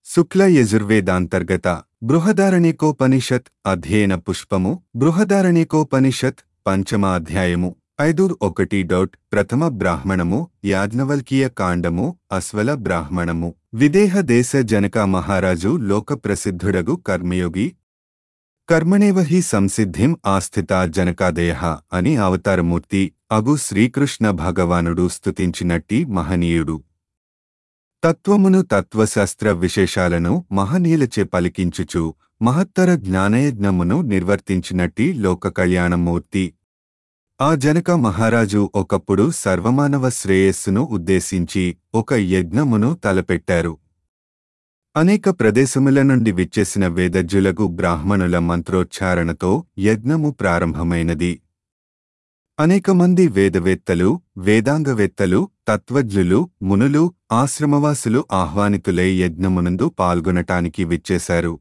శుక్ల యజుర్వేదాంతర్గత బృహదారణికోపనిషత్ అధ్యయన పుష్పము బృహదారణికోపనిషత్ పంచమ అధ్యాయము ఐదు ఒకటి డాట్ ప్రథమ బ్రాహ్మణము యాజ్ఞవల్కీయ కాండము అస్వల బ్రాహ్మణము విదేహ దేశ జనక మహారాజు లోక ప్రసిద్ధుడగు కర్మయోగి కర్మణేవ హి సంసిద్ధిం ఆస్థిత జనకాదయ అని అవతారమూర్తి అగు శ్రీకృష్ణ భగవానుడు స్తుతించినట్టి మహనీయుడు తత్వమును తత్వశాస్త్ర విశేషాలను మహనీయులచే పలికించుచు మహత్తర జ్ఞానయజ్ఞమును నిర్వర్తించినట్టి లోక కళ్యాణమూర్తి ఆ జనక మహారాజు ఒకప్పుడు సర్వమానవ శ్రేయస్సును ఉద్దేశించి ఒక యజ్ఞమును తలపెట్టారు అనేక ప్రదేశముల నుండి విచ్చేసిన వేదజ్జులగు బ్రాహ్మణుల మంత్రోచ్చారణతో యజ్ఞము ప్రారంభమైనది అనేక మంది వేదవేత్తలు వేదాంగవేత్తలు తత్వజ్ఞులు మునులు ఆశ్రమవాసులు ఆహ్వానితులై యజ్ఞమునందు పాల్గొనటానికి విచ్చేశారు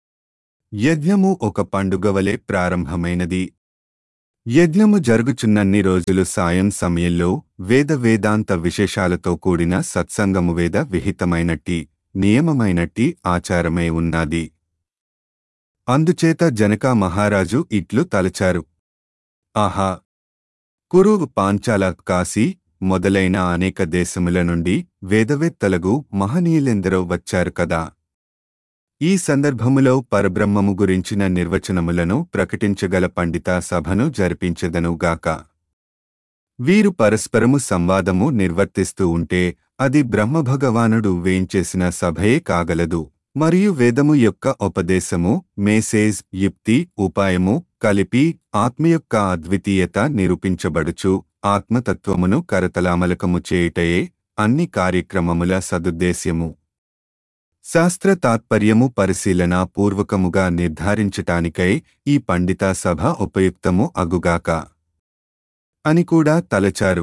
యజ్ఞము ఒక పండుగవలే ప్రారంభమైనది యజ్ఞము జరుగుచున్నన్ని రోజులు సాయం సమయంలో వేద వేదాంత విశేషాలతో కూడిన సత్సంగము వేద విహితమైనట్టి నియమమైనట్టి ఆచారమై ఉన్నది అందుచేత జనక మహారాజు ఇట్లు తలచారు ఆహా కురు పాంచాల కాశీ మొదలైన అనేక దేశముల నుండి వేదవేత్తలగు మహనీయులెందరో వచ్చారు కదా ఈ సందర్భములో పరబ్రహ్మము గురించిన నిర్వచనములను ప్రకటించగల పండిత సభను జరిపించెదనుగాక వీరు పరస్పరము సంవాదము నిర్వర్తిస్తూ ఉంటే అది బ్రహ్మభగవానుడు వేంచేసిన సభయే కాగలదు మరియు వేదము యొక్క ఉపదేశము మేసేజ్ యుక్తి ఉపాయము కలిపి ఆత్మ యొక్క అద్వితీయత నిరూపించబడుచు ఆత్మతత్వమును కరతలామలకము చేయుటయే అన్ని కార్యక్రమముల సదుద్దేశ్యము శాస్త్ర తాత్పర్యము పరిశీలన పూర్వకముగా నిర్ధారించటానికై ఈ పండిత సభ ఉపయుక్తము అగుగాక అని కూడా తలచారు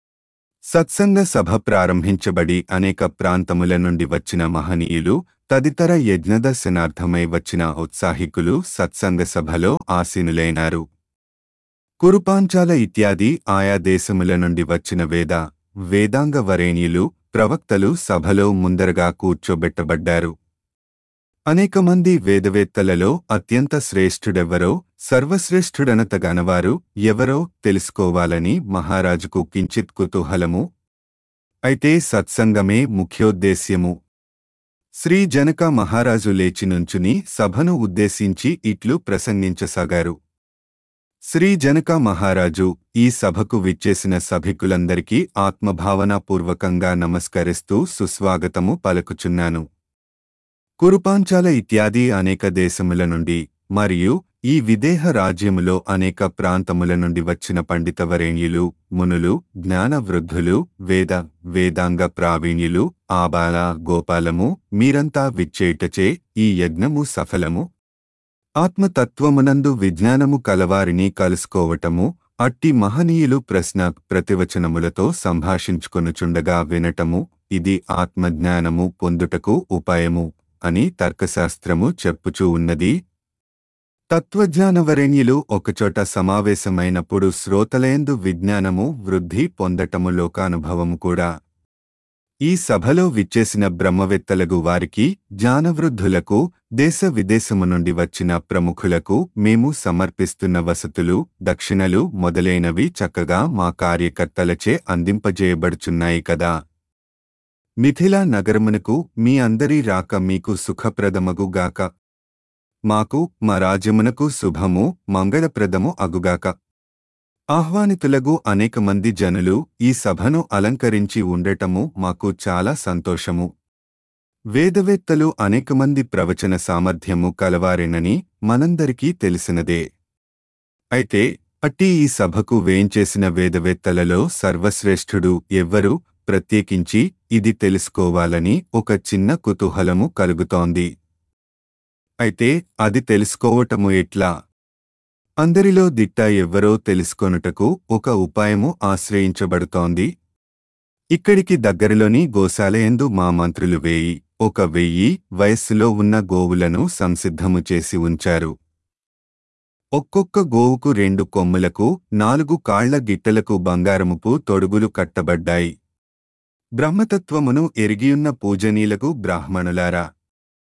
సత్సంగ సభ ప్రారంభించబడి అనేక ప్రాంతముల నుండి వచ్చిన మహనీయులు తదితర యజ్ఞదర్శనార్థమై వచ్చిన ఉత్సాహికులు సత్సంగ సభలో ఆసీనులైనారు కురుపాంచాల ఇత్యాది ఆయా దేశముల నుండి వచ్చిన వేద వేదాంగ వరేణ్యులు ప్రవక్తలు సభలో ముందరగా కూర్చోబెట్టబడ్డారు అనేక మంది వేదవేత్తలలో అత్యంత శ్రేష్ఠుడెవరో సర్వశ్రేష్ఠుడనతగనవారు ఎవరో తెలుసుకోవాలని మహారాజుకు కించిత్ కుతూహలము అయితే సత్సంగమే ముఖ్యోద్దేశ్యము శ్రీ జనక మహారాజు లేచి నుంచుని సభను ఉద్దేశించి ఇట్లు ప్రసంగించసాగారు శ్రీ జనక మహారాజు ఈ సభకు విచ్చేసిన సభికులందరికీ ఆత్మభావనాపూర్వకంగా నమస్కరిస్తూ సుస్వాగతము పలుకుచున్నాను కురుపాంచాల ఇత్యాది అనేక దేశముల నుండి మరియు ఈ విదేహ రాజ్యములో అనేక ప్రాంతముల నుండి వచ్చిన పండితవరేణ్యులు మునులు జ్ఞాన వృద్ధులు వేద వేదాంగ ప్రావీణ్యులు ఆబాల గోపాలము మీరంతా విచ్చేయుటచే ఈ యజ్ఞము సఫలము ఆత్మతత్వమునందు విజ్ఞానము కలవారిని కలుసుకోవటము అట్టి మహనీయులు ప్రశ్న ప్రతివచనములతో సంభాషించుకొనుచుండగా వినటము ఇది ఆత్మజ్ఞానము పొందుటకు ఉపాయము అని తర్కశాస్త్రము చెప్పుచూ ఉన్నది తత్వజ్ఞానవరేణ్యులు ఒకచోట సమావేశమైనప్పుడు శ్రోతలయందు విజ్ఞానము వృద్ధి పొందటము లోకానుభవము కూడా ఈ సభలో విచ్చేసిన బ్రహ్మవేత్తలగు వారికి జ్ఞానవృద్ధులకు దేశ విదేశము నుండి వచ్చిన ప్రముఖులకు మేము సమర్పిస్తున్న వసతులు దక్షిణలు మొదలైనవి చక్కగా మా కార్యకర్తలచే అందింపజేయబడుచున్నాయి కదా మిథిలా నగరమునకు మీ అందరి రాక మీకు సుఖప్రదమగుగాక మాకు మా రాజ్యమునకు శుభము మంగళప్రదము అగుగాక ఆహ్వానితులగు అనేక మంది జనులు ఈ సభను అలంకరించి ఉండటము మాకు చాలా సంతోషము వేదవేత్తలు అనేక మంది ప్రవచన సామర్థ్యము కలవారేనని మనందరికీ తెలిసినదే అయితే అట్టి ఈ సభకు వేంచేసిన వేదవేత్తలలో సర్వశ్రేష్ఠుడు ఎవ్వరు ప్రత్యేకించి ఇది తెలుసుకోవాలని ఒక చిన్న కుతూహలము కలుగుతోంది అయితే అది తెలుసుకోవటము ఎట్లా అందరిలో దిట్ట ఎవ్వరో తెలుసుకొనుటకు ఒక ఉపాయము ఆశ్రయించబడుతోంది ఇక్కడికి దగ్గరలోని గోశాలయందు మా మంత్రులు వేయి ఒక వెయ్యి వయస్సులో ఉన్న గోవులను సంసిద్ధము చేసి ఉంచారు ఒక్కొక్క గోవుకు రెండు కొమ్ములకు నాలుగు కాళ్ల గిట్టలకు బంగారముపు తొడుగులు కట్టబడ్డాయి బ్రహ్మతత్వమును ఎరిగియున్న పూజనీలకు బ్రాహ్మణులారా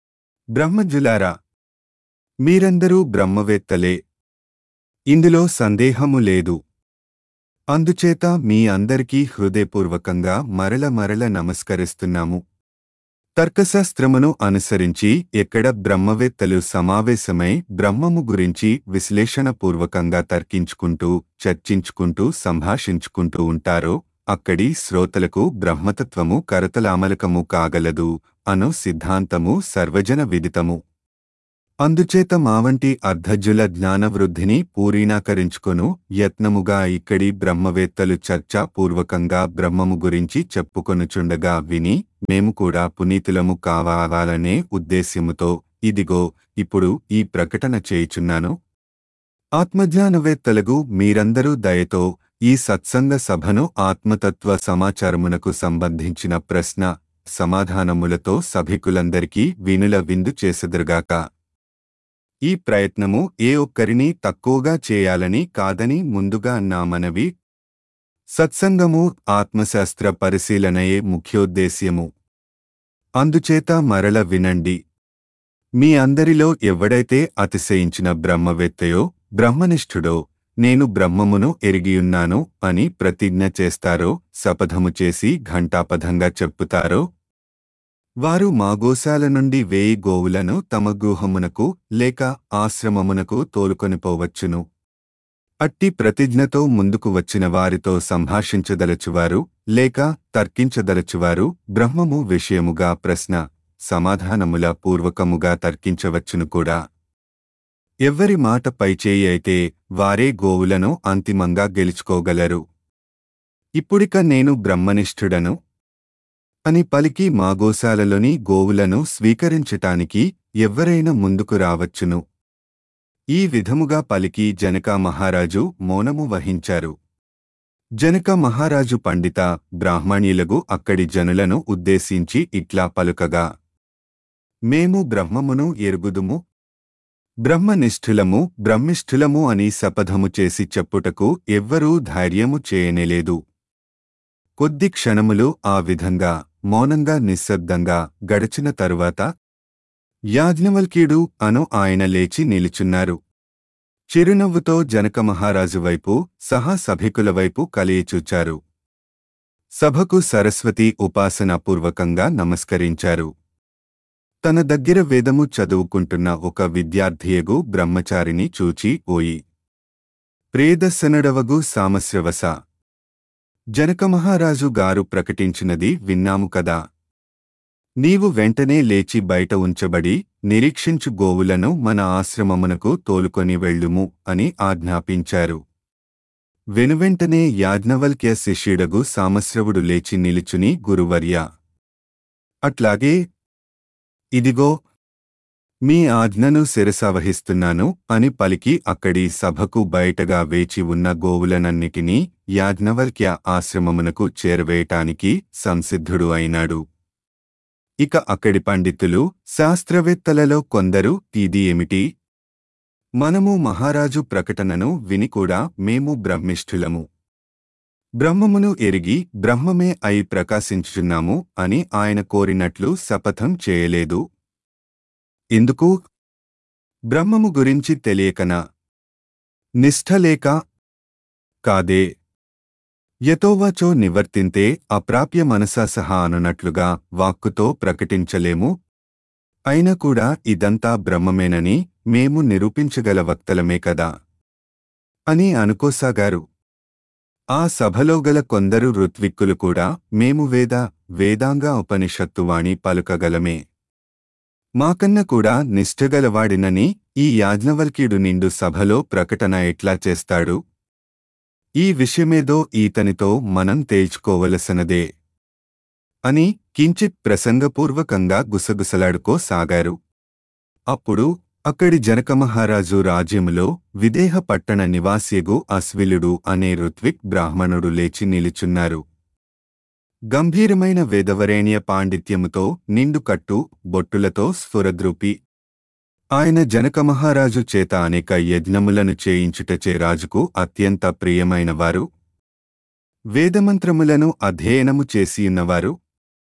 బ్రహ్మజులారా మీరందరూ బ్రహ్మవేత్తలే ఇందులో సందేహము లేదు అందుచేత మీ అందరికీ హృదయపూర్వకంగా మరల మరల నమస్కరిస్తున్నాము తర్కశాస్త్రమును అనుసరించి ఎక్కడ బ్రహ్మవేత్తలు సమావేశమై బ్రహ్మము గురించి విశ్లేషణపూర్వకంగా తర్కించుకుంటూ చర్చించుకుంటూ సంభాషించుకుంటూ ఉంటారో అక్కడి శ్రోతలకు బ్రహ్మతత్వము కరతలామలకము కాగలదు అను సిద్ధాంతము సర్వజన విదితము అందుచేత మావంటి అర్ధజుల జ్ఞానవృద్ధిని పూరీనాకరించుకొను యత్నముగా ఇక్కడి బ్రహ్మవేత్తలు చర్చాపూర్వకంగా బ్రహ్మము గురించి చెప్పుకొనుచుండగా విని మేము కూడా పునీతులము కావాలనే ఉద్దేశ్యముతో ఇదిగో ఇప్పుడు ఈ ప్రకటన చేయుచున్నాను ఆత్మజ్ఞానవేత్తలగు మీరందరూ దయతో ఈ సత్సంగ సభను ఆత్మతత్వ సమాచారమునకు సంబంధించిన ప్రశ్న సమాధానములతో సభికులందరికీ వినుల విందు చేసెదరుగాక ఈ ప్రయత్నము ఏ ఒక్కరిని తక్కువగా చేయాలని కాదని ముందుగా నా మనవి సత్సంగము ఆత్మశాస్త్ర పరిశీలనయే ముఖ్యోద్దేశ్యము అందుచేత మరల వినండి మీ అందరిలో ఎవడైతే అతిశయించిన బ్రహ్మవేత్తయో బ్రహ్మనిష్ఠుడో నేను బ్రహ్మమును ఎరిగియున్నాను అని ప్రతిజ్ఞ చేస్తారో శపథము చేసి ఘంటాపథంగా చెప్పుతారో వారు మా గోశాల నుండి వేయి గోవులను తమ గృహమునకు లేక ఆశ్రమమునకు తోలుకొనిపోవచ్చును అట్టి ప్రతిజ్ఞతో ముందుకు వచ్చిన వారితో సంభాషించదలచువారు లేక తర్కించదలచువారు బ్రహ్మము విషయముగా ప్రశ్న సమాధానముల పూర్వకముగా తర్కించవచ్చును కూడా ఎవ్వరి మాట పైచేయి అయితే వారే గోవులను అంతిమంగా గెలుచుకోగలరు ఇప్పుడిక నేను బ్రహ్మనిష్ఠుడను అని పలికి మా గోశాలలోని గోవులను స్వీకరించటానికి ఎవ్వరైనా ముందుకు రావచ్చును ఈ విధముగా పలికి జనక మహారాజు మౌనము వహించారు జనక మహారాజు పండిత బ్రాహ్మణీయులగు అక్కడి జనులను ఉద్దేశించి ఇట్లా పలుకగా మేము బ్రహ్మమును ఎరుగుదుము బ్రహ్మనిష్ఠులము బ్రహ్మిష్ఠులము అని శపథము చేసి చెప్పుటకు ఎవ్వరూ ధైర్యము చేయనేలేదు కొద్ది క్షణములు ఆ విధంగా మౌనంగా నిశ్శబ్దంగా గడిచిన తరువాత యాజ్ఞవల్క్యుడు అను ఆయన లేచి నిలుచున్నారు చిరునవ్వుతో జనక మహారాజు వైపు సహా సభికుల వైపు కలియచూచారు సభకు సరస్వతి ఉపాసనాపూర్వకంగా నమస్కరించారు తన దగ్గర వేదము చదువుకుంటున్న ఒక విద్యార్థియగు బ్రహ్మచారిని చూచి ఓయి ప్రియదర్శనుడవగు సామస్రవస జనకమహారాజు గారు ప్రకటించినది విన్నాము కదా నీవు వెంటనే లేచి బయట ఉంచబడి నిరీక్షించు గోవులను మన ఆశ్రమమునకు తోలుకొని వెళ్ళుము అని ఆజ్ఞాపించారు వెనువెంటనే యాజ్ఞవల్క్య శిష్యుడగు సామశ్రవుడు లేచి నిలుచుని గురువర్య అట్లాగే ఇదిగో మీ ఆజ్ఞను శిరసావహిస్తున్నాను అని పలికి అక్కడి సభకు బయటగా వేచి ఉన్న గోవులనన్నిటినీ యాజ్ఞవల్క్య ఆశ్రమమునకు చేరవేయటానికి సంసిద్ధుడు అయినాడు ఇక అక్కడి పండితులు శాస్త్రవేత్తలలో కొందరు ఇది ఏమిటి మనము మహారాజు ప్రకటనను విని కూడా మేము బ్రహ్మిష్ఠులము బ్రహ్మమును ఎరిగి బ్రహ్మమే అయి ప్రకాశించుచున్నాము అని ఆయన కోరినట్లు శపథం చేయలేదు ఎందుకు బ్రహ్మము గురించి తెలియకనా నిష్ఠలేక కాదే యతోవాచో నివర్తింతే అప్రాప్య మనసా సహా అనునట్లుగా వాక్కుతో ప్రకటించలేము అయినా కూడా ఇదంతా బ్రహ్మమేనని మేము నిరూపించగల వక్తలమే కదా అని అనుకోసాగారు ఆ సభలో గల కొందరు ఋత్విక్కులు కూడా మేము వేద వేదాంగ ఉపనిషత్తువాణి పలుకగలమే మాకన్న కూడా నిష్ఠగలవాడినని ఈ యాజ్ఞవల్క్యుడు నిండు సభలో ప్రకటన ఎట్లా చేస్తాడు ఈ విషయమేదో ఈతనితో మనం తేల్చుకోవలసినదే అని కించిత్ ప్రసంగపూర్వకంగా గుసగుసలాడుకోసాగారు అప్పుడు అక్కడి జనకమహారాజు రాజ్యములో విదేహ పట్టణ నివాసియగు అశ్విలుడు అనే ఋత్విక్ బ్రాహ్మణుడు లేచి నిలుచున్నారు గంభీరమైన వేదవరేణ్య పాండిత్యముతో నిండుకట్టు బొట్టులతో స్ఫురద్రూపి ఆయన జనకమహారాజు చేత అనేక యజ్ఞములను చేయించుటచే రాజుకు అత్యంత ప్రియమైనవారు వేదమంత్రములను అధ్యయనము చేసియున్నవారు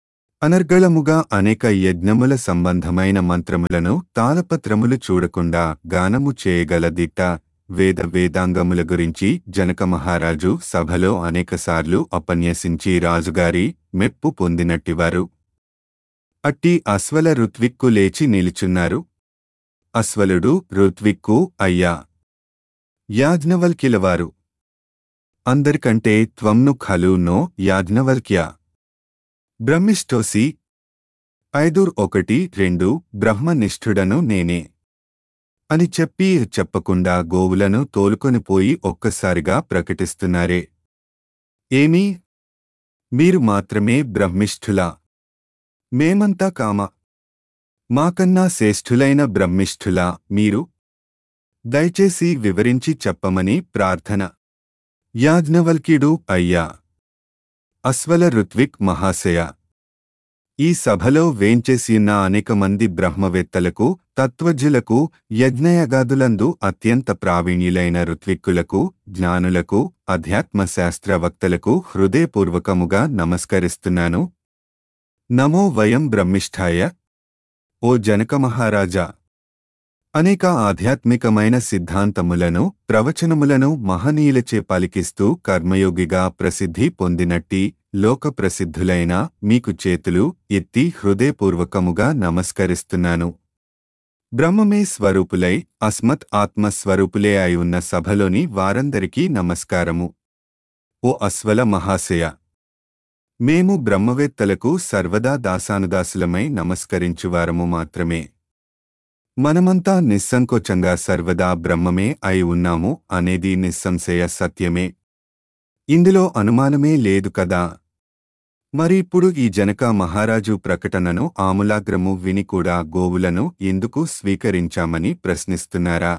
అనర్గళముగా అనేక యజ్ఞముల సంబంధమైన మంత్రములను తాళపత్రములు చూడకుండా గానము చేయగల దిట్ట వేద వేదాంగముల గురించి జనక మహారాజు సభలో అనేకసార్లు ఉపన్యసించి రాజుగారి మెప్పు పొందినట్టివారు అట్టి అశ్వల ఋత్విక్కు లేచి నిలుచున్నారు అశ్వలుడు ఋత్విక్కు అయ్యా యాజ్ఞవల్కిలవారు అందరికంటే త్వంను ఖలు నో యాజ్ఞవల్క్య బ్రహ్మిష్టోసి ఐదూర్ ఒకటి రెండు బ్రహ్మనిష్ఠుడను నేనే అని చెప్పి చెప్పకుండా గోవులను తోలుకొని పోయి ఒక్కసారిగా ప్రకటిస్తున్నారే ఏమీ మీరు మాత్రమే బ్రహ్మిష్ఠులా మేమంతా కామ మాకన్నా శ్రేష్ఠులైన బ్రహ్మిష్ఠులా మీరు దయచేసి వివరించి చెప్పమని ప్రార్థన యాజ్ఞవల్క్యుడు అయ్యా అశ్వల ఋత్విక్ మహాశయ ఈ సభలో వేంచేసిన అనేక మంది బ్రహ్మవేత్తలకు తత్వజ్ఞులకు యజ్ఞయగాదులందు అత్యంత ప్రావీణ్యులైన ఋత్విక్కులకు జ్ఞానులకు అధ్యాత్మ శాస్త్రవక్తలకు హృదయపూర్వకముగా నమస్కరిస్తున్నాను నమో వయం బ్రహ్మిష్ఠాయ ఓ జనక మహారాజా అనేక ఆధ్యాత్మికమైన సిద్ధాంతములను ప్రవచనములను మహనీయులచే పలికిస్తూ కర్మయోగిగా ప్రసిద్ధి పొందినట్టి లోక ప్రసిద్ధులైన మీకు చేతులు ఎత్తి హృదయపూర్వకముగా నమస్కరిస్తున్నాను బ్రహ్మమే స్వరూపులై అస్మత్ ఆత్మస్వరూపులే అయి ఉన్న సభలోని వారందరికీ నమస్కారము ఓ అశ్వల మహాశయ మేము బ్రహ్మవేత్తలకు సర్వదా దాసానుదాసులమై నమస్కరించువారము మాత్రమే మనమంతా నిస్సంకోచంగా సర్వదా బ్రహ్మమే అయి ఉన్నాము అనేది నిస్సంశయ సత్యమే ఇందులో అనుమానమే లేదు కదా మరి ఇప్పుడు ఈ జనక మహారాజు ప్రకటనను ఆములాగ్రము విని కూడా గోవులను ఎందుకు స్వీకరించామని ప్రశ్నిస్తున్నారా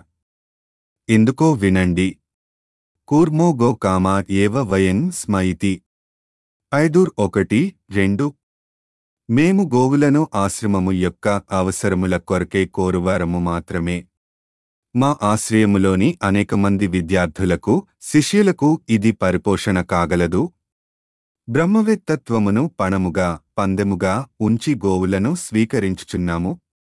ఎందుకో వినండి కూర్మో గో కామా ఏవ వయన్ స్మైతి ఐదూర్ ఒకటి రెండు మేము గోవులను ఆశ్రమము యొక్క అవసరముల కొరకే కోరువారము మాత్రమే మా ఆశ్రయములోని అనేక మంది విద్యార్థులకు శిష్యులకు ఇది పరిపోషణ కాగలదు బ్రహ్మవేత్తత్వమును పణముగా పందెముగా ఉంచి గోవులను స్వీకరించుచున్నాము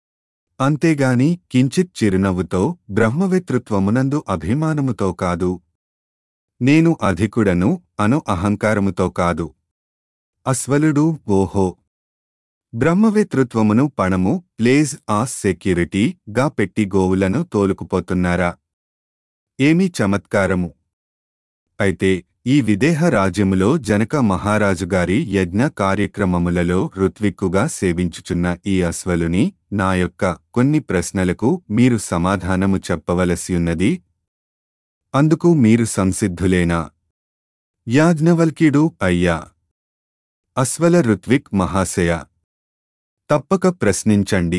అంతేగాని కించిత్ చిరునవ్వుతో బ్రహ్మవేతృత్వమునందు అభిమానముతో కాదు నేను అధికుడను అను అహంకారముతో కాదు అస్వలుడు ఓహో బ్రహ్మవేతృత్వమును పణము ప్లేజ్ ఆ సెక్యూరిటీ గా పెట్టి గోవులను తోలుకుపోతున్నారా ఏమీ చమత్కారము అయితే ఈ విదేహ రాజ్యములో జనక మహారాజుగారి యజ్ఞ కార్యక్రమములలో ఋత్విక్కుగా సేవించుచున్న ఈ అశ్వలుని నా యొక్క కొన్ని ప్రశ్నలకు మీరు సమాధానము చెప్పవలసియున్నది అందుకు మీరు సంసిద్ధులేనా యాజ్ఞవల్క్యుడు అయ్యా అశ్వల ఋత్విక్ మహాశయ తప్పక ప్రశ్నించండి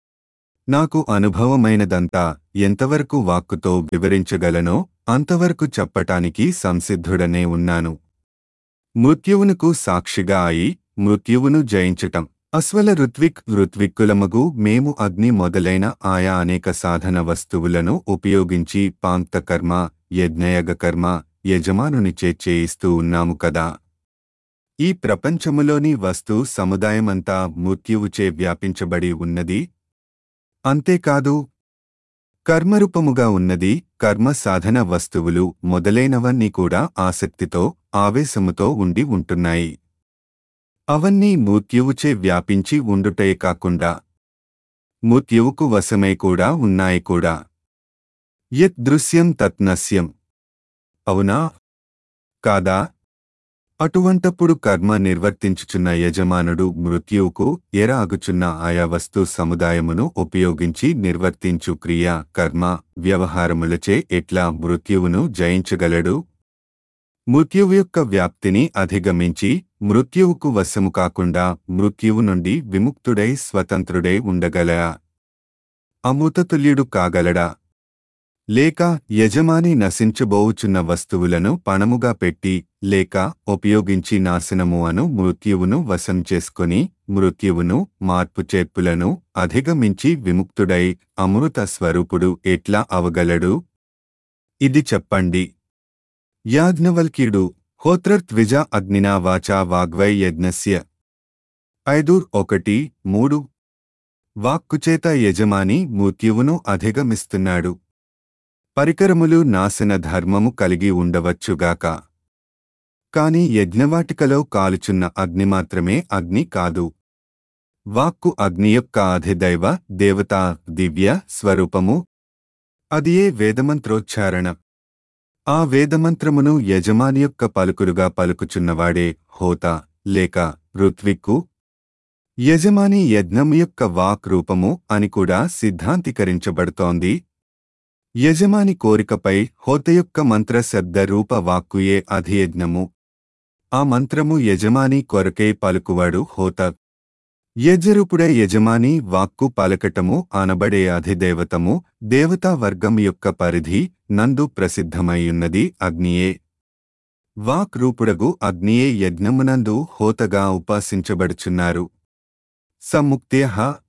నాకు అనుభవమైనదంతా ఎంతవరకు వాక్కుతో వివరించగలనో అంతవరకు చెప్పటానికి సంసిద్ధుడనే ఉన్నాను మృత్యువునకు సాక్షిగా అయి మృత్యువును జయించటం అశ్వల ఋత్విక్ ఋత్విక్కులమగు మేము అగ్ని మొదలైన ఆయా అనేక సాధన వస్తువులను ఉపయోగించి పాంక్తకర్మ యజ్ఞయగకర్మ యజమానునిచే చేయిస్తూ ఉన్నాము కదా ఈ ప్రపంచములోని వస్తు సముదాయమంతా మృత్యువుచే వ్యాపించబడి ఉన్నది అంతేకాదు కర్మరూపముగా ఉన్నది కర్మ సాధన వస్తువులు మొదలైనవన్నీ కూడా ఆసక్తితో ఆవేశముతో ఉండి ఉంటున్నాయి అవన్నీ మృత్యువుచే వ్యాపించి ఉండుటే కాకుండా మృత్యువుకు వశమై కూడా ఉన్నాయి కూడా యత్ దృశ్యం తత్ నశ్యం అవునా కాదా అటువంటప్పుడు కర్మ నిర్వర్తించుచున్న యజమానుడు మృత్యువుకు ఎరాగుచున్న ఆయా వస్తు సముదాయమును ఉపయోగించి నిర్వర్తించు క్రియ కర్మ వ్యవహారములచే ఎట్లా మృత్యువును జయించగలడు మృత్యువు యొక్క వ్యాప్తిని అధిగమించి మృత్యువుకు వశము కాకుండా మృత్యువు నుండి విముక్తుడై స్వతంత్రుడై ఉండగలడా అమృతతుల్యుడు కాగలడా లేక యజమాని నశించబోవుచున్న వస్తువులను పణముగా పెట్టి లేక ఉపయోగించి నాశనము అను మృత్యువును వశం చేసుకుని మృత్యువును మార్పు చేర్పులను అధిగమించి విముక్తుడై అమృత స్వరూపుడు ఎట్లా అవగలడు ఇది చెప్పండి యాజ్ఞవల్క్యుడు హోత్రర్త్విజ అగ్నినా వాచా వాగ్వై యజ్ఞస్య ఐదు ఒకటి మూడు వాక్కుచేత యజమాని మృత్యువును అధిగమిస్తున్నాడు పరికరములు నాశన ధర్మము కలిగి ఉండవచ్చుగాక కాని యజ్ఞవాటికలో కాలుచున్న అగ్ని మాత్రమే అగ్ని కాదు వాక్కు అగ్ని యొక్క అధిదైవ దేవతా దివ్య స్వరూపము అదియే వేదమంత్రోచ్చారణ ఆ వేదమంత్రమును యజమాని యొక్క పలుకులుగా పలుకుచున్నవాడే హోత లేక ఋత్విక్కు యజమాని యజ్ఞం యొక్క వాక్ రూపము అని కూడా సిద్ధాంతీకరించబడుతోంది యజమాని కోరికపై హోత యొక్క మంత్ర శబ్ద రూప వాక్కుయే అధియజ్ఞము ఆ మంత్రము యజమాని కొరకై పలుకువాడు హోత యజ్జరూపుడే యజమాని వాక్కు పలకటము అనబడే అధిదేవతము దేవతా వర్గం యొక్క పరిధి నందు ప్రసిద్ధమైయున్నది అగ్నియే వాక్ రూపుడగు అగ్నియే యజ్ఞమునందు హోతగా ఉపాసించబడుచున్నారు సముక్త్య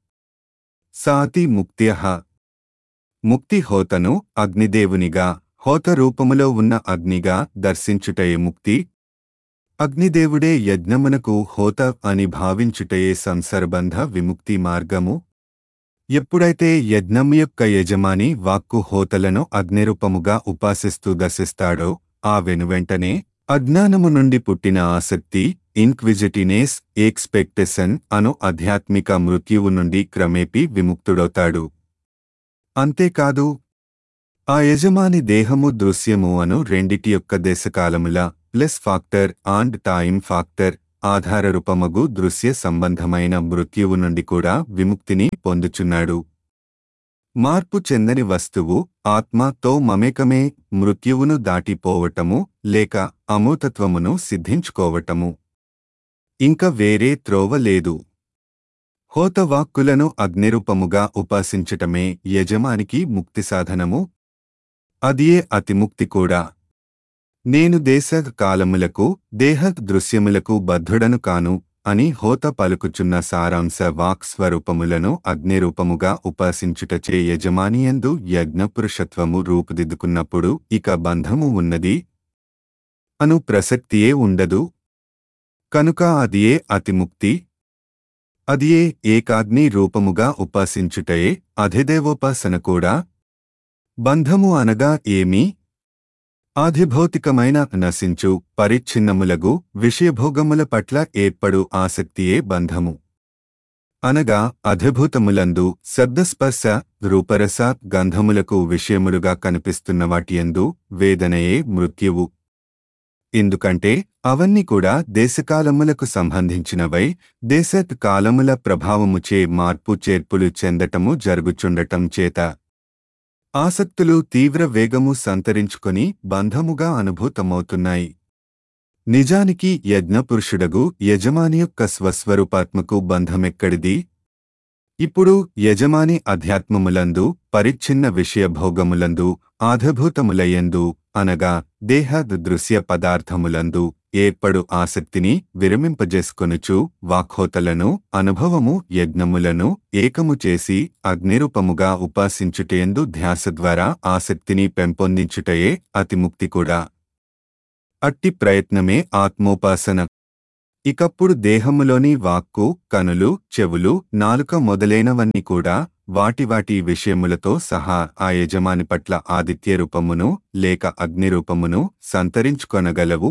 సాతి ముక్త్య ముక్తి హోతను అగ్నిదేవునిగా హోత రూపములో ఉన్న అగ్నిగా దర్శించుటయే ముక్తి అగ్నిదేవుడే యజ్ఞమునకు హోత అని భావించుటయే సంసర్బంధ విముక్తి మార్గము ఎప్పుడైతే యజ్ఞం యొక్క యజమాని వాక్కు హోతలను అగ్నిరూపముగా ఉపాసిస్తూ దశిస్తాడో ఆ వెనువెంటనే అజ్ఞానము నుండి పుట్టిన ఆసక్తి ఇన్క్విజిటినేస్ ఎక్స్పెక్టెసన్ అను ఆధ్యాత్మిక మృత్యువు నుండి క్రమేపీ విముక్తుడవుతాడు అంతేకాదు ఆ యజమాని దేహము దృశ్యము అను రెండిటి యొక్క దేశకాలముల plus factor and time factor ఆధారరూపమగు దృశ్య సంబంధమైన మృత్యువు నుండి కూడా విముక్తిని పొందుచున్నాడు మార్పు చెందని వస్తువు ఆత్మతో మమేకమే మృత్యువును దాటిపోవటము లేక అమూతత్వమును సిద్ధించుకోవటము ఇంక వేరే త్రోవ లేదు హోతవాక్కులను అగ్నిరూపముగా ఉపాసించటమే యజమానికి ముక్తి సాధనము అదియే అతిముక్తి కూడా నేను దేశ కాలములకు దేహ దృశ్యములకు బద్ధుడను కాను అని హోత పలుకుచున్న సారాంశ వాక్ స్వరూపములను అగ్నిరూపముగా ఉపాసించుటచే యజమానియందు యజ్ఞపురుషత్వము రూపుదిద్దుకున్నప్పుడు ఇక బంధము ఉన్నది అను ప్రసక్తియే ఉండదు కనుక అదియే అతిముక్తి అదియే ఏకాగ్ని రూపముగా ఉపాసించుటయే అధిదేవోపాసన కూడా బంధము అనగా ఏమీ ఆధిభౌతికమైన నశించు పరిచ్ఛిన్నములగు విషయభోగముల పట్ల ఏర్పడు ఆసక్తియే బంధము అనగా అధిభూతములందు శబ్దస్పర్శ రూపరస గంధములకు విషయములుగా కనిపిస్తున్న వాటియందు వేదనయే మృత్యువు ఎందుకంటే అవన్నీ కూడా దేశకాలములకు సంబంధించినవై దేశ కాలముల ప్రభావముచే మార్పు చేర్పులు చెందటము జరుగుచుండటం చేత ఆసక్తులు తీవ్ర వేగము సంతరించుకొని బంధముగా అనుభూతమవుతున్నాయి నిజానికి యజ్ఞపురుషుడగు యజమాని యొక్క స్వస్వరూపాత్మకు బంధమెక్కడిది ఇప్పుడు యజమాని అధ్యాత్మములందు పరిచ్ఛిన్న విషయభోగములందు ఆధభూతములయందు అనగా దేహ దృశ్య పదార్థములందు ఏర్పడు ఆసక్తిని విరమింపజేసుకొనుచు వాక్హోతలను అనుభవము యజ్ఞములను ఏకము చేసి అగ్నిరూపముగా ఉపాసించుటయందు ధ్యాస ద్వారా ఆసక్తిని పెంపొందించుటయే అతిముక్తి కూడా అట్టి ప్రయత్నమే ఆత్మోపాసన ఇకప్పుడు దేహములోని వాక్కు కనులు చెవులు నాలుక మొదలైనవన్నీ కూడా వాటి వాటి విషయములతో సహా ఆ యజమాని పట్ల ఆదిత్య రూపమును లేక అగ్నిరూపమును సంతరించుకొనగలవు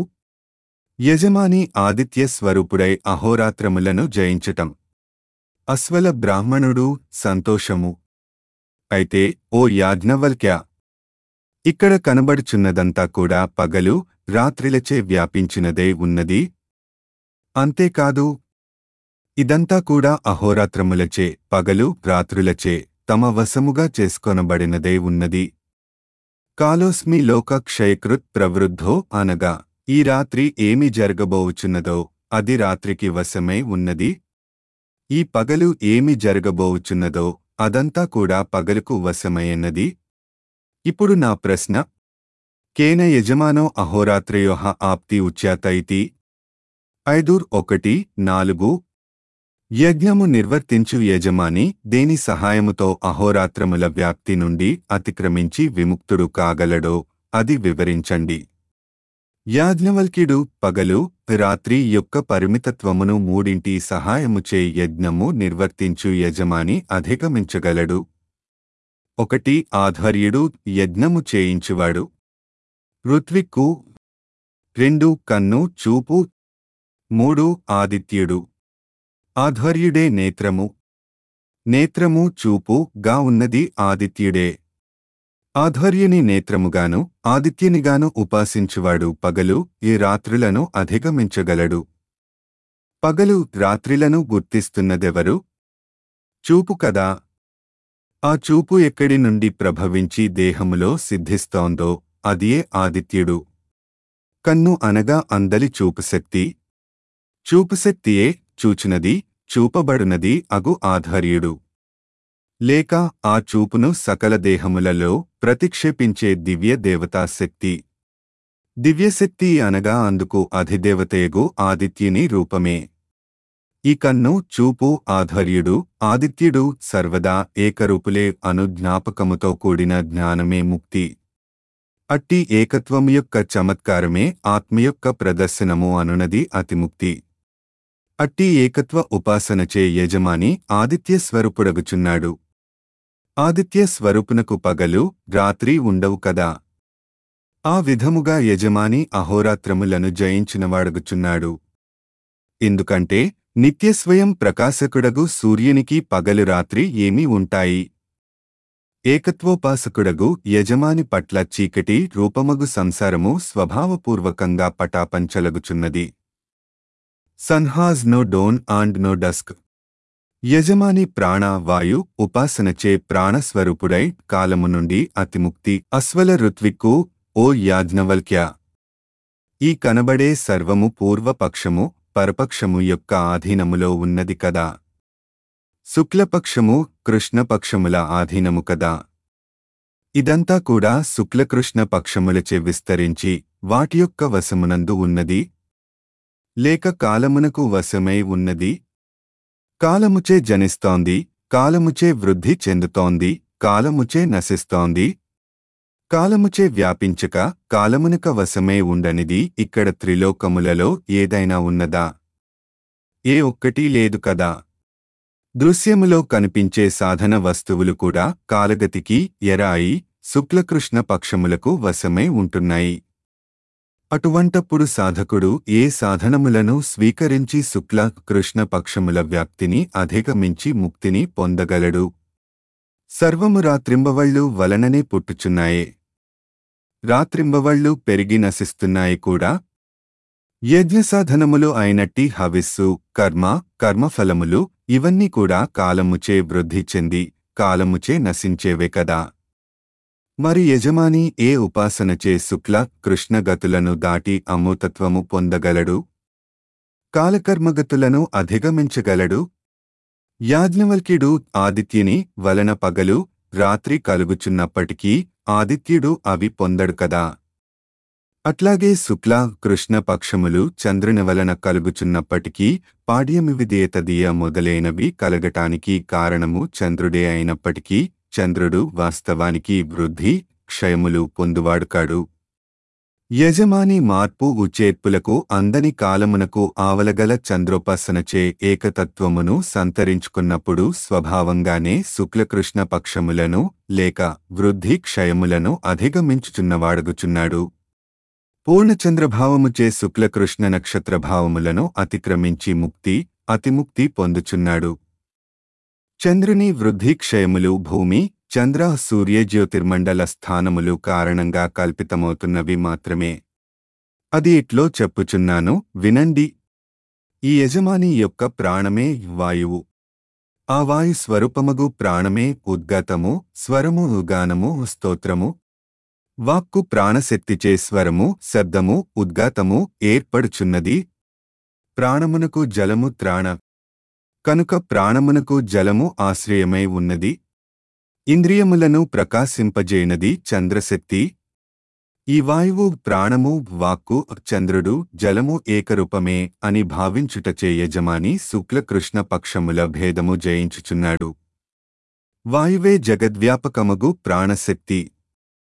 యజమాని ఆదిత్య స్వరూపుడై అహోరాత్రములను జయించటం అస్వల బ్రాహ్మణుడు సంతోషము అయితే ఓ యాజ్ఞవల్క్య ఇక్కడ కనబడుచున్నదంతా కూడా పగలు రాత్రిలచే వ్యాపించినదే ఉన్నది అంతేకాదు ఇదంతా కూడా అహోరాత్రములచే పగలు రాత్రులచే తమ వశముగా చేసుకొనబడినదే ఉన్నది కాలోస్మి లోక క్షయకృత్ ప్రవృద్ధో అనగా ఈ రాత్రి ఏమి జరగబోవుచున్నదో అది రాత్రికి వశమై ఉన్నది ఈ పగలు ఏమి జరగబోవుచున్నదో అదంతా కూడా పగలుకు వశమైనది ఇప్పుడు నా ప్రశ్న కేన యజమానో అహోరాత్రయోహ ఆప్తి ఉచ్యాత ఇతి ఐదూర్ ఒకటి నాలుగు యజ్ఞము నిర్వర్తించు యజమాని దేని సహాయముతో అహోరాత్రముల వ్యాప్తి నుండి అతిక్రమించి విముక్తుడు కాగలడో అది వివరించండి యాజ్ఞవల్క్యుడు పగలు రాత్రి యొక్క పరిమితత్వమును మూడింటి సహాయముచే యజ్ఞము నిర్వర్తించు యజమాని అధిగమించగలడు ఒకటి ఆధ్వర్యుడు యజ్ఞము చేయించువాడు ఋత్విక్కు రెండు కన్ను చూపు మూడు ఆదిత్యుడు ఆధ్వర్యుడే నేత్రము నేత్రము చూపు గా ఉన్నది ఆదిత్యుడే ఆధ్వర్యుని నేత్రముగాను ఆదిత్యునిగాను ఉపాసించువాడు పగలు ఈ రాత్రులను అధిగమించగలడు పగలు రాత్రిలను గుర్తిస్తున్నదెవరు చూపు కదా ఆ చూపు ఎక్కడి నుండి ప్రభవించి దేహములో సిద్ధిస్తోందో అదియే ఆదిత్యుడు కన్ను అనగా అందలి చూపుశక్తి చూపుశక్తియే చూచినది చూపబడునది అగు ఆధ్వర్యుడు లేక ఆ చూపును సకల దేహములలో ప్రతిక్షేపించే దివ్య దేవతా శక్తి దివ్యశక్తి అనగా అందుకు అధిదేవతయగు ఆదిత్యుని రూపమే ఈ కన్ను చూపు ఆధ్వర్యుడు ఆదిత్యుడు సర్వదా ఏకరూపులే అను జ్ఞాపకముతో కూడిన జ్ఞానమే ముక్తి అట్టి ఏకత్వం యొక్క చమత్కారమే ఆత్మ యొక్క ప్రదర్శనము అనునది అతిముక్తి అట్టి ఏకత్వ ఉపాసనచే యజమాని ఆదిత్య స్వరూపుడగుచున్నాడు ఆదిత్య స్వరూపునకు పగలు రాత్రి ఉండవు కదా ఆ విధముగా యజమాని అహోరాత్రములను జయించినవాడగుచున్నాడు ఎందుకంటే నిత్యస్వయం ప్రకాశకుడగు సూర్యునికి పగలు రాత్రి ఏమీ ఉంటాయి ఏకత్వోపాసకుడగు యజమాని పట్ల చీకటి రూపమగు సంసారము స్వభావపూర్వకంగా పటాపంచలగుచున్నది sun has no dawn and no dusk యజమాని ప్రాణ వాయు ఉపాసనచే ప్రాణస్వరూపుడై కాలము నుండి అతిముక్తి అస్వల ఋత్విక్కు ఓ యాజ్ఞవల్క్య ఈ కనబడే సర్వము పూర్వపక్షము పరపక్షము యొక్క ఆధీనములో ఉన్నది కదా శుక్లపక్షము కృష్ణపక్షముల ఆధీనము కదా ఇదంతా కూడా శుక్లకృష్ణ పక్షములచే విస్తరించి వాటి యొక్క వశమునందు ఉన్నది లేక కాలమునకు వశమై ఉన్నది కాలముచే జనిస్తోంది కాలముచే వృద్ధి చెందుతోంది కాలముచే నశిస్తోంది కాలముచే వ్యాపించక కాలమునక వశమే ఉండనిది ఇక్కడ త్రిలోకములలో ఏదైనా ఉన్నదా ఏ ఒక్కటీ లేదు కదా దృశ్యములో కనిపించే సాధన వస్తువులు కూడా కాలగతికి ఎరాయి శుక్లకృష్ణ పక్షములకు వశమై ఉంటున్నాయి అటువంటప్పుడు సాధకుడు ఏ సాధనములను స్వీకరించి శుక్ల కృష్ణ పక్షముల వ్యాప్తిని అధిగమించి ముక్తిని పొందగలడు సర్వము రాత్రింబవళ్ళు వలననే పుట్టుచున్నాయే రాత్రింబవళ్ళు పెరిగి నశిస్తున్నాయి కూడా యజ్ఞసాధనములు అయినట్టి హవిస్సు కర్మ కర్మఫలములు ఇవన్నీ కూడా కాలముచే వృద్ధి చెంది కాలముచే నశించేవే కదా మరి యజమాని ఏ ఉపాసనచే శుక్ల కృష్ణగతులను దాటి అమూతత్వము పొందగలడు కాలకర్మగతులను అధిగమించగలడు యాజ్ఞవల్క్యుడు ఆదిత్యుని వలన పగలు రాత్రి కలుగుచున్నప్పటికీ ఆదిత్యుడు అవి పొందడు కదా అట్లాగే శుక్ల కృష్ణ పక్షములు చంద్రుని వలన కలుగుచున్నప్పటికీ పాడ్యమివిదేతదీయ మొదలైనవి కలగటానికి కారణము చంద్రుడే అయినప్పటికీ చంద్రుడు వాస్తవానికి వృద్ధి క్షయములు పొందువాడుకాడు యజమాని మార్పు ఉచేర్పులకు అందని కాలమునకు ఆవలగల చంద్రోపాసనచే ఏకతత్వమును సంతరించుకున్నప్పుడు స్వభావంగానే శుక్లకృష్ణ పక్షములను లేక వృద్ధి క్షయములను అధిగమించుచున్నవాడగుచున్నాడు పూర్ణచంద్రభావముచే శుక్లకృష్ణ నక్షత్రభావములను అతిక్రమించి ముక్తి అతిముక్తి పొందుచున్నాడు చంద్రుని వృద్ధి క్షయములు భూమి చంద్ర సూర్య జ్యోతిర్మండల స్థానములు కారణంగా కల్పితమవుతున్నవి మాత్రమే అది ఇట్లో చెప్పుచున్నాను వినండి ఈ యజమాని యొక్క ప్రాణమే వాయువు ఆ వాయు స్వరూపమగు ప్రాణమే ఉద్గతము స్వరము ఉగానము స్తోత్రము వాక్కు ప్రాణశక్తిచే స్వరము శబ్దము ఉద్గాతము ఏర్పడుచున్నది ప్రాణమునకు జలము త్రాణ కనుక ప్రాణమునకు జలము ఆశ్రయమై ఉన్నది ఇంద్రియములను ప్రకాశింపజేయనది చంద్రశక్తి ఈ వాయువు ప్రాణము వాక్కు చంద్రుడు జలము ఏకరూపమే అని భావించుటచే యజమాని శుక్లకృష్ణ పక్షముల భేదము జయించుచున్నాడు వాయువే జగద్వ్యాపకమగు ప్రాణశక్తి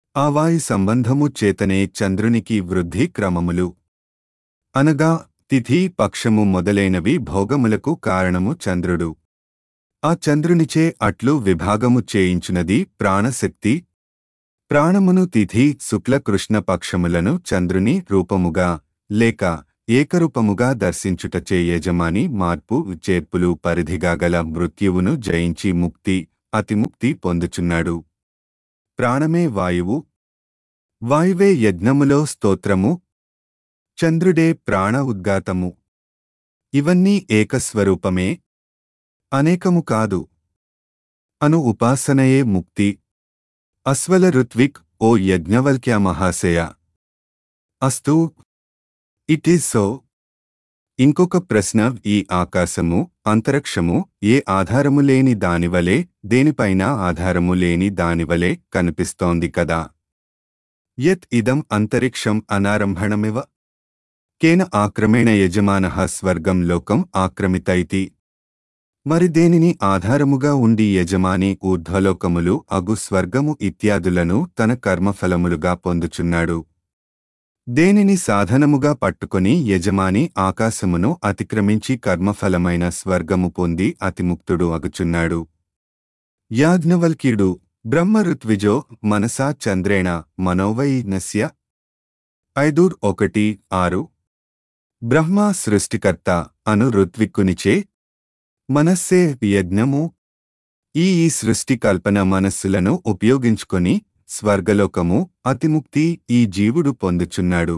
ఆ వాయు సంబంధము చేతనే చంద్రునికి వృద్ధి క్రమములు అనగా తిథి పక్షము మొదలైనవి భోగములకు కారణము చంద్రుడు ఆ చంద్రునిచే అట్లు విభాగము చేయించునది ప్రాణశక్తి ప్రాణమును తిథి శుక్ల కృష్ణ పక్షములను చంద్రుని రూపముగా లేక ఏకరూపముగా దర్శించుటచే యజమాని మార్పు చేర్పులు పరిధిగా గల మృత్యువును జయించి ముక్తి అతిముక్తి పొందుచున్నాడు ప్రాణమే వాయువు వాయువే యజ్ఞములో స్తోత్రము చంద్రుడే ప్రాణ ఉద్గాతము ఇవన్నీ ఏకస్వరూపమే అనేకము కాదు అను ఉపాసనయే ముక్తి అస్వల ఋత్విక్ ఓ యజ్ఞవల్క్య మహాశయ అస్తు ఇట్ ఈజ్ సో ఇంకొక ప్రశ్న ఈ ఆకాశము అంతరిక్షము ఏ ఆధారము లేని దానివలే దేనిపైన ఆధారము లేని దానివలే కనిపిస్తోంది కదా యత్ ఇదం అంతరిక్షం అనారంభణమివ కేన ఆక్రమేణ యజమానః స్వర్గం లోకం ఆక్రమితైతి మరి దేనిని ఆధారముగా ఉండి యజమాని ఊర్ధ్వలోకములు అగు స్వర్గము ఇత్యాదులను తన కర్మఫలములుగా పొందుచున్నాడు దేనిని సాధనముగా పట్టుకొని యజమాని ఆకాశమును అతిక్రమించి కర్మఫలమైన స్వర్గము పొంది అతిముక్తుడు అగుచున్నాడు యాజ్ఞవల్క్యుడు బ్రహ్మరుత్విజో మనసా చంద్రేణ మనోవై నస్య ఐదూర్ ఒకటి ఆరు బ్రహ్మ సృష్టికర్త అను ఋత్విక్కునిచే మనస్సే యజ్ఞము ఈ ఈ సృష్టి కల్పన మనస్సులను ఉపయోగించుకొని స్వర్గలోకము అతిముక్తి ఈ జీవుడు పొందుచున్నాడు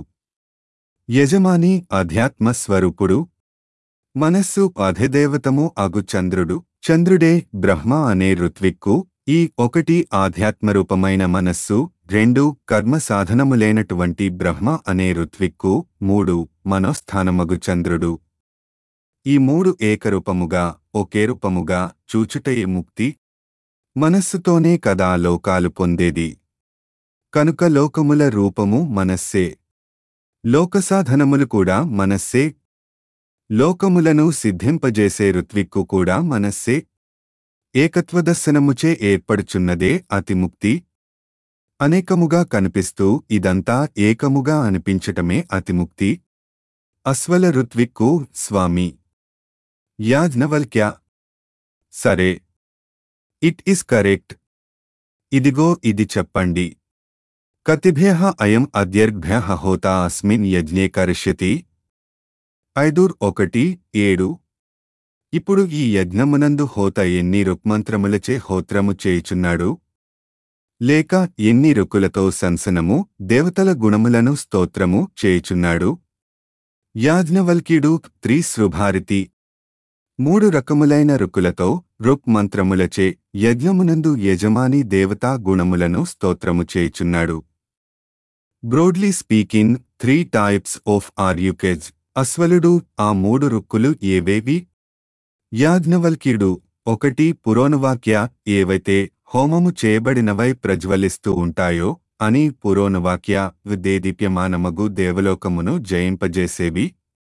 యజమాని అధ్యాత్మ స్వరూపుడు మనస్సు అధిదేవతము అగు చంద్రుడు చంద్రుడే బ్రహ్మ అనే ఋత్విక్కు ఈ ఒకటి ఆధ్యాత్మరూపమైన మనస్సు రెండు కర్మ సాధనములేనటువంటి బ్రహ్మ అనే ఋత్విక్కు మూడు మనోస్థానమగు చంద్రుడు ఈ మూడు ఏకరూపముగా ఒకే రూపముగా చూచుటయే ముక్తి మనస్సుతోనే కదా లోకాలు పొందేది కనుక లోకముల రూపము మనస్సే లోకసాధనములు కూడా మనస్సే లోకములను సిద్ధింపజేసే ఋత్విక్కు కూడా మనస్సే ఏకత్వదర్శనముచే ఏర్పడుచున్నదే అతిముక్తి అనేకముగా కనిపిస్తూ ఇదంతా ఏకముగా అనిపించటమే అతిముక్తి అస్వల ఋత్విక్కు స్వామి యాజ్ఞవల్క్య సరే ఇట్ ఈస్ కరెక్ట్ ఇదిగో ఇది చెప్పండి కతిభ్య అయం అద్యర్భ్య హోతా అస్మిన్ యజ్ఞే కరిష్యతి ఐదూర్ ఒకటి ఏడు ఇప్పుడు ఈ యజ్ఞమునందు హోత ఎన్ని రుక్మంత్రములచే హోత్రము చేయుచున్నాడు లేక ఎన్ని రుకులతో సంసనము దేవతల గుణములను స్తోత్రము చేయుచున్నాడు యాజ్ఞవల్క్యుడు త్రిశృభారితి మూడు రకములైన రుకులతో రుక్ మంత్రములచే యజ్ఞమునందు యజమాని దేవతా గుణములను స్తోత్రము చేయుచున్నాడు broadly speaking three types of ఆర్యుకేజ్ అస్వలుడు ఆ మూడు రుక్కులు ఏవేవి యాజ్ఞవల్క్యుడు ఒకటి పురోణవాక్య ఏవైతే హోమము చేయబడినవై ప్రజ్వలిస్తూ ఉంటాయో అని పురోణవాక్య దేదీప్యమానమగు దేవలోకమును జయింపజేసేవి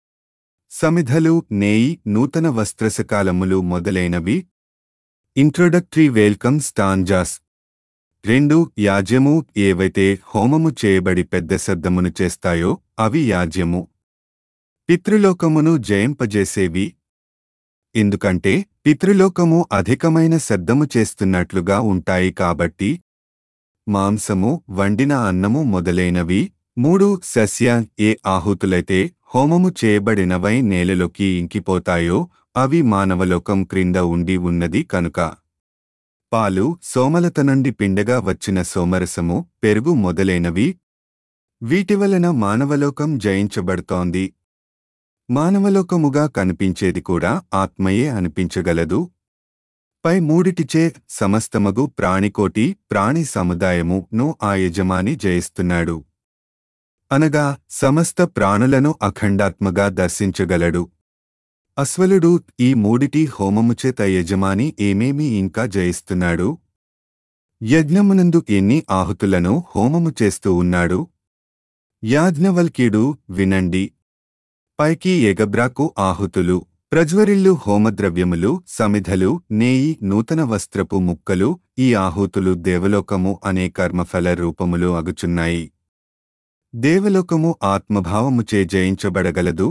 సమిధలు నేయి నూతన వస్త్రసకాలములు మొదలైనవి ఇంట్రొడక్టరీ వెల్కమ్ స్టాంజాస్ రెండు యాజ్యము ఏవైతే హోమము చేయబడి పెద్ద శబ్దమును చేస్తాయో అవి యాజ్యము పితృలోకమును జయింపజేసేవి ఎందుకంటే పితృలోకము అధికమైన శబ్దము చేస్తున్నట్లుగా ఉంటాయి కాబట్టి మాంసము వండిన అన్నము మొదలైనవి మూడు సస్య ఏ ఆహుతులైతే హోమము చేయబడినవై నేలలోకి ఇంకిపోతాయో అవి మానవలోకం క్రింద ఉండి ఉన్నది కనుక పాలు సోమలత నుండి పిండగా వచ్చిన సోమరసము పెరుగు మొదలైనవి వీటివలన మానవలోకం జయించబడుతోంది మానవలోకముగా కనిపించేది కూడా ఆత్మయే అనిపించగలదు పై మూడిటిచే సమస్తమగు ప్రాణికోటి ప్రాణి సముదాయమును ఆ యజమాని జయిస్తున్నాడు అనగా సమస్త ప్రాణులను అఖండాత్మగా దర్శించగలడు అస్వలుడు ఈ మూడిటి హోమముచేత యజమాని ఏమేమి ఇంకా జయిస్తున్నాడు యజ్ఞమునందు ఎన్ని ఆహుతులను హోమము చేస్తూ ఉన్నాడు యాజ్ఞవల్క్యుడు వినండి పైకి ఎగబ్రాకు ఆహుతులు ప్రజ్వరిల్లు హోమద్రవ్యములు సమిధలు నేయి నూతన వస్త్రపు ముక్కలు ఈ ఆహుతులు దేవలోకము అనే కర్మఫల రూపములు అగుచున్నాయి దేవలోకము ఆత్మభావముచే జయించబడగలదు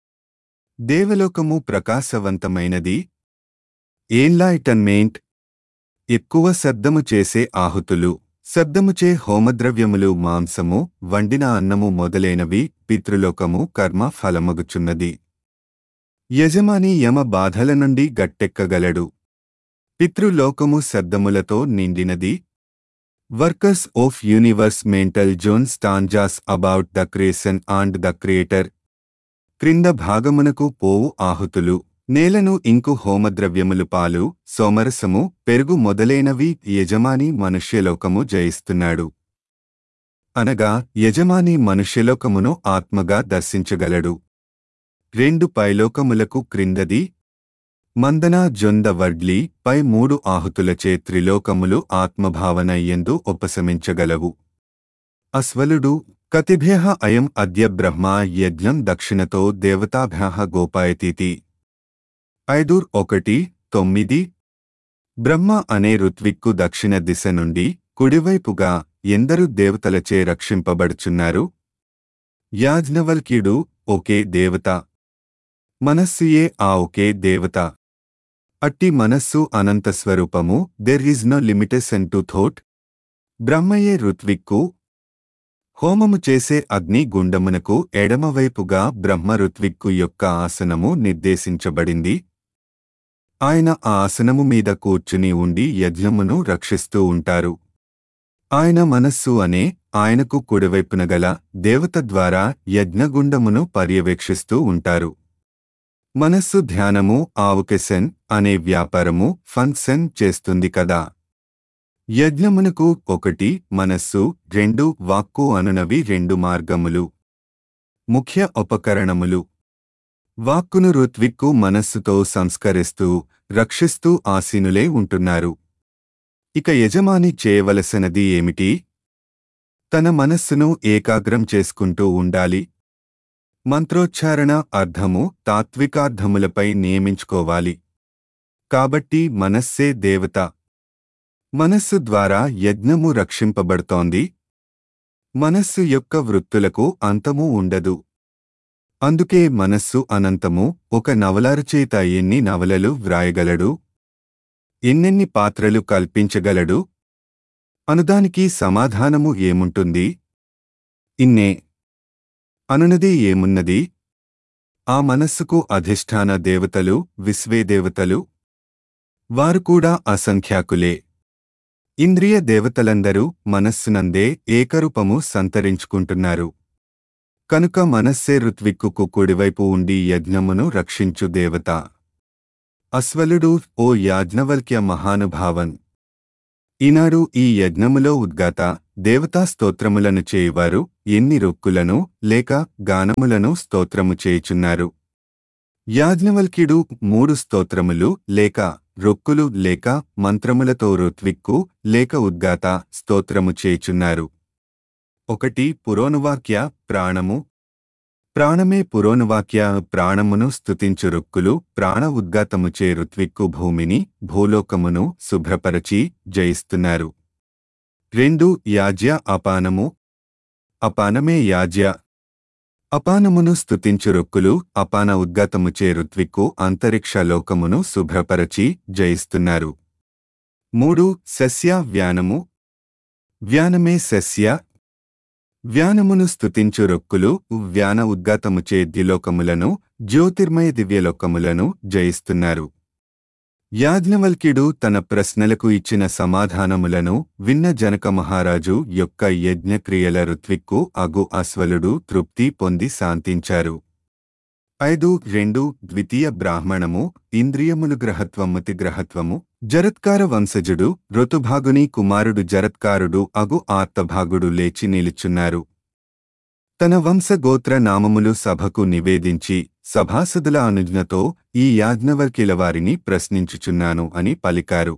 దేవలోకము ప్రకాశవంతమైనది ఎన్లైటన్మెంట్ ఎక్కువ శబ్దము చేసే ఆహుతులు శబ్దముచే హోమద్రవ్యములు మాంసము వండిన అన్నము మొదలైనవి పితృలోకము కర్మ ఫలమగుచున్నది యజమాని యమ బాధల నుండి గట్టెక్కగలడు పితృలోకము శబ్దములతో నిండినది workers of universe mental zone stanzas about the creation and the creator క్రింద భాగమునకు పోవు ఆహుతులు నేలను ఇంకు హోమద్రవ్యములు పాలు సోమరసము పెరుగు మొదలైనవి యజమాని మనుష్యలోకము జయిస్తున్నాడు అనగా యజమాని మనుష్యలోకమును ఆత్మగా దర్శించగలడు రెండు పైలోకములకు క్రిందది మందన జొంద వడ్లీ పై మూడు ఆహుతులచే త్రిలోకములు ఆత్మభావన ఎందు ఉపశమించగలవు అస్వలుడు కతిభ్య అయం అద్య బ్రహ్మా యజ్ఞం దక్షిణతో దేవతాభ్య గోపాయతీతి ఐదూర్ ఒకటి తొమ్మిది బ్రహ్మ అనే ఋత్విక్కు దక్షిణ దిశ నుండి కుడివైపుగా ఎందరు దేవతలచే రక్షింపబడుచున్నారు యాజ్ఞవల్క్యుడు ఒకే దేవత మనస్సుయే ఆ ఒకే దేవత అట్టి మనస్సు అనంత స్వరూపము there is no limitation to thought బ్రహ్మయే ఋత్విక్కు హోమము చేసే అగ్ని గుండమునకు ఎడమవైపుగా బ్రహ్మ ఋత్విక్కు యొక్క ఆసనము నిర్దేశించబడింది ఆయన ఆ ఆసనము మీద కూర్చుని ఉండి యజ్ఞమును రక్షిస్తూ ఉంటారు ఆయన మనస్సు అనే ఆయనకు కుడివైపున గల దేవత ద్వారా యజ్ఞగుండమును పర్యవేక్షిస్తూ ఉంటారు మనస్సు ధ్యానము ఆవుకెసెన్ అనే వ్యాపారము ఫంక్షన్ చేస్తుంది కదా యజ్ఞమునకు ఒకటి మనస్సు రెండు వాక్కు అనునవి రెండు మార్గములు ముఖ్య ఉపకరణములు వాక్కును ఋత్విక్కు మనస్సుతో సంస్కరిస్తూ రక్షిస్తూ ఆసీనులే ఉంటున్నారు ఇక యజమాని చేయవలసినది ఏమిటి తన మనస్సును ఏకాగ్రం చేసుకుంటూ ఉండాలి మంత్రోచ్చారణ అర్థము తాత్వికార్థములపై నియమించుకోవాలి కాబట్టి మనస్సే దేవత మనస్సు ద్వారా యజ్ఞము రక్షింపబడుతోంది మనస్సు యొక్క వృత్తులకు అంతము ఉండదు అందుకే మనస్సు అనంతము ఒక నవలారచేత ఎన్ని నవలలు వ్రాయగలడు ఎన్నెన్ని పాత్రలు కల్పించగలడు అనుదానికి సమాధానము ఏముంటుంది ఇన్నే అనునది ఏమున్నది ఆ మనస్సుకు అధిష్టాన దేవతలు విశ్వేదేవతలు వారు కూడా అసంఖ్యాకులే ఇంద్రియ దేవతలందరూ మనస్సునందే ఏకరూపము సంతరించుకుంటున్నారు కనుక మనస్సే ఋత్విక్కుకు కుడివైపు ఉండి యజ్ఞమును రక్షించు దేవత అస్వలుడు ఓ యాజ్ఞవల్క్య మహానుభావన్ ఈనాడు ఈ యజ్ఞములో ఉద్గాత దేవతా స్తోత్రములను చేయువారు ఎన్ని రొక్కులను లేక గానములను స్తోత్రము చేయుచున్నారు యాజ్ఞవల్క్యుడు మూడు స్తోత్రములు లేక రొక్కులు లేక మంత్రములతో ఋత్విక్కు లేక ఉద్గాత స్తోత్రము చేయుచున్నారు ఒకటి పురోనువాక్య ప్రాణము ప్రాణమే పురోనువాక్య ప్రాణమును స్తుతించు రుక్కులు ప్రాణ ఉద్గాతముచే ఋత్విక్కు భూమిని భూలోకమును శుభ్రపరచి జయిస్తున్నారు రెండు యాజ్య అపానము అపానమే యాజ్య అపానమును స్తుతించు రొక్కులు అపాన ఉద్గతముచే ఋత్విక్కు అంతరిక్ష లోకమును శుభ్రపరచి జయిస్తున్నారు మూడు సస్య వ్యానము వ్యానమే సస్య వ్యానమును స్తుతించు రొక్కులు వ్యాన ఉద్గాతముచే ద్విలోకములను జ్యోతిర్మయ దివ్యలోకములను జయిస్తున్నారు యాజ్ఞవల్క్యుడు తన ప్రశ్నలకు ఇచ్చిన సమాధానములను విన్న జనక మహారాజు యొక్క యజ్ఞక్రియల ఋత్విక్కు అగు అశ్వలుడు తృప్తి పొంది శాంతించారు ఐదు రెండు ద్వితీయ బ్రాహ్మణము ఇంద్రియములు గ్రహత్వముతి గ్రహత్వము జరత్కార వంశజుడు ఋతుభాగుని కుమారుడు జరత్కారుడు అగు ఆర్తభాగుడు లేచి నిలుచున్నారు తన వంశగోత్ర నామములు సభకు నివేదించి సభాసదుల అనుజ్ఞతో ఈ యాజ్ఞవల్కిల వారిని ప్రశ్నించుచున్నాను అని పలికారు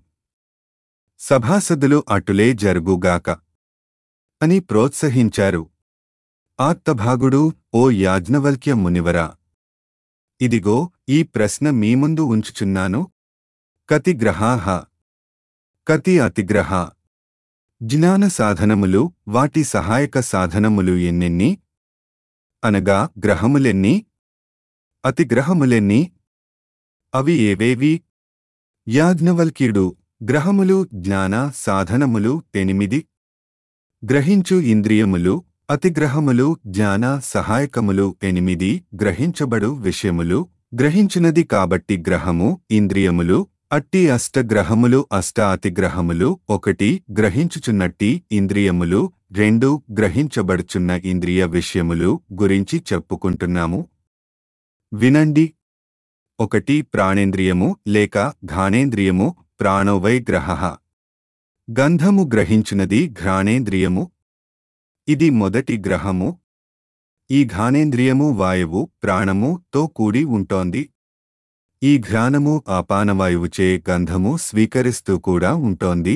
సభాసదులు అటులే జరుగుగాక అని ప్రోత్సహించారు ఆర్తభాగుడు ఓ యాజ్ఞవల్క్య మునివరా ఇదిగో ఈ ప్రశ్న మీ ముందు ఉంచుచున్నాను కతి గ్రహాహ కతి అతిగ్రహ జ్ఞాన సాధనములు వాటి సహాయక సాధనములు ఎన్నెన్ని అనగా గ్రహములెన్ని అతిగ్రహములెన్ని అవి ఏవేవి యాజ్ఞవల్క్యుడు గ్రహములు జ్ఞాన సాధనములు ఎనిమిది గ్రహించు ఇంద్రియములు అతిగ్రహములు జ్ఞాన సహాయకములు ఎనిమిది గ్రహించబడు విషయములు గ్రహించినది కాబట్టి గ్రహము ఇంద్రియములు అట్టి అష్టగ్రహములు అష్ట అతిగ్రహములు ఒకటి గ్రహించుచున్నట్టి ఇంద్రియములు రెండు గ్రహించబడుచున్న ఇంద్రియ విషయములు గురించి చెప్పుకుంటున్నాము వినండి ఒకటి ప్రాణేంద్రియము లేక ఘానేంద్రియము ప్రాణోవై గ్రహ గంధము గ్రహించునది ఘ్రాణేంద్రియము ఇది మొదటి గ్రహము ఈ ఘానేంద్రియము వాయువు ప్రాణము తో కూడి ఉంటోంది ఈ ఘ్రాణము ఆపానవాయువుచే గంధము స్వీకరిస్తూ కూడా ఉంటోంది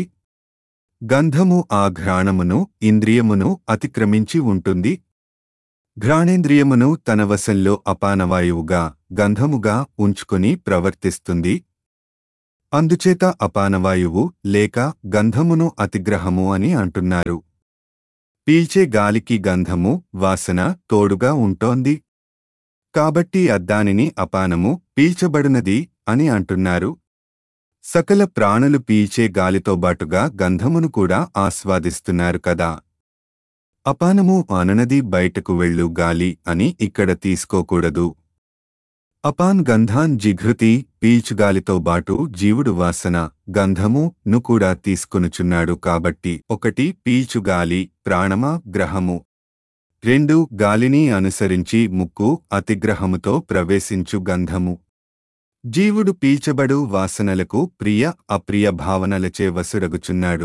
గంధము ఆ ఘ్రాణమును ఇంద్రియమును అతిక్రమించి ఉంటుంది ఘ్రాణేంద్రియమును తన వశంలో అపానవాయువుగా గంధముగా ఉంచుకొని ప్రవర్తిస్తుంది అందుచేత అపానవాయువు లేక గంధమును అతిగ్రహము అని అంటున్నారు పీల్చే గాలికి గంధము వాసన తోడుగా ఉంటోంది కాబట్టి అద్దానిని అపానము పీల్చబడినది అని అంటున్నారు సకల ప్రాణులు పీల్చే గాలితో బాటుగా గంధమును కూడా ఆస్వాదిస్తున్నారు కదా అపానము అననది బయటకు వెళ్ళు గాలి అని ఇక్కడ తీసుకోకూడదు అపాన్ గంధాన్ జిఘృతి పీల్చుగాలితో బాటు జీవుడు వాసన గంధము ను కూడా తీసుకొనుచున్నాడు కాబట్టి ఒకటి పీల్చుగాలి ప్రాణమా గ్రహము రెండు గాలిని అనుసరించి ముక్కు అతిగ్రహముతో ప్రవేశించు గంధము జీవుడు పీల్చబడు వాసనలకు ప్రియ అప్రియ భావనలచే వసురగుచున్నాడు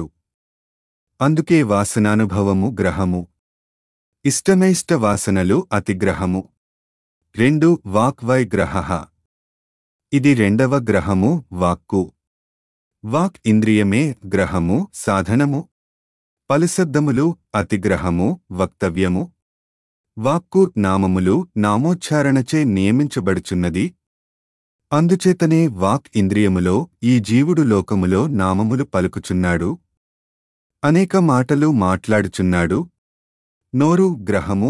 అందుకే వాసనానుభవము గ్రహము ఇష్టమైష్ట వాసనలు అతిగ్రహము రెండు వాక్వై గ్రహ ఇది రెండవ గ్రహము వాక్కు వాక్ ఇంద్రియమే గ్రహము సాధనము పలుశబ్దములు అతిగ్రహము వక్తవ్యము వాక్కు నామములు నామోచ్చారణచే నియమించబడుచున్నది అందుచేతనే వాక్ ఇంద్రియములో ఈ జీవుడు లోకములో నామములు పలుకుచున్నాడు అనేక మాటలు మాట్లాడుచున్నాడు నోరు గ్రహము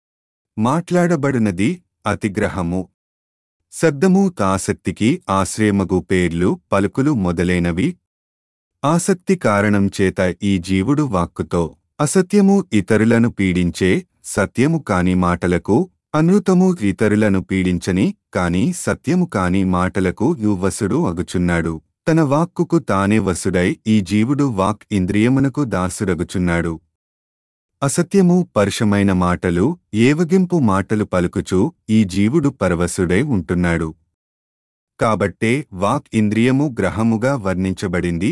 మాట్లాడబడినది అతిగ్రహము శబ్దము తాసక్తికి ఆశ్రయమగు పేర్లు పలుకులు మొదలైనవి ఆసక్తి కారణం చేత ఈ జీవుడు వాక్కుతో అసత్యము ఇతరులను పీడించే సత్యము కాని మాటలకు అనృతము ఇతరులను పీడించని కాని సత్యము కాని మాటలకు యువసుడు అగుచున్నాడు తన వాక్కుకు తానే వసుడై ఈ జీవుడు వాక్ ఇంద్రియమునకు దాసురగుచున్నాడు అసత్యము పరుషమైన మాటలు ఏవగింపు మాటలు పలుకుచూ ఈ జీవుడు పరవశుడై ఉంటున్నాడు కాబట్టే వాక్ ఇంద్రియము గ్రహముగా వర్ణించబడింది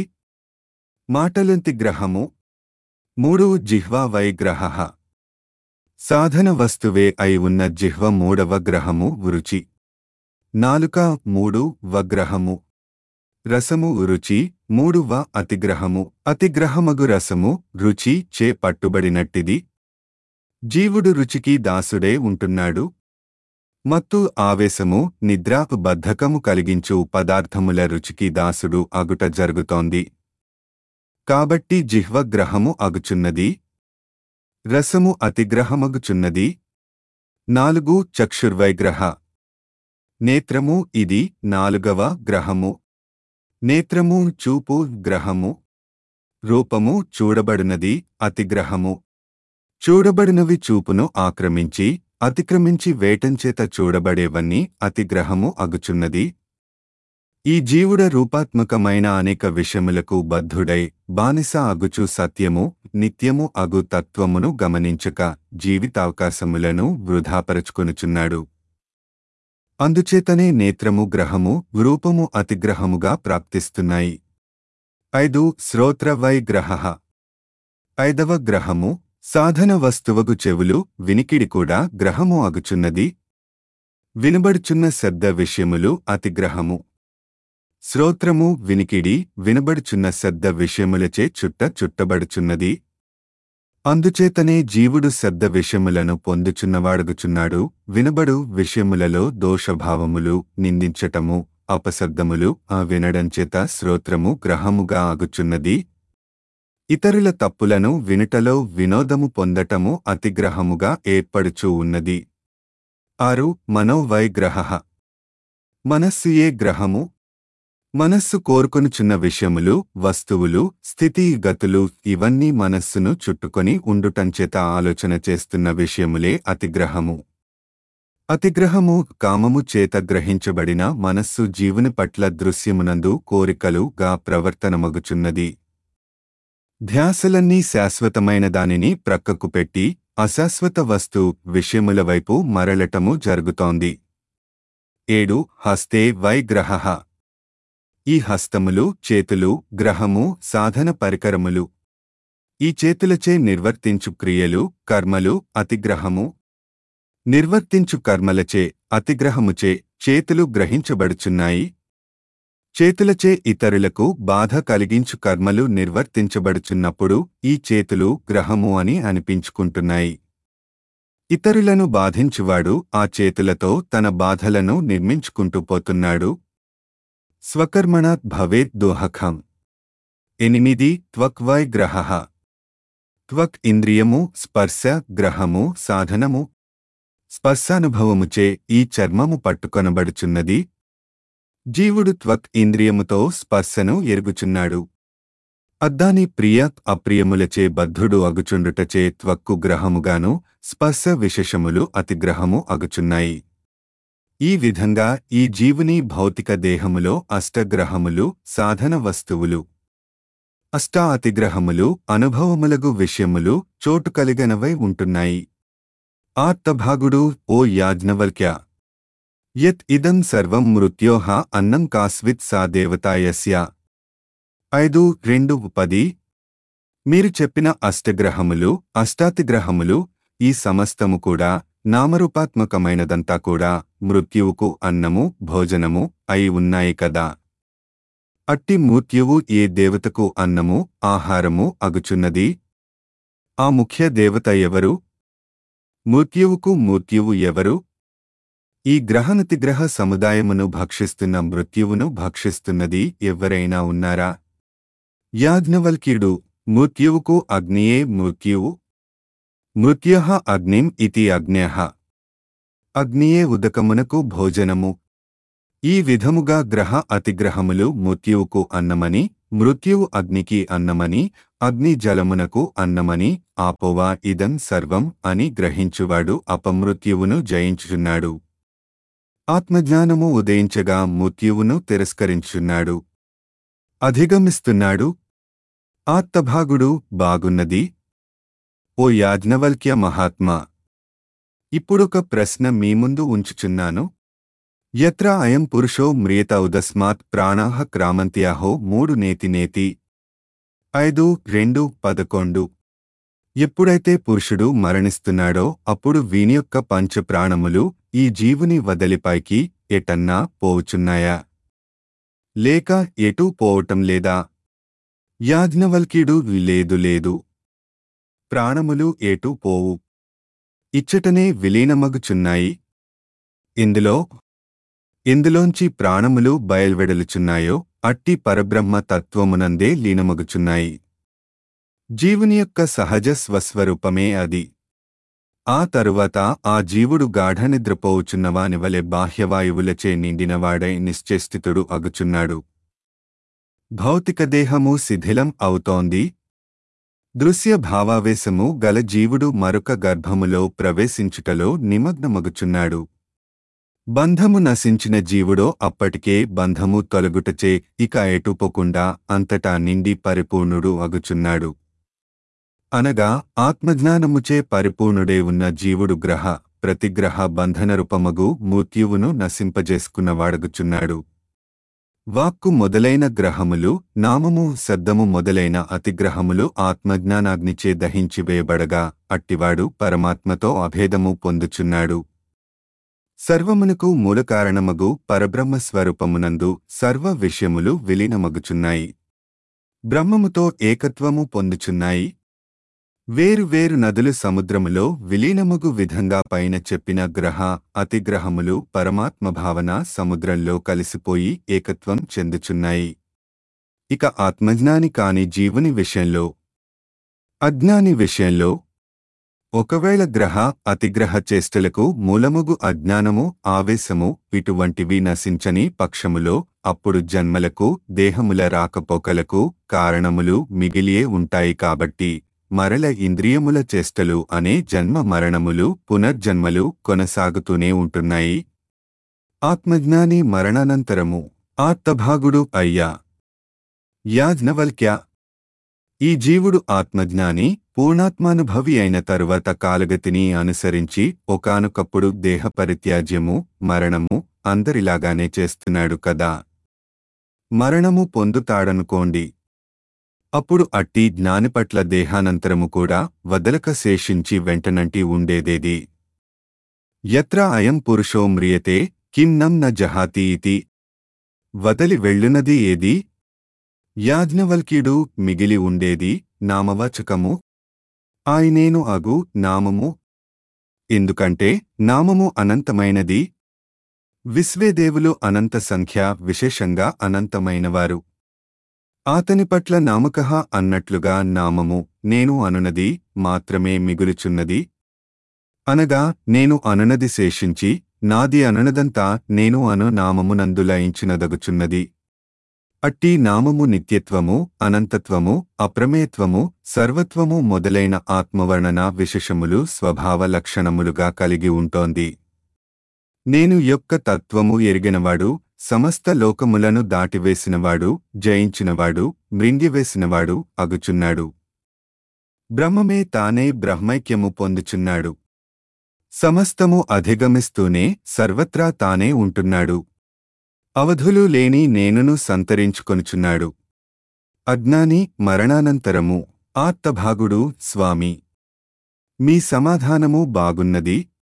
మాటలంతి గ్రహము మూడు జిహ్వా వై గ్రహ సాధన వస్తువే అయి ఉన్న జిహ్వ మూడవ గ్రహము రుచి నాలుక మూడు వగ్రహము రసము రుచి మూడు వ అతిగ్రహము అతిగ్రహమగు రసము రుచి చే పట్టుబడినట్టిది జీవుడు రుచికి దాసుడే ఉంటున్నాడు మత్తు ఆవేశము నిద్రాపు బద్ధకము కలిగించు పదార్థముల రుచికి దాసుడు అగుట జరుగుతోంది కాబట్టి జిహ్వగ్రహము అగుచున్నది రసము అతిగ్రహమగుచున్నది నాలుగు చక్షుర్వైగ్రహ నేత్రము ఇది నాలుగవ గ్రహము నేత్రము చూపు గ్రహము రూపము చూడబడినది అతిగ్రహము చూడబడినవి చూపును ఆక్రమించి అతిక్రమించి వేటంచేత చూడబడేవన్నీ అతిగ్రహము అగుచున్నది ఈ జీవుడ రూపాత్మకమైన అనేక విషయములకు బద్ధుడై బానిస అగుచు సత్యము నిత్యము అగు తత్వమును గమనించక జీవితావకాశములను వృధాపరచుకొనుచున్నాడు అందుచేతనే నేత్రము గ్రహము రూపము అతిగ్రహముగా ప్రాప్తిస్తున్నాయి ఐదు శ్రోత్రవై గ్రహ ఐదవ గ్రహము సాధన వస్తువగు చెవులు వినికిడి కూడా గ్రహము అగుచున్నది వినబడుచున్న శబ్ద విషయములు అతిగ్రహము శ్రోత్రము వినికిడి వినబడుచున్న శబ్ద విషయములచే చుట్ట చుట్టబడుచున్నది అందుచేతనే జీవుడు శబ్ద విషయములను పొందుచున్నవాడుగుచున్నాడు వినబడు విషయములలో దోషభావములు నిందించటము అపశబ్దములు ఆ వినడంచేత శ్రోత్రము గ్రహముగా ఆగుచున్నది ఇతరుల తప్పులను వినుటలో వినోదము పొందటము అతిగ్రహముగా ఏర్పడుచూ ఉన్నది ఆరు మనోవైగ్రహ మనస్సు ఏ గ్రహము మనస్సు కోరుకొనుచున్న విషయములు వస్తువులు స్థితిగతులు ఇవన్నీ మనస్సును చుట్టుకొని ఉండుటంచేత ఆలోచన చేస్తున్న విషయములే అతిగ్రహము అతిగ్రహము కామము చేత గ్రహించబడిన మనస్సు జీవుని పట్ల దృశ్యమునందు కోరికలుగా ప్రవర్తనమగుచున్నది ధ్యాసలన్నీ శాశ్వతమైన దానిని ప్రక్కకు పెట్టి అశాశ్వత వస్తు విషయముల వైపు మరలటము జరుగుతోంది ఏడు హస్తే వైగ్రహ ఈ హస్తములు చేతులు గ్రహము సాధన పరికరములు ఈ చేతులచే నిర్వర్తించు క్రియలు కర్మలు అతిగ్రహము నిర్వర్తించు కర్మలచే అతిగ్రహముచే చేతులు గ్రహించబడుచున్నాయి చేతులచే ఇతరులకు బాధ కలిగించు కర్మలు నిర్వర్తించబడుచున్నప్పుడు ఈ చేతులు గ్రహము అని అనిపించుకుంటున్నాయి ఇతరులను బాధించువాడు ఆ చేతులతో తన బాధలను నిర్మించుకుంటూ పోతున్నాడు స్వకర్మణాత్ భవేత్ దోహకం ఎనిమిది త్వక్వై గ్రహ త్వక్ ఇంద్రియము స్పర్శ గ్రహము సాధనము స్పర్శానుభవముచే ఈ చర్మము పట్టుకొనబడుచున్నది జీవుడు త్వక్ ఇంద్రియముతో స్పర్శను ఎరుగుచున్నాడు అద్దాని ప్రియ అప్రియములచే బద్ధుడు అగుచుండుటచే త్వక్కు గ్రహముగాను స్పర్శ విశేషములు అతిగ్రహము అగుచున్నాయి ఈ విధంగా ఈ జీవుని భౌతిక దేహములో అష్టగ్రహములు సాధన వస్తువులు అష్ట అతిగ్రహములు అనుభవములగు విషయములు చోటు కలిగనవై ఉంటున్నాయి ఆర్తభాగుడు ఓ యాజ్ఞవల్క్య యత్ ఇదం సర్వం మృత్యోహ అన్నం కాస్విత్ సా దేవతాయస్య ఐదు రెండు పది మీరు చెప్పిన అష్టగ్రహములు అష్టాతిగ్రహములు ఈ సమస్తము కూడా నామరూపాత్మకమైనదంతా కూడా మృత్యువుకు అన్నము భోజనము అయి ఉన్నాయి కదా అట్టి మృత్యువు ఏ దేవతకు అన్నము ఆహారము అగుచున్నది ఆ ముఖ్య దేవత ఎవరు మృత్యువుకు మృత్యువు ఎవరు ఈ గ్రహనతిగ్రహ సముదాయమును భక్షిస్తున్న మృత్యువును భక్షిస్తున్నది ఎవరైనా ఉన్నారా యాజ్ఞవల్క్యుడు మృత్యువుకు అగ్నియే మృత్యువు మృత్యః అగ్నిం ఇతి అగ్న్యః అగ్నియే ఉదకమునకు భోజనము ఈ విధముగా గ్రహ అతిగ్రహములు మృత్యువుకు అన్నమని మృత్యువు అగ్నికి అన్నమని అగ్ని జలమునకు అన్నమని ఆపోవా ఇదం సర్వం అని గ్రహించువాడు అపమృత్యువును జయించుచున్నాడు ఆత్మజ్ఞానము ఉదయించగా మృత్యువును తిరస్కరించున్నాడు అధిగమిస్తున్నాడు ఆత్తభాగుడు బాగున్నది ఓ యాజ్ఞవల్క్య మహాత్మా ఇప్పుడొక ప్రశ్న మీ ముందు ఉంచుచున్నాను యత్ర అయం పురుషో మ్రియత ఉదస్మాత్ ప్రాణాహ క్రామంత్యాహో మూడు నేతి నేతి ఐదు రెండు పదకొండు ఎప్పుడైతే పురుషుడు మరణిస్తున్నాడో అప్పుడు వీని యొక్క పంచప్రాణములు ఈ జీవుని వదలిపైకి ఎటన్నా పోవుచున్నాయా లేక ఎటూ పోవటం లేదా యాజ్ఞవల్క్యుడు లేదు లేదు ప్రాణములు ఏటూ పోవు ఇచ్చటనే విలీనమగుచున్నాయి ఇందులో ఇందులోంచి ప్రాణములు బయల్వెడలుచున్నాయో అట్టి పరబ్రహ్మ తత్వమునందే లీనమగుచున్నాయి జీవుని యొక్క సహజ స్వస్వరూపమే అది ఆ తరువాత ఆ జీవుడు గాఢనిద్రపోవుచున్నవానివలె బాహ్యవాయువులచే నిండినవాడై నిశ్చేష్టితుడు అగుచున్నాడు భౌతిక దేహము శిథిలం అవుతోంది దృశ్య భావావేశము గల జీవుడు మరొక గర్భములో ప్రవేశించుటలో నిమగ్నమగుచున్నాడు బంధము నశించిన జీవుడో అప్పటికే బంధము తొలగుటచే ఇక ఎటుపోకుండా అంతటా నిండి పరిపూర్ణుడు అగుచున్నాడు అనగా ఆత్మజ్ఞానముచే పరిపూర్ణుడే ఉన్న జీవుడు గ్రహ ప్రతిగ్రహ బంధనరూపమగు మృత్యువును నశింపజేసుకున్నవాడగుచున్నాడు వాక్కు మొదలైన గ్రహములు నామము శబ్దము మొదలైన అతిగ్రహములు ఆత్మజ్ఞానాగ్నిచే దహించివేయబడగా అట్టివాడు పరమాత్మతో అభేదము పొందుచున్నాడు సర్వమునకు మూలకారణమగు పరబ్రహ్మ స్వరూపమునందు సర్వ విషయములు విలీనమగుచున్నాయి బ్రహ్మముతో ఏకత్వము పొందుచున్నాయి వేరు వేరు నదులు సముద్రములో విలీనముగు విధంగా పైన చెప్పిన గ్రహ అతిగ్రహములు పరమాత్మ భావన సముద్రంలో కలిసిపోయి ఏకత్వం చెందుచున్నాయి ఇక ఆత్మజ్ఞాని కాని జీవుని విషయంలో అజ్ఞాని విషయంలో ఒకవేళ గ్రహ అతిగ్రహ చేష్టలకు మూలముగు అజ్ఞానము ఆవేశము ఇటువంటివి నశించని పక్షములో అప్పుడు జన్మలకు దేహముల రాకపోకలకు కారణములు మిగిలియే ఉంటాయి కాబట్టి మరల ఇంద్రియముల చేష్టలు అనే జన్మ మరణములు పునర్జన్మలు కొనసాగుతూనే ఉంటున్నాయి ఆత్మజ్ఞాని మరణానంతరము ఆర్తభాగుడు అయ్యా యాజ్ఞవల్క్య ఈ జీవుడు ఆత్మజ్ఞాని పూర్ణాత్మానుభవి అయిన తరువాత కాలగతిని అనుసరించి ఒకానొకప్పుడు దేహ పరిత్యాజ్యము మరణము అందరిలాగానే చేస్తున్నాడు కదా మరణము పొందుతాడనుకోండి అప్పుడు అట్టి జ్ఞాని పట్ల దేహానంతరము కూడా వదలక శేషించి వెంటనంటి ఉండేదేది యత్ర అయం పురుషో మ్రియతే కిం నం న జహాతి ఇతి వదలి వెళ్ళునది ఏది యాజ్ఞవల్క్యుడు మిగిలి ఉండేది నామవాచకము ఆయనేను అగు నామము ఎందుకంటే నామము అనంతమైనది విశ్వేదేవులు అనంత సంఖ్య విశేషంగా అనంతమైనవారు ఆతని పట్ల నామకహ అన్నట్లుగా నామము నేను అనునది మాత్రమే మిగులుచున్నది అనగా నేను అనునది శేషించి నాది అనునదంతా నేను అను నామమునందు లయించినదగుచున్నది అట్టి నామము నిత్యత్వము అనంతత్వము అప్రమేత్వము సర్వత్వము మొదలైన ఆత్మవర్ణన విశేషములు స్వభావ లక్షణములుగా కలిగి ఉంటోంది నేను యొక్క తత్వము ఎరిగినవాడు సమస్త లోకములను దాటివేసినవాడు జయించినవాడు మృంగివేసినవాడు అగుచున్నాడు బ్రహ్మమే తానే బ్రహ్మైక్యము పొందుచున్నాడు సమస్తము అధిగమిస్తూనే సర్వత్రా తానే ఉంటున్నాడు అవధులు లేని నేనును సంతరించుకొనుచున్నాడు అజ్ఞాని మరణానంతరము ఆర్తభాగుడు స్వామి మీ సమాధానము బాగున్నది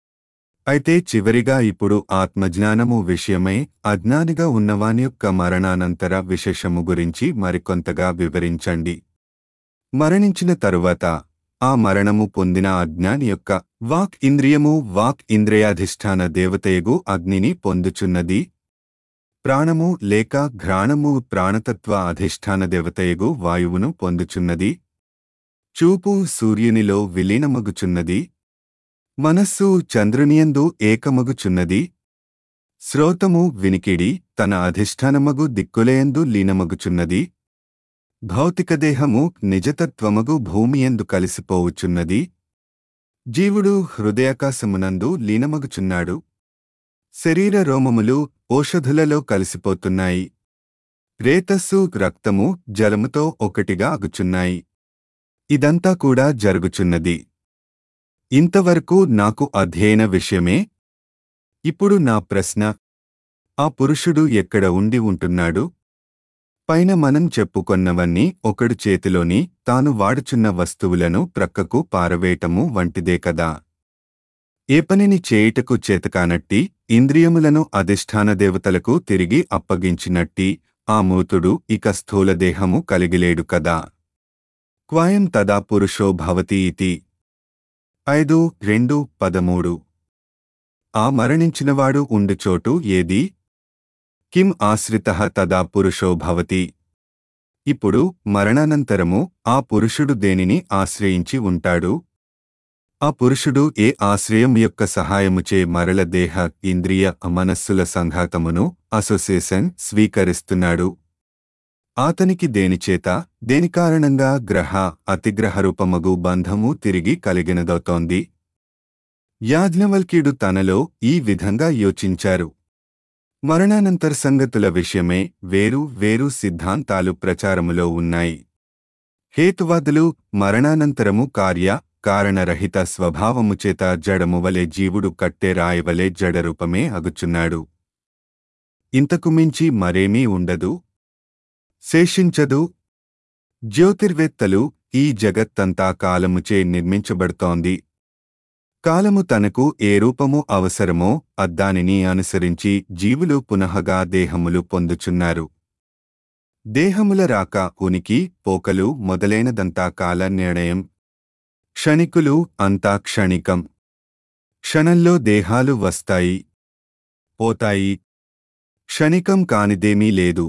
అయితే చివరిగా ఇప్పుడు ఆత్మజ్ఞానము విషయమై అజ్ఞానిగా ఉన్నవాని యొక్క మరణానంతర విశేషము గురించి మరికొంతగా వివరించండి మరణించిన తరువాత ఆ మరణము పొందిన అజ్ఞాని యొక్క వాక్ ఇంద్రియము వాక్ ఇంద్రియాధిష్టాన దేవతయగు అగ్నిని పొందుచున్నది ప్రాణము లేక ఘ్రాణము ప్రాణతత్వ అధిష్టాన దేవతయగు వాయువును పొందుచున్నది చూపు సూర్యునిలో విలీనమగుచున్నది మనస్సు చంద్రునియందు ఏకమగుచున్నది శ్రోతము వినికిడి తన అధిష్టానమగు దిక్కులయందు లీనమగుచున్నది భౌతికదేహము నిజతత్వమగు భూమియందు కలిసిపోవుచున్నది జీవుడు హృదయాకాశమునందు లీనమగుచున్నాడు శరీర రోమములు ఓషధులలో కలిసిపోతున్నాయి రేతస్సు రక్తము జలముతో ఒకటిగా అగుచున్నాయి ఇదంతా కూడా జరుగుచున్నది ఇంతవరకు నాకు అధ్యయన విషయమే ఇప్పుడు నా ప్రశ్న ఆ పురుషుడు ఎక్కడ ఉండి ఉంటున్నాడు పైన మనం చెప్పుకొన్నవన్నీ ఒకడు చేతిలోని తాను వాడుచున్న వస్తువులను ప్రక్కకు పారవేయటము వంటిదే కదా ఏ పనిని చేయుటకు చేతకానట్టి ఇంద్రియములను అధిష్టాన దేవతలకు తిరిగి అప్పగించినట్టి ఆ మూతుడు ఇక స్థూలదేహము కలిగిలేడు కదా క్వాయం తదా పురుషో భవతి ఇతి ఐదు రెండు పదమూడు ఆ మరణించినవాడు ఉండుచోటు ఏది కిం ఆశ్రిత తదా పురుషో భవతి ఇప్పుడు మరణానంతరము ఆ పురుషుడు దేనిని ఆశ్రయించి ఉంటాడు ఆ పురుషుడు ఏ ఆశ్రయం యొక్క సహాయముచే మరల దేహ ఇంద్రియ మనస్సుల సంఘాతమును అసోసియేషన్ స్వీకరిస్తున్నాడు ఆతనికి దేనిచేత దేని కారణంగా గ్రహ అతిగ్రహ రూపమగు బంధము తిరిగి కలిగినదవుతోంది యాజ్ఞవల్క్యుడు తనలో ఈ విధంగా యోచించారు మరణానంతర సంగతుల విషయమే వేరు వేరు సిద్ధాంతాలు ప్రచారములో ఉన్నాయి హేతువాదులు మరణానంతరము కార్య కారణరహిత స్వభావము చేత జడము వలె జీవుడు కట్టె రాయవలే జడరూపమే అగుచున్నాడు ఇంతకు మించి మరేమీ ఉండదు శేషించదు జ్యోతిర్వేత్తలు ఈ జగత్తంతా కాలముచే నిర్మించబడుతోంది కాలము తనకు ఏ రూపము అవసరమో అద్దానిని అనుసరించి జీవులు పునఃగా దేహములు పొందుచున్నారు దేహముల రాక ఉనికి పోకలు మొదలైనదంతా కాల నిర్ణయం క్షణికులు అంతా క్షణికం క్షణంలో దేహాలు వస్తాయి పోతాయి క్షణికం కానిదేమీ లేదు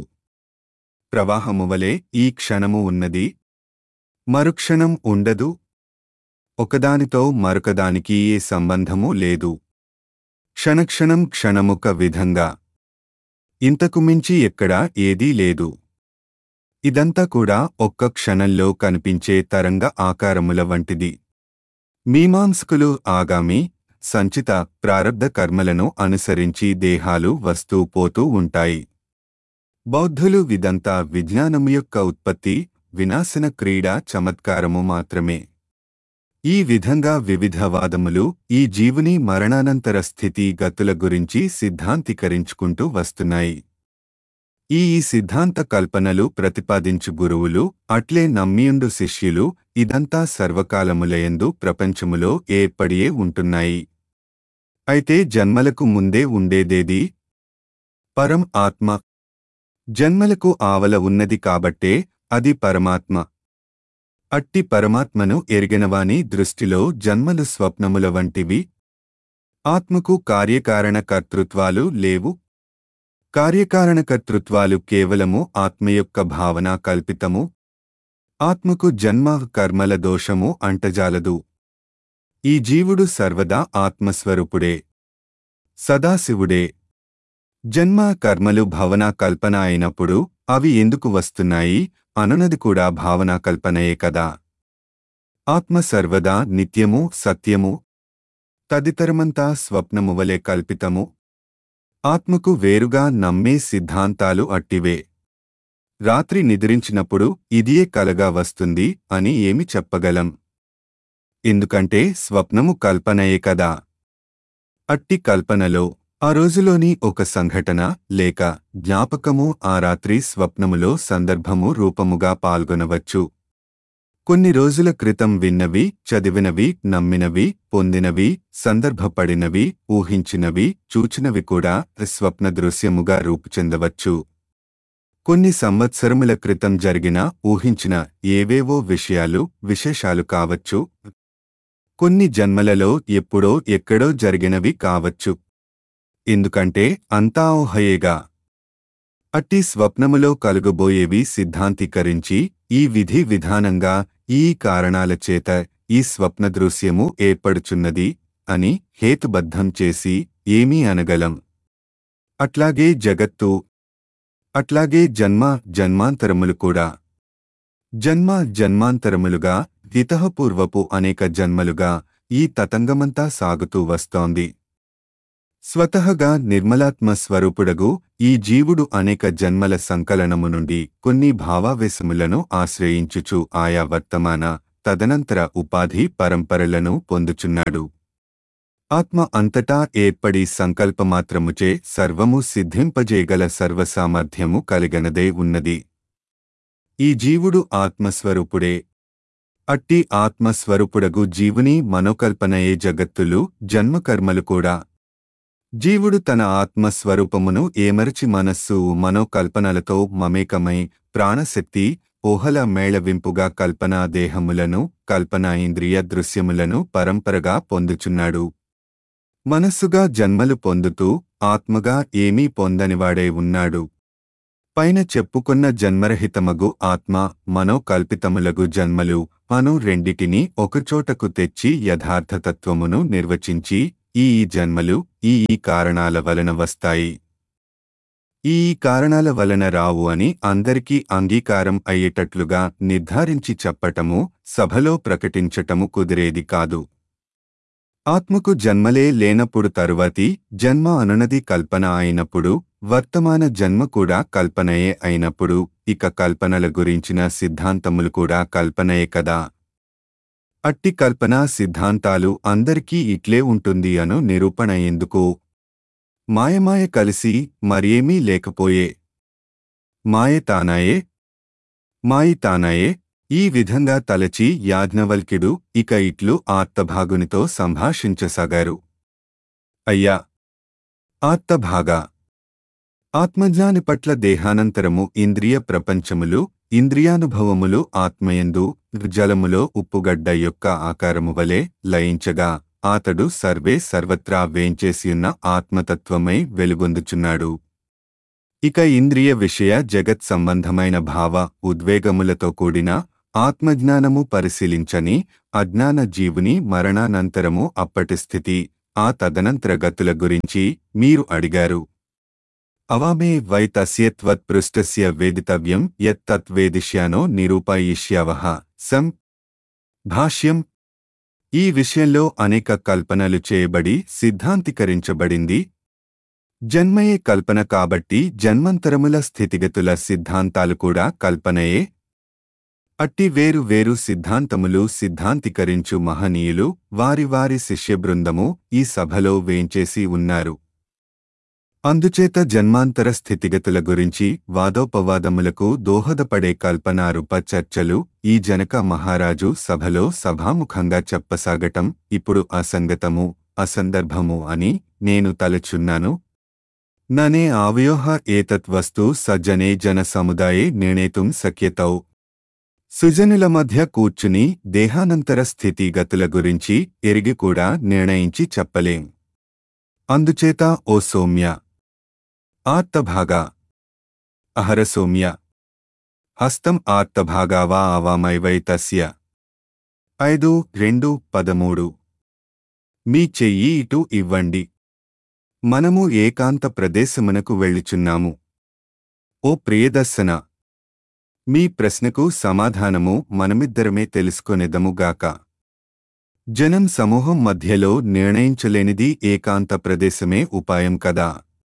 ప్రవాహము వలె ఈ క్షణము ఉన్నది మరుక్షణం ఉండదు ఒకదానితో మరొకదానికి ఏ సంబంధము లేదు క్షణక్షణం క్షణముక విధంగా ఇంతకు మించి ఎక్కడా ఏదీ లేదు ఇదంతా కూడా ఒక్క క్షణంలో కనిపించే తరంగ ఆకారముల వంటిది మీమాంసకులు ఆగామి సంచిత ప్రారబ్ధ కర్మలను అనుసరించి దేహాలు వస్తూ పోతూ ఉంటాయి బౌద్ధులు విదంతా విజ్ఞానము యొక్క ఉత్పత్తి వినాశన క్రీడ చమత్కారము మాత్రమే ఈ విధంగా వివిధ వాదములు ఈ జీవుని మరణానంతర స్థితి గతుల గురించి సిద్ధాంతీకరించుకుంటూ వస్తున్నాయి ఈ ఈ సిద్ధాంత కల్పనలు ప్రతిపాదించు గురువులు అట్లే నమ్మియుండు శిష్యులు ఇదంతా సర్వకాలములయందు ప్రపంచములో ఏర్పడియే ఉంటున్నాయి అయితే జన్మలకు ముందే ఉండేదేది పరం ఆత్మ జన్మలకు ఆవల ఉన్నది కాబట్టే అది పరమాత్మ అట్టి పరమాత్మను ఎరిగినవాని దృష్టిలో జన్మలు స్వప్నముల వంటివి ఆత్మకు కార్యకారణ కర్తృత్వాలు లేవు కార్యకారణ కర్తృత్వాలు కేవలము ఆత్మ యొక్క భావన కల్పితము ఆత్మకు జన్మ కర్మల దోషము అంటజాలదు ఈ జీవుడు సర్వదా ఆత్మస్వరూపుడే సదాశివుడే జన్మ కర్మలు భావనా కల్పన అయినప్పుడు అవి ఎందుకు వస్తున్నాయి అనునది కూడా భావనా కల్పనయే కదా ఆత్మ సర్వదా నిత్యము సత్యము తదితరమంతా స్వప్నము వలె కల్పితము ఆత్మకు వేరుగా నమ్మే సిద్ధాంతాలు అట్టివే రాత్రి నిద్రించినప్పుడు ఇదియే కలగా వస్తుంది అని ఏమి చెప్పగలం ఎందుకంటే స్వప్నము కల్పనయే కదా అట్టి కల్పనలో ఆ రోజులోని ఒక సంఘటన లేక జ్ఞాపకము ఆ రాత్రి స్వప్నములో సందర్భము రూపముగా పాల్గొనవచ్చు కొన్ని రోజుల క్రితం విన్నవి చదివినవి నమ్మినవి పొందినవి సందర్భపడినవి ఊహించినవి చూచినవి కూడా స్వప్న దృశ్యముగా రూపు చెందవచ్చు కొన్ని సంవత్సరముల క్రితం జరిగిన ఊహించిన ఏవేవో విషయాలు విశేషాలు కావచ్చు కొన్ని జన్మలలో ఎప్పుడో ఎక్కడో జరిగినవి కావచ్చు ఎందుకంటే అంతా ఊహయేగా అట్టి స్వప్నములో కలుగబోయేవి సిద్ధాంతీకరించి ఈ విధి విధానంగా ఈ కారణాల చేత ఈ స్వప్న దృశ్యము ఏర్పడుచున్నది అని హేతుబద్ధం చేసి ఏమీ అనగలం అట్లాగే జగత్తు అట్లాగే జన్మ జన్మాంతరములు కూడా జన్మ జన్మాంతరములుగా ఇతహపూర్వపు అనేక జన్మలుగా ఈ తతంగమంతా సాగుతూ వస్తోంది స్వతహగా నిర్మలాత్మ స్వరూపుడగు ఈ జీవుడు అనేక జన్మల సంకలనము నుండి కొన్ని భావావేశములను ఆశ్రయించుచు ఆయా వర్తమాన తదనంతర ఉపాధి పరంపరలను పొందుచున్నాడు ఆత్మ అంతటా ఏర్పడి సంకల్పమాత్రముచే సర్వము సిద్ధింపజేయగల సర్వసామర్థ్యము కలిగనదే ఉన్నది ఈ జీవుడు ఆత్మస్వరూపుడే అట్టి ఆత్మస్వరూపుడగు జీవుని మనోకల్పనయే జగత్తులు జన్మకర్మలు కూడా జీవుడు తన ఆత్మస్వరూపమును ఏమరచి మనస్సు మనోకల్పనలతో మమేకమై ప్రాణశక్తి ఊహల మేళవింపుగా కల్పనా దేహములను కల్పనా ఇంద్రియ దృశ్యములను పరంపరగా పొందుచున్నాడు మనస్సుగా జన్మలు పొందుతూ ఆత్మగా ఏమీ పొందనివాడే ఉన్నాడు పైన చెప్పుకున్న జన్మరహితమగు ఆత్మ మనోకల్పితములగు జన్మలు అను రెండిటిని ఒకచోటకు తెచ్చి యథార్థతత్వమును నిర్వచించి ఈ ఈ జన్మలు ఈ ఈ కారణాల వలన వస్తాయి ఈ ఈ కారణాల వలన రావు అని అందరికీ అంగీకారం అయ్యేటట్లుగా నిర్ధారించి చెప్పటము సభలో ప్రకటించటము కుదిరేది కాదు ఆత్మకు జన్మలే లేనప్పుడు తరువాతి జన్మ అనునది కల్పన అయినప్పుడు వర్తమాన జన్మ కూడా కల్పనయే అయినప్పుడు ఇక కల్పనల గురించిన సిద్ధాంతములు కూడా కల్పనయే కదా అట్టి కల్పనా సిద్ధాంతాలు అందరికీ ఇట్లే ఉంటుంది అను నిరూపణ ఎందుకు మాయమాయ కలిసి మరేమీ లేకపోయే మాయ తానాయే మాయి తానాయే ఈ విధంగా తలచి యాజ్ఞవల్క్యుడు ఇక ఇట్లు ఆర్తభాగునితో సంభాషించసాగారు అయ్యా ఆర్తభాగా ఆత్మజ్ఞాని పట్ల దేహానంతరము ఇంద్రియ ప్రపంచములు ఇంద్రియానుభవములు ఆత్మయందు జలములో ఉప్పుగడ్డ యొక్క ఆకారము వలె లయించగా ఆతడు సర్వే సర్వత్రా వేంచేసియున్న ఆత్మతత్వమై వెలుగొందుచున్నాడు ఇక ఇంద్రియ విషయ జగత్ సంబంధమైన భావ ఉద్వేగములతో కూడిన ఆత్మజ్ఞానము పరిశీలించని అజ్ఞాన జీవుని మరణానంతరము అప్పటి స్థితి ఆ తదనంతర గతుల గురించి మీరు అడిగారు అవామే వై తస్యత్వత్పృష్టస్య వేదితవ్యం యత్తత్వేదిష్యానో నిరూపయిష్యావహ సం భాష్యం ఈ విషయంలో అనేక కల్పనలు చేయబడి సిద్ధాంతీకరించబడింది జన్మయే కల్పన కాబట్టి జన్మంతరముల స్థితిగతుల సిద్ధాంతాలు కూడా కల్పనయే అట్టి వేరు వేరు సిద్ధాంతములు సిద్ధాంతీకరించు మహనీయులు వారి వారి శిష్యబృందము ఈ సభలో వేంచేసి ఉన్నారు అందుచేత జన్మాంతర స్థితిగతుల గురించి వాదోపవాదములకు దోహదపడే కల్పనారూప చర్చలు ఈ జనక మహారాజు సభలో సభాముఖంగా చెప్పసాగటం ఇప్పుడు అసంగతము అసందర్భము అని నేను తలచున్నాను ననే ఆవయోహ ఏతత్ వస్తు సజ్జనే జన సముదాయే నిర్ణేతుం శక్యతౌ సుజనుల మధ్య కూర్చుని దేహానంతర స్థితిగతుల గురించి ఎరిగి కూడా నిర్ణయించి చెప్పలేం అందుచేత ఓ సౌమ్య ఆర్తభాగా అహర సౌమ్య హస్తం ఆర్తభాగా వా అవామైవై తస్య ఐదు రెండు పదమూడు మీ చెయ్యి ఇటు ఇవ్వండి మనము ఏకాంత ప్రదేశమునకు వెళ్ళుచున్నాము ఓ ప్రియదర్శన మీ ప్రశ్నకు సమాధానము మనమిద్దరమే తెలుసుకొనేదముగాక జనం సమూహం మధ్యలో నిర్ణయించలేనిది ఏకాంత ప్రదేశమే ఉపాయం కదా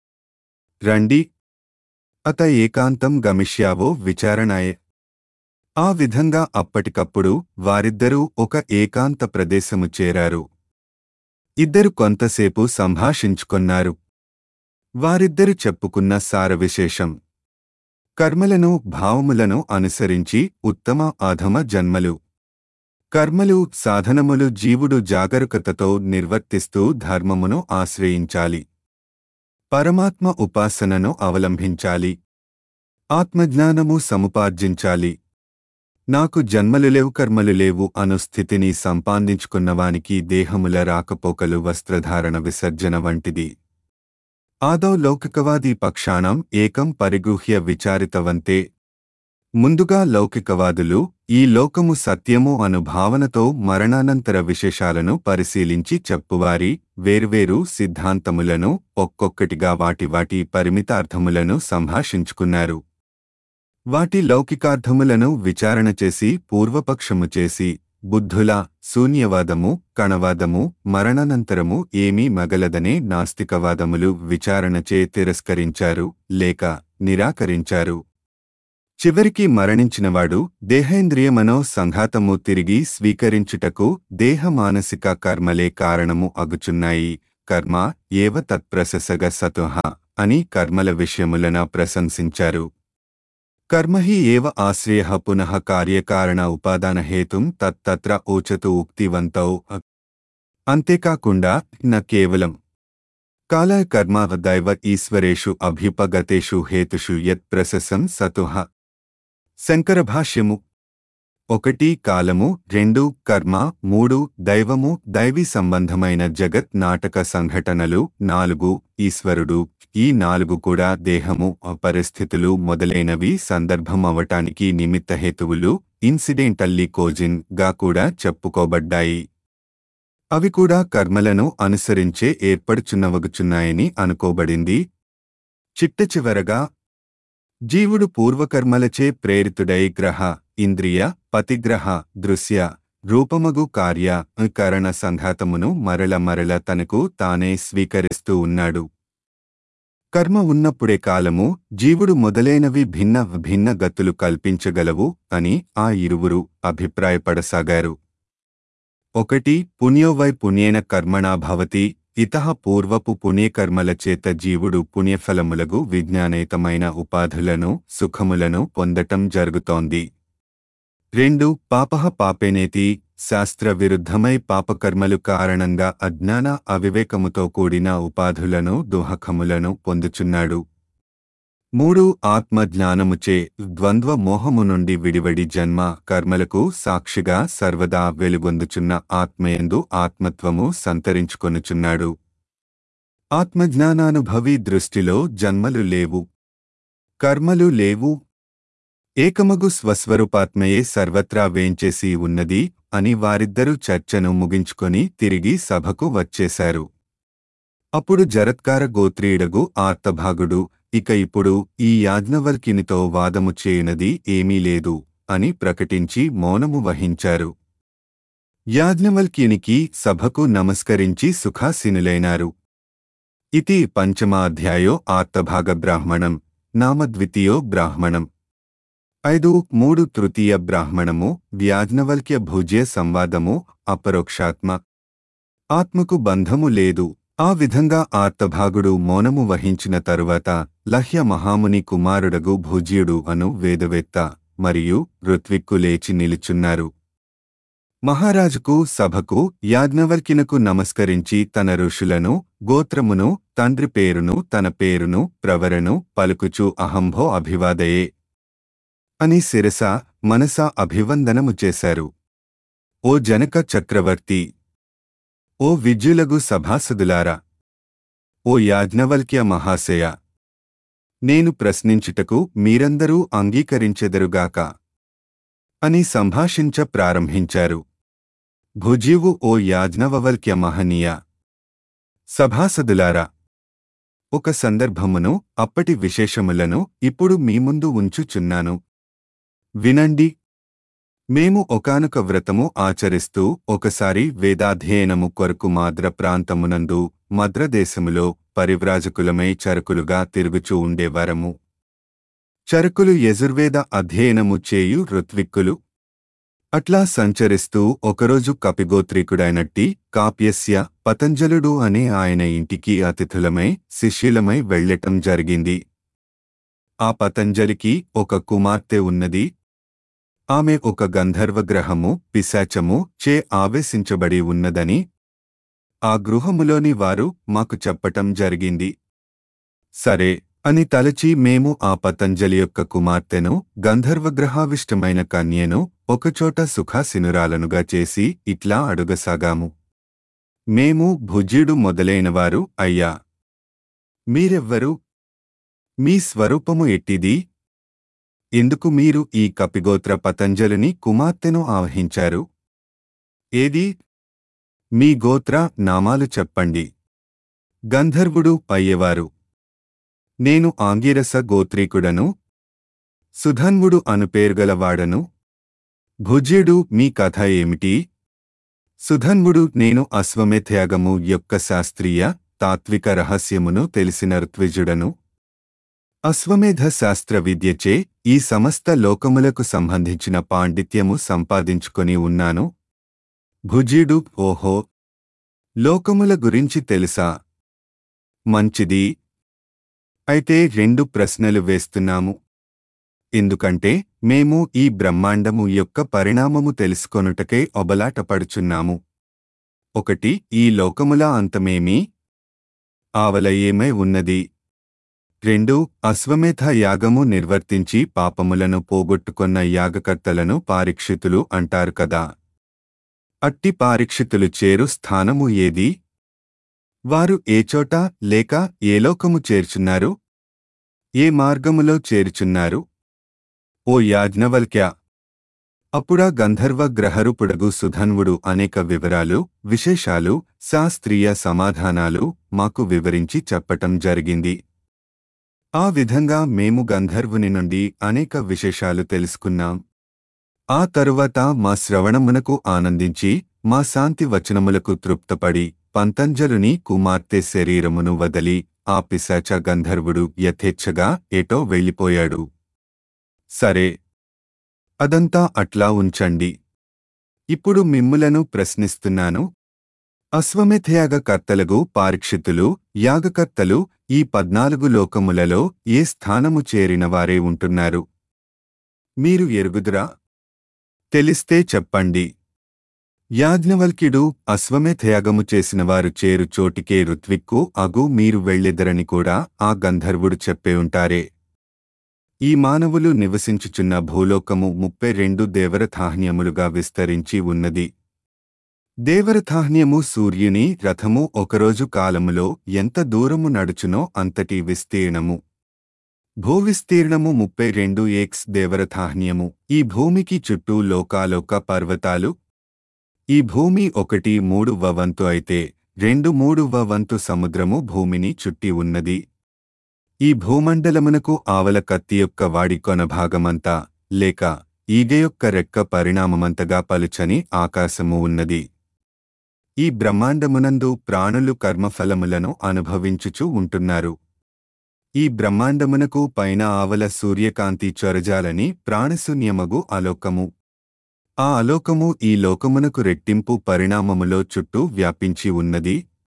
రండి అత ఏకాంతం గమిష్యావో విచారణాయే ఆ విధంగా అప్పటికప్పుడు వారిద్దరూ ఒక ఏకాంత ప్రదేశము చేరారు ఇద్దరు కొంతసేపు సంభాషించుకొన్నారు వారిద్దరు చెప్పుకున్న సార విశేషం కర్మలను భావములను అనుసరించి ఉత్తమ అధమ జన్మలు కర్మలు సాధనములు జీవుడు జాగరూకతతో నిర్వర్తిస్తూ ధర్మమును ఆశ్రయించాలి పరమాత్మ ఉపాసనను అవలంబించాలి ఆత్మజ్ఞానము సముపార్జించాలి నాకు జన్మలు లేవు కర్మలు లేవు అను స్థితిని సంపాదించుకున్నవానికి దేహముల రాకపోకలు వస్త్రధారణ విసర్జన వంటిది ఆదౌ లౌకికవాది పక్షాణం ఏకం పరిగృహ్య విచారితవంతే ముందుగా లౌకికవాదులు ఈ లోకము సత్యము అను భావనతో మరణానంతర విశేషాలను పరిశీలించి చెప్పువారి వేర్వేరు సిద్ధాంతములను ఒక్కొక్కటిగా వాటి వాటి పరిమితార్థములను సంభాషించుకున్నారు వాటి లౌకికార్థములను విచారణ చేసి పూర్వపక్షము చేసి బుద్ధుల శూన్యవాదము కణవాదము మరణానంతరము ఏమీ మగలదనే నాస్తికవాదములు విచారణచే తిరస్కరించారు లేక నిరాకరించారు చివరికి మరణించినవాడు దేహేంద్రియమనో సంఘాతము తిరిగి స్వీకరించుటకు దేహ మానసిక కర్మలే కారణము అగుచున్నాయి కర్మ ఏవ తత్ప్రశసగ సతుహ అని కర్మల విషయములన ప్రశంసించారు కర్మహి ఏవ ఆశ్రయ పునః కార్యకారణ ఉపాదానహేతుం తత్తత్ర ఓచతు ఉక్తివంతౌ అంతేకాకుండా న కేవలం కాల కర్మ దైవ ఈశ్వరేషు అభ్యుపగతేషు హేతుషు యత్ ప్రశసం సతుహ శంకర భాష్యము ఒకటి కాలము రెండు కర్మ మూడు దైవము దైవీ సంబంధమైన జగత్ నాటక సంఘటనలు నాలుగు ఈశ్వరుడు ఈ నాలుగు కూడా దేహము పరిస్థితులు మొదలైనవి సందర్భం అవటానికి నిమిత్తహేతువులు ఇన్సిడెంటల్లీ కోజిన్ గా కూడా చెప్పుకోబడ్డాయి అవి కూడా కర్మలను అనుసరించే ఏర్పడుచున్నవగుచున్నాయని అనుకోబడింది చిట్ట చివరగా జీవుడు పూర్వకర్మలచే ప్రేరితుడై గ్రహ ఇంద్రియ పతిగ్రహ దృశ్య రూపమగు కార్య కరణ సంఘాతమును మరల మరల తనకు తానే స్వీకరిస్తూ ఉన్నాడు కర్మ ఉన్నప్పుడే కాలము జీవుడు మొదలైనవి భిన్న భిన్న గతులు కల్పించగలవు అని ఆ ఇరువురు అభిప్రాయపడసాగారు ఒకటి పుణ్యోవై పుణ్యేన కర్మణా భవతి ఇతః పూర్వపు పుణ్యకర్మల చేత జీవుడు పుణ్యఫలములగు విజ్ఞానేతమైన ఉపాధులను సుఖములను పొందటం జరుగుతోంది రెండు పాపః పాపేనేతి శాస్త్ర విరుద్ధమై పాపకర్మలు కారణంగా అజ్ఞాన అవివేకముతో కూడిన ఉపాధులను దుహకములను పొందుచున్నాడు మూడు ఆత్మజ్ఞానముచే ద్వంద్వ మోహము నుండి విడివడి జన్మ కర్మలకు సాక్షిగా సర్వదా వెలుగొందుచున్న ఆత్మయందు ఆత్మత్వము సంతరించుకొనుచున్నాడు ఆత్మజ్ఞానానుభవి దృష్టిలో జన్మలు లేవు కర్మలు లేవు ఏకమగు స్వస్వరూపాత్మయే సర్వత్రా వేంచేసి ఉన్నది అని వారిద్దరూ చర్చను ముగించుకొని తిరిగి సభకు వచ్చేశారు అప్పుడు జరత్కార గోత్రీయుడగు ఆర్తభాగుడు ఇక ఇప్పుడు ఈ యాజ్ఞవల్కినితో వాదము చేయునది ఏమీ లేదు అని ప్రకటించి మౌనము వహించారు యాజ్ఞవల్క్యునికి సభకు నమస్కరించి సుఖాసీనులైనారు ఇతి పంచమాధ్యాయో ఆర్తభాగ బ్రాహ్మణం నామ ద్వితీయో బ్రాహ్మణం ఐదు మూడు తృతీయ బ్రాహ్మణము వ్యాజ్ఞవల్క్య భుజ్య సంవాదము అపరోక్షాత్మ ఆత్మకు బంధము లేదు ఆ విధంగా ఆర్తభాగుడు మౌనము వహించిన తరువాత లహ్య మహాముని కుమారుడగు భుజ్యుడు అను వేదవేత్త మరియు ఋత్విక్కు లేచి నిలుచున్నారు మహారాజుకు సభకు యాజ్ఞవల్కినకు నమస్కరించి తన ఋషులను గోత్రమును తండ్రి పేరును తన పేరును ప్రవరను పలుకుచు అహంభో అభివాదయే అని శిరస మనస అభివందనము చేశారు ఓ జనక చక్రవర్తి ఓ విద్యులగు సభాసదులారా ఓ యాజ్ఞవల్క్య మహాశయ నేను ప్రశ్నించుటకు మీరందరూ అంగీకరించెదరుగాక అని సంభాషించ ప్రారంభించారు భుజీవు ఓ యాజ్ఞవల్క్య మహనీయ సభాసదులారా ఒక సందర్భమును అప్పటి విశేషములను ఇప్పుడు మీ ముందు ఉంచుచున్నాను వినండి మేము ఒకానొక వ్రతము ఆచరిస్తూ ఒకసారి వేదాధ్యయనము కొరకు మాద్ర ప్రాంతమునందు మద్రదేశములో పరివ్రాజకులమై చరకులుగా తిరుగుచూ ఉండేవారము చరకులు యజుర్వేద అధ్యయనము చేయు ఋత్విక్కులు అట్లా సంచరిస్తూ ఒకరోజు కపిగోత్రీకుడైనట్టి కాప్యస్య పతంజలుడు అనే ఆయన ఇంటికి అతిథులమై శిష్యులమై వెళ్ళటం జరిగింది ఆ పతంజలికి ఒక కుమార్తె ఉన్నది ఆమె ఒక గంధర్వగ్రహము పిశాచము చే ఆవేశించబడి ఉన్నదని ఆ గృహములోని వారు మాకు చెప్పటం జరిగింది సరే అని తలచి మేము ఆ పతంజలి యొక్క కుమార్తెను గంధర్వగ్రహావిష్టమైన కన్యను ఒకచోట సుఖాసినురాలనుగా చేసి ఇట్లా అడుగసాగాము మేము భుజ్యుడు మొదలైనవారు అయ్యా మీరెవ్వరు మీ స్వరూపము ఎట్టిది ఎందుకు మీరు ఈ కపిగోత్ర పతంజలిని కుమార్తెను ఆవహించారు ఏది మీ గోత్ర నామాలు చెప్పండి గంధర్వుడు అయ్యేవారు నేను ఆంగిరస గోత్రీకుడను సుధన్వుడు అనుపేర్గలవాడను భుజ్యుడు మీ కథ ఏమిటి సుధన్వుడు నేను అశ్వమేధ్యాగము యొక్క శాస్త్రీయ తాత్విక రహస్యమును తెలిసిన ఋత్విజుడను అశ్వమేధ శాస్త్ర విద్యచే ఈ సమస్త లోకములకు సంబంధించిన పాండిత్యము సంపాదించుకొని ఉన్నాను భుజీడు ఓహో లోకముల గురించి తెలుసా మంచిది అయితే రెండు ప్రశ్నలు వేస్తున్నాము ఎందుకంటే మేము ఈ బ్రహ్మాండము యొక్క పరిణామము తెలుసుకొనుటకై ఒబలాటపడుచున్నాము ఒకటి ఈ లోకముల అంతమేమి ఆవల ఏమై ఉన్నది రెండు అశ్వమేధ యాగము నిర్వర్తించి పాపములను పోగొట్టుకొన్న యాగకర్తలను పారీక్షితులు అంటారు కదా అట్టి పారీక్షితులు చేరు స్థానము ఏది వారు ఏ చోట లేక ఏ లోకము చేర్చున్నారు ఏ మార్గములో చేర్చున్నారు ఓ యాజ్ఞవల్క్య అప్పుడా గంధర్వ గ్రహరూపుడగు సుధన్వుడు అనేక వివరాలు విశేషాలు శాస్త్రీయ సమాధానాలు మాకు వివరించి చెప్పటం జరిగింది ఆ విధంగా మేము గంధర్వుని నుండి అనేక విశేషాలు తెలుసుకున్నాం ఆ తరువాత మా శ్రవణమునకు ఆనందించి మా శాంతి వచనములకు తృప్తపడి పంతంజలుని కుమార్తె శరీరమును వదలి ఆ పిశాచ గంధర్వుడు యథేచ్ఛగా ఎటో వెళ్ళిపోయాడు సరే అదంతా అట్లా ఉంచండి ఇప్పుడు మిమ్ములను ప్రశ్నిస్తున్నాను అశ్వమేధయాగ కర్తలగు పారీక్షితులు యాగకర్తలు ఈ పద్నాలుగు లోకములలో ఏ స్థానము చేరినవారే ఉంటున్నారు మీరు ఎరుగుదురా తెలిస్తే చెప్పండి యాజ్ఞవల్క్యుడు అశ్వమేధయాగము చేసినవారు చేరు చోటికే ఋత్విక్కు అగు మీరు వెళ్ళెదరని కూడా ఆ గంధర్వుడు చెప్పే ఉంటారే ఈ మానవులు నివసించుచున్న భూలోకము ముప్పై రెండు దేవరథాహ్న్యములుగా విస్తరించి ఉన్నది దేవరథాహ్న్యము సూర్యుని రథము ఒకరోజు కాలములో ఎంత దూరము నడుచునో అంతటి విస్తీర్ణము భూవిస్తీర్ణము ముప్పై రెండు ఎక్స్ దేవరథాహ్న్యము ఈ భూమికి చుట్టూ లోకాలోక పర్వతాలు ఈ భూమి ఒకటి మూడువ వంతు అయితే రెండు మూడువ వంతు సముద్రము భూమిని చుట్టి ఉన్నది ఈ భూమండలమునకు ఆవల కత్తి యొక్క వాడి కొన భాగమంతా లేక ఈగ యొక్క రెక్క పరిణామమంతగా పలుచని ఆకాశము ఉన్నది ఈ బ్రహ్మాండమునందు ప్రాణులు కర్మఫలములను అనుభవించుచూ ఉంటున్నారు ఈ బ్రహ్మాండమునకు పైన ఆవల సూర్యకాంతి చొరజాలని ప్రాణశూన్యమగు అలోకము ఆ అలోకము ఈ లోకమునకు రెట్టింపు పరిణామములో చుట్టూ వ్యాపించి ఉన్నది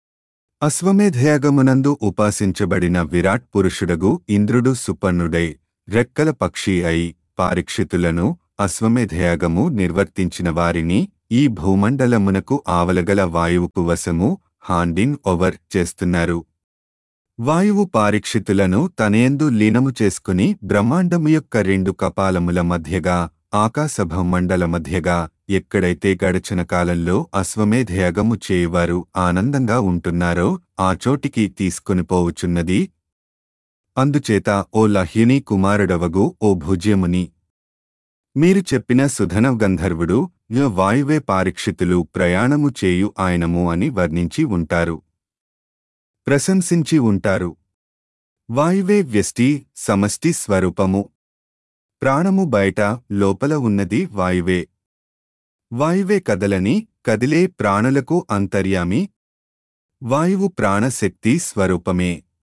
అశ్వమేధయాగమునందు ఉపాసించబడిన విరాట్ పురుషుడగు ఇంద్రుడు సుపర్ణుడై రెక్కల పక్షి అయి పారీక్షితులను అశ్వమేధయాగము నిర్వర్తించిన వారిని ఈ భూమండలమునకు ఆవలగల వాయువుకు వశము హాండిన్ ఓవర్ చేస్తున్నారు వాయువు పారీక్షితులను తనయందు లీనము చేసుకుని బ్రహ్మాండము యొక్క రెండు కపాలముల మధ్యగా ఆకాశభమండల మధ్యగా ఎక్కడైతే గడచిన కాలంలో అశ్వమేధయాగము చేయువారు ఆనందంగా ఉంటున్నారో ఆ చోటికి తీసుకుని పోవుచున్నది అందుచేత ఓ లహ్యుని కుమారుడవగు ఓ భుజ్యముని మీరు చెప్పిన సుధన గంధర్వుడు య వాయువే పారీక్షితులు ప్రయాణము చేయు ఆయనము అని వర్ణించి ఉంటారు ప్రశంసించి ఉంటారు వాయువే వ్యష్టి సమష్టి స్వరూపము ప్రాణము బయట లోపల ఉన్నది వాయువే వాయువే కదలని కదిలే ప్రాణులకు అంతర్యామి వాయువు ప్రాణశక్తి స్వరూపమే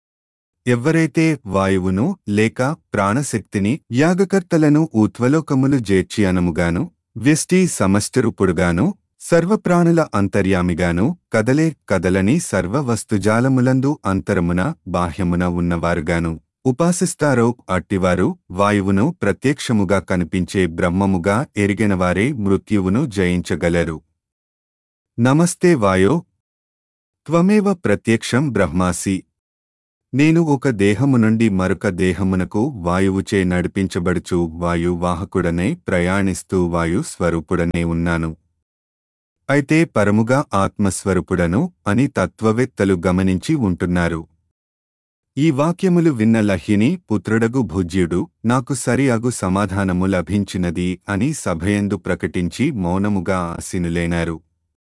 ఎవ్వరైతే వాయువును లేక ప్రాణశక్తిని యాగకర్తలను ఊత్వలోకములు జేర్చి అనముగాను వ్యష్టి సమష్టిరూపుడుగాను సర్వప్రాణుల అంతర్యామిగాను కదలే కదలని సర్వ వస్తుజాలములందు అంతరమున బాహ్యమున ఉన్నవారుగాను ఉపాసిస్తారో అట్టివారు వాయువును ప్రత్యక్షముగా కనిపించే బ్రహ్మముగా ఎరిగినవారే మృత్యువును జయించగలరు నమస్తే వాయో త్వమేవ ప్రత్యక్షం బ్రహ్మాసి నేను ఒక దేహము నుండి మరొక దేహమునకు వాయువుచే నడిపించబడుచు వాయువాహకుడనై ప్రయాణిస్తూ వాయు స్వరూపుడనే ఉన్నాను అయితే పరముగా ఆత్మస్వరూపుడను అని తత్వవేత్తలు గమనించి ఉంటున్నారు ఈ వాక్యములు విన్న లహ్యిని పుత్రుడగు భుజ్యుడు నాకు సరి అగు సమాధానము లభించినది అని సభయందు ప్రకటించి మౌనముగా ఆసీనులేనారు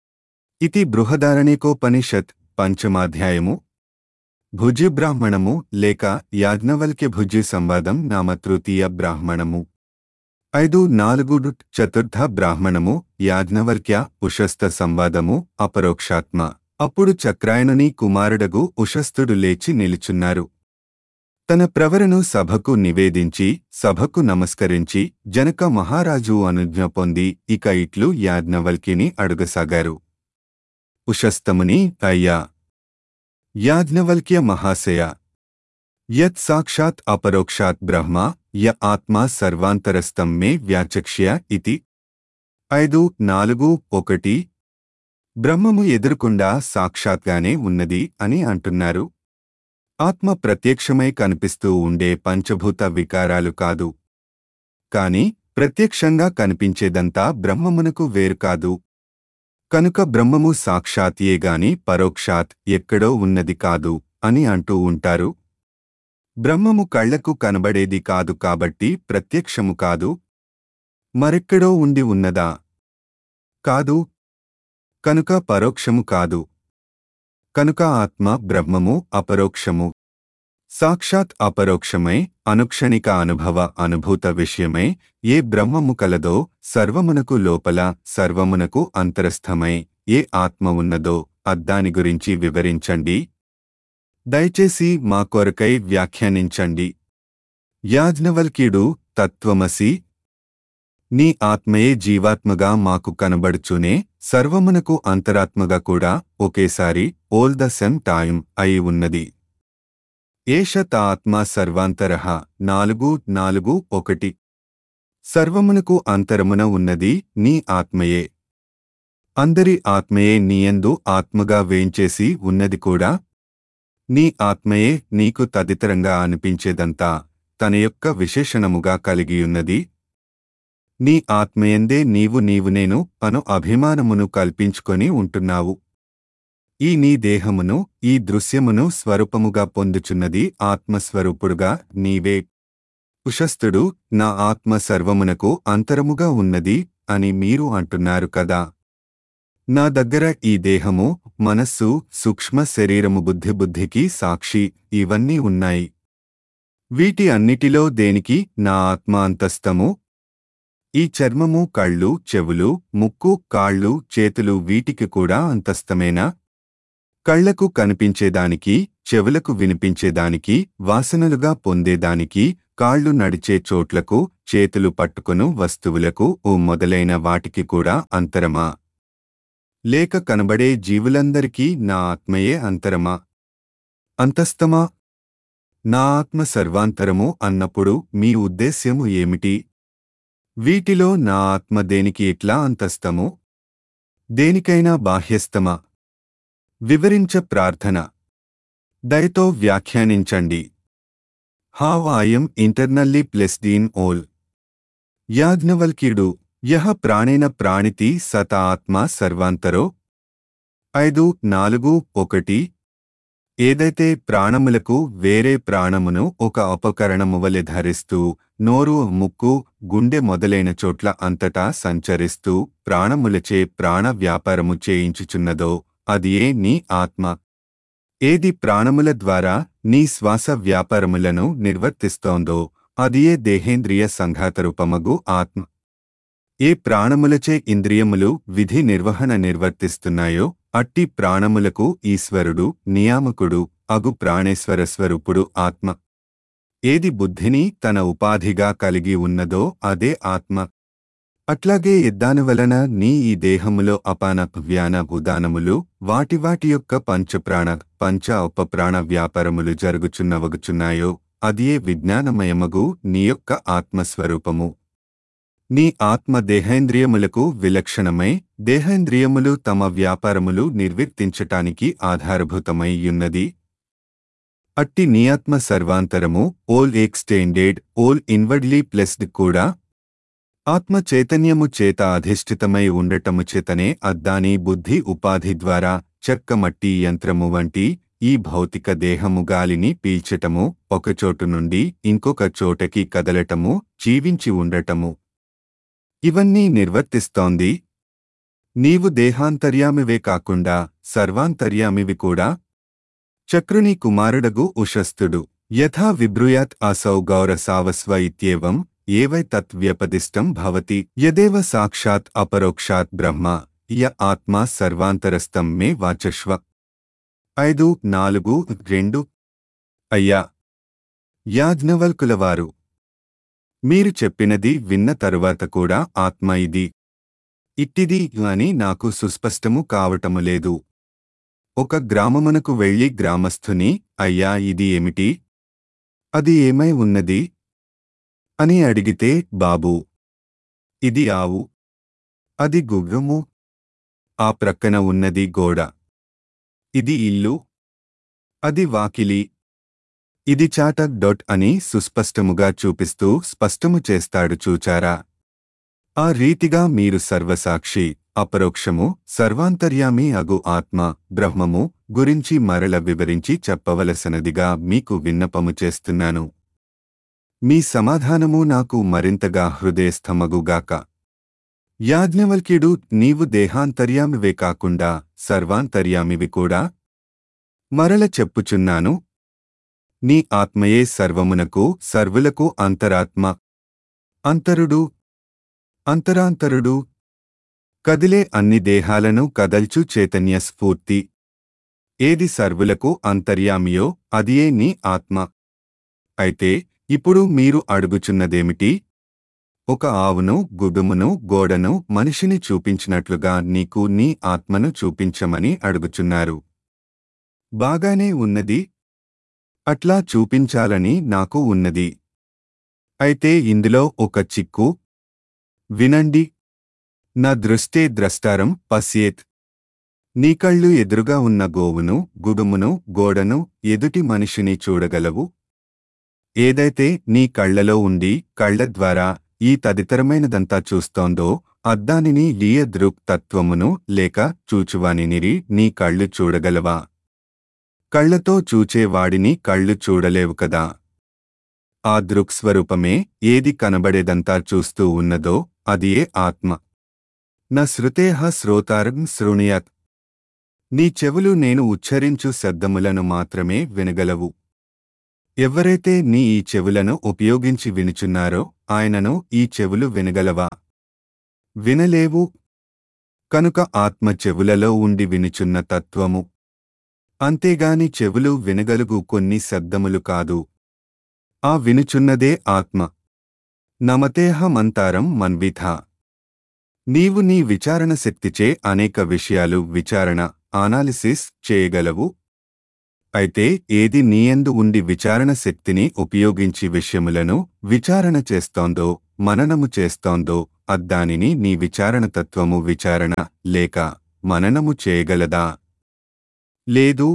ఇది బృహదారణికోపనిషత్ పంచమాధ్యాయము భుజ్య బ్రాహ్మణము లేక యాజ్ఞవల్క్య భుజ్య సంవాదం నామ తృతీయ బ్రాహ్మణము ఐదు నాలుగు చతుర్థ బ్రాహ్మణము యాజ్ఞవల్క్య ఉషస్థ సంవాదము అపరోక్షాత్మ అప్పుడు చక్రాయనుని కుమారుడగు ఉషస్థుడు లేచి నిలుచున్నారు తన ప్రవరను సభకు నివేదించి సభకు నమస్కరించి జనక మహారాజు అనుజ్ఞ పొంది ఇక ఇట్లు యాజ్ఞవల్కిని అడుగసాగారు ఉషస్తముని అయ్యా యాజ్ఞవల్క్య మహాశయ యత్ సాక్షాత్ అపరోక్షాత్ బ్రహ్మ య ఆత్మా సర్వాంతరస్థం మే వ్యాచక్ష్య ఇతి ఐదు నాలుగు ఒకటి బ్రహ్మము ఎదురుకుండా సాక్షాత్గానే ఉన్నది అని అంటున్నారు ఆత్మ ప్రత్యక్షమై కనిపిస్తూ ఉండే పంచభూత వికారాలు కాదు కాని ప్రత్యక్షంగా కనిపించేదంతా బ్రహ్మమునకు వేరు కాదు కనుక బ్రహ్మము సాక్షాత్యే గాని పరోక్షాత్ ఎక్కడో ఉన్నది కాదు అని అంటూ ఉంటారు బ్రహ్మము కళ్లకు కనబడేది కాదు కాబట్టి ప్రత్యక్షము కాదు మరెక్కడో ఉండి ఉన్నదా కాదు కనుక పరోక్షము కాదు కనుక ఆత్మ బ్రహ్మము అపరోక్షము సాక్షాత్ అపరోక్షమై అనుక్షణిక అనుభవ అనుభూత విషయమై ఏ బ్రహ్మము కలదో సర్వమునకు లోపల సర్వమునకు అంతరస్థమై ఏ ఆత్మ ఉన్నదో అద్దాని గురించి వివరించండి దయచేసి మా కొరకై వ్యాఖ్యానించండి యాజ్ఞవల్క్యుడు తత్వమసి నీ ఆత్మయే జీవాత్మగా మాకు కనబడుచునే సర్వమునకు అంతరాత్మగా కూడా ఒకేసారి ఓల్ ద సెమ్ టైం అయి ఉన్నది ఏష త ఆత్మ సర్వాంతరః నాలుగు నాలుగు ఒకటి సర్వమునకు అంతరమున ఉన్నది నీ ఆత్మయే అందరి ఆత్మయే నీయందు ఆత్మగా వేంచేసి ఉన్నది కూడా నీ ఆత్మయే నీకు తదితరంగా అనిపించేదంతా తన యొక్క విశేషణముగా కలిగియున్నది నీ ఆత్మయందే నీవు నీవు నేను అను అభిమానమును కల్పించుకొని ఉంటున్నావు ఈ నీ దేహమును ఈ దృశ్యమును స్వరూపముగా పొందుచున్నది ఆత్మస్వరూపుడుగా నీవే ఉషస్థుడు నా ఆత్మ సర్వమునకు అంతరముగా ఉన్నది అని మీరు అంటున్నారు కదా నా దగ్గర ఈ దేహము మనస్సు సూక్ష్మ శరీరము బుద్ధి బుద్ధికి సాక్షి ఇవన్నీ ఉన్నాయి వీటి అన్నిటిలో దేనికి నా ఆత్మ అంతస్తము ఈ చర్మము కళ్ళు చెవులు ముక్కు కాళ్ళు చేతులు వీటికి కూడా అంతస్తమేనా కళ్లకు కనిపించేదానికి చెవులకు వినిపించేదానికి వాసనలుగా పొందేదానికి కాళ్ళు నడిచే చోట్లకు చేతులు పట్టుకొను వస్తువులకు ఓ మొదలైన వాటికి కూడా అంతరమా లేక కనబడే జీవులందరికీ నా ఆత్మయే అంతరమా అంతస్తమా నా ఆత్మ సర్వాంతరము అన్నప్పుడు మీ ఉద్దేశ్యము ఏమిటి వీటిలో నా ఆత్మ దేనికి ఎట్లా అంతస్తము దేనికైనా బాహ్యస్తమా వివరించ ప్రార్థన దయతో వ్యాఖ్యానించండి have I'm internally placed in all యాజ్ఞవల్క్యుడు యహ ప్రాణేన ప్రాణితి సత ఆత్మ సర్వాంతరో ఐదు నాలుగు ఒకటి ఏదైతే ప్రాణములకు వేరే ప్రాణమును ఒక ఉపకరణము వలె ధరిస్తూ నోరు ముక్కు గుండె మొదలైన చోట్ల అంతటా సంచరిస్తూ ప్రాణములచే ప్రాణ వ్యాపారము చేయించుచున్నదో అది ఏ నీ ఆత్మ ఏది ప్రాణముల ద్వారా నీ శ్వాస వ్యాపారములను నిర్వర్తిస్తోందో అది ఏ దేహేంద్రియ సంఘాతరూపమగు ఆత్మ ఏ ప్రాణములచే ఇంద్రియములు విధి నిర్వహణ నిర్వర్తిస్తున్నాయో అట్టి ప్రాణములకు ఈశ్వరుడు నియామకుడు అగు ప్రాణేశ్వర స్వరూపుడు ఆత్మ ఏది బుద్ధిని తన ఉపాధిగా కలిగి ఉన్నదో అదే ఆత్మ అట్లాగే ఎద్దాని వలన నీ ఈ దేహములో అపాన వ్యాన ఉదానములు వాటి వాటి యొక్క పంచప్రాణ పంచ ఉపప్రాణ వ్యాపారములు జరుగుచున్నవగుచున్నాయో అదియే విజ్ఞానమయమగు నీ యొక్క ఆత్మస్వరూపము నీ ఆత్మ దేహేంద్రియములకు విలక్షణమై దేహేంద్రియములు తమ వ్యాపారములు నిర్వర్తించటానికి ఆధారభూతమై యున్నది అట్టి నియాత్మ సర్వాంతరము all extended all inwardly placed కూడా ఆత్మ చైతన్యము చేత అధిష్ఠితమై ఉండటము చేతనే అద్దాని బుద్ధి ఉపాధి ద్వారా చెక్క మట్టి యంత్రము వంటి ఈ భౌతిక దేహము గాలిని పీల్చటము ఒకచోటు నుండి ఇంకొక చోటకి కదలటము జీవించి ఉండటము ఇవన్నీ నిర్వర్తిస్తోంది నీవు దేహాంతర్యామివే కాకుండా సర్వాంతర్యామివి కూడా చక్రుని కుమారుడగు ఉషస్థుడు యథా విబ్రూయాత్ అసౌ గౌరసావస్వ ఇత్యేవం ఏవై తత్వ్యపదిష్టం భవతి యదేవ సాక్షాత్ అపరోక్షాత్ బ్రహ్మ య ఆత్మా సర్వాంతరస్థం మే వాచశ్వ ఐదు నాలుగు రెండు అయ్యా యాజ్ఞవల్కులవారు మీరు చెప్పినది విన్న తరువాత కూడా ఆత్మ ఇది ఇట్టిది అని నాకు సుస్పష్టము కావటము లేదు ఒక గ్రామమునకు వెళ్లి గ్రామస్థుని అయ్యా ఇది ఏమిటి అది ఏమై ఉన్నది అని అడిగితే బాబూ ఇది ఆవు అది గుర్రము ఆ ప్రక్కన ఉన్నది గోడ ఇది ఇల్లు అది వాకిలి ఇది చాట డొట్ అని సుస్పష్టముగా చూపిస్తూ స్పష్టము చేస్తాడు చూచారా ఆ రీతిగా మీరు సర్వసాక్షి అపరోక్షము సర్వాంతర్యామి అగు ఆత్మ బ్రహ్మము గురించి మరల వివరించి చెప్పవలసినదిగా మీకు విన్నపము చేస్తున్నాను మీ సమాధానము నాకు మరింతగా హృదయస్థమగుగాక యాజ్ఞవల్క్యుడు నీవు దేహాంతర్యామివే కాకుండా సర్వాంతర్యామివి కూడా మరల చెప్పుచున్నాను నీ ఆత్మయే సర్వమునకు సర్వులకు అంతరాత్మ అంతరుడు అంతరాంతరుడు కదిలే అన్ని దేహాలను కదల్చు చైతన్య స్ఫూర్తి ఏది సర్వులకు అంతర్యామియో అదియే నీ ఆత్మ అయితే ఇప్పుడు మీరు అడుగుచున్నదేమిటి ఒక ఆవును గుడుమును గోడను మనిషిని చూపించినట్లుగా నీకు నీ ఆత్మను చూపించమని అడుగుచున్నారు బాగానే ఉన్నది అట్లా చూపించాలని నాకు ఉన్నది అయితే ఇందులో ఒక చిక్కు వినండి నా దృష్టే ద్రష్టారం పశ్యేత్ నీ కళ్ళు ఎదురుగా ఉన్న గోవును గుడుమును గోడను ఎదుటి మనిషిని చూడగలవు ఏదైతే నీ కళ్లలో ఉండి కళ్ల ద్వారా ఈ తదితరమైనదంతా చూస్తోందో అద్దానిని లీయ దృక్ తత్వమును లేక చూచువానినిరి నీ కళ్ళు చూడగలవా కళ్లతో చూచేవాడిని కళ్ళు చూడలేవు కదా ఆ దృక్స్వరూపమే ఏది కనబడేదంతా చూస్తూ ఉన్నదో అదియే ఆత్మ న శృతేహ శ్రోతారం శృణుయత్ నీ చెవులు నేను ఉచ్చరించు శబ్దములను మాత్రమే వినగలవు ఎవరైతే నీ ఈ చెవులను ఉపయోగించి వినుచున్నారో ఆయనను ఈ చెవులు వినగలవా వినలేవు కనుక ఆత్మ చెవులలో ఉండి వినుచున్న తత్వము అంతేగాని చెవులు వినగలుగు కొన్ని శబ్దములు కాదు ఆ వినుచున్నదే ఆత్మ నమతేహమంతారం మన్విథ నీవు నీ విచారణ శక్తిచే అనేక విషయాలు విచారణ అనాలిసిస్ చేయగలవు అయితే ఏది నీయందు ఉండి విచారణ శక్తిని ఉపయోగించి విషయములను విచారణ చేస్తోందో మననము చేస్తోందో అద్దానిని నీ విచారణ తత్వము విచారణ లేక మననము చేయగలదా లేదు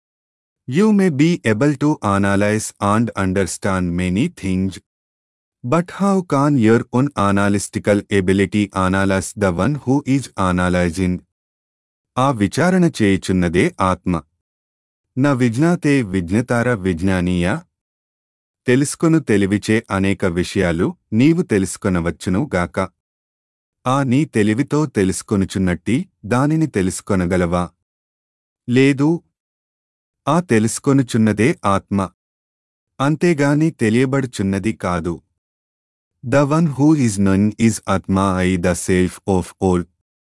you may be able to analyse and understand many things but how can your own analytical ability analyse the one who is analysing ఆ విచారణ చేయుచున్నదే ఆత్మ న విజ్ఞాతే విజ్ఞతార విజ్ఞానీయ తెలుసుకొను తెలివిచే అనేక విషయాలు నీవు తెలుసుకొనవచ్చును గాక ఆ నీ తెలివితో తెలుసుకొనుచున్నట్టి దానిని తెలుసుకొనగలవా లేదు ఆ తెలుసుకొనుచున్నదే ఆత్మ అంతేగాని తెలియబడుచున్నది కాదు the one who is none is ఆత్మా I the self of all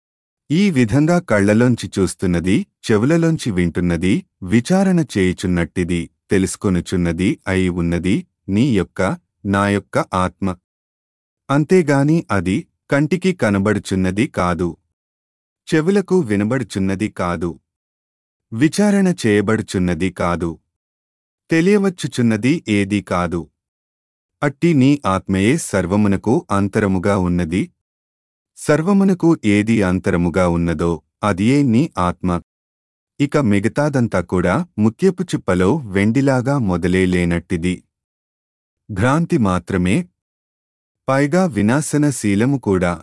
ఈ విధంగా కళ్లలోంచి చూస్తున్నది చెవులలోంచి వింటున్నది విచారణ చేయుచున్నట్టిది తెలుసుకొనుచున్నది అయి ఉన్నది నీ యొక్క నా యొక్క ఆత్మ అంతేగాని అది కంటికి కనబడుచున్నది కాదు చెవులకు వినబడుచున్నది కాదు విచారణ చేయబడుచున్నది కాదు తెలియవచ్చుచున్నది ఏదీ కాదు అట్టి నీ ఆత్మయే సర్వమునకు అంతరముగా ఉన్నది సర్వమునకు ఏది అంతరముగా ఉన్నదో అదియే నీ ఆత్మ ఇక మిగతాదంతా కూడా ముత్యపు చిప్పలో వెండిలాగా మొదలే లేనట్టిది భ్రాంతి మాత్రమే పైగా వినాశనశీలము కూడా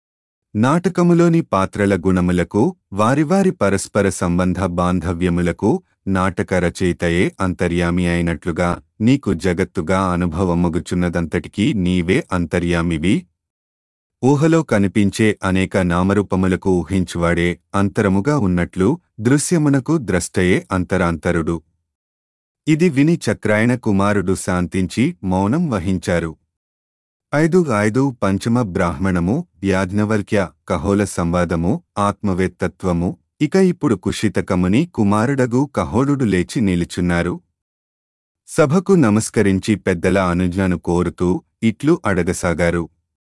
నాటకములోని పాత్రల గుణములకు వారివారి పరస్పర సంబంధ బాంధవ్యములకు నాటక రచయితయే అంతర్యామి అయినట్లుగా నీకు జగత్తుగా అనుభవమగుచున్నదంతటికీ నీవే అంతర్యామివి ఊహలో కనిపించే అనేక నామరూపములకు ఊహించువాడే అంతరముగా ఉన్నట్లు దృశ్యమునకు ద్రష్టయే అంతరాంతరుడు ఇది విని చక్రాయణ కుమారుడు శాంతించి మౌనం వహించారు ఐదు ఐదు పంచమ బ్రాహ్మణము యాజ్ఞవల్క్య కహోల సంవాదము ఆత్మవేత్తత్వము ఇక ఇప్పుడు కుషితకముని కుమారుడగు కహోలుడు లేచి నిలుచున్నారు సభకు నమస్కరించి పెద్దల అనుజ్ఞను కోరుతూ ఇట్లు అడగసాగారు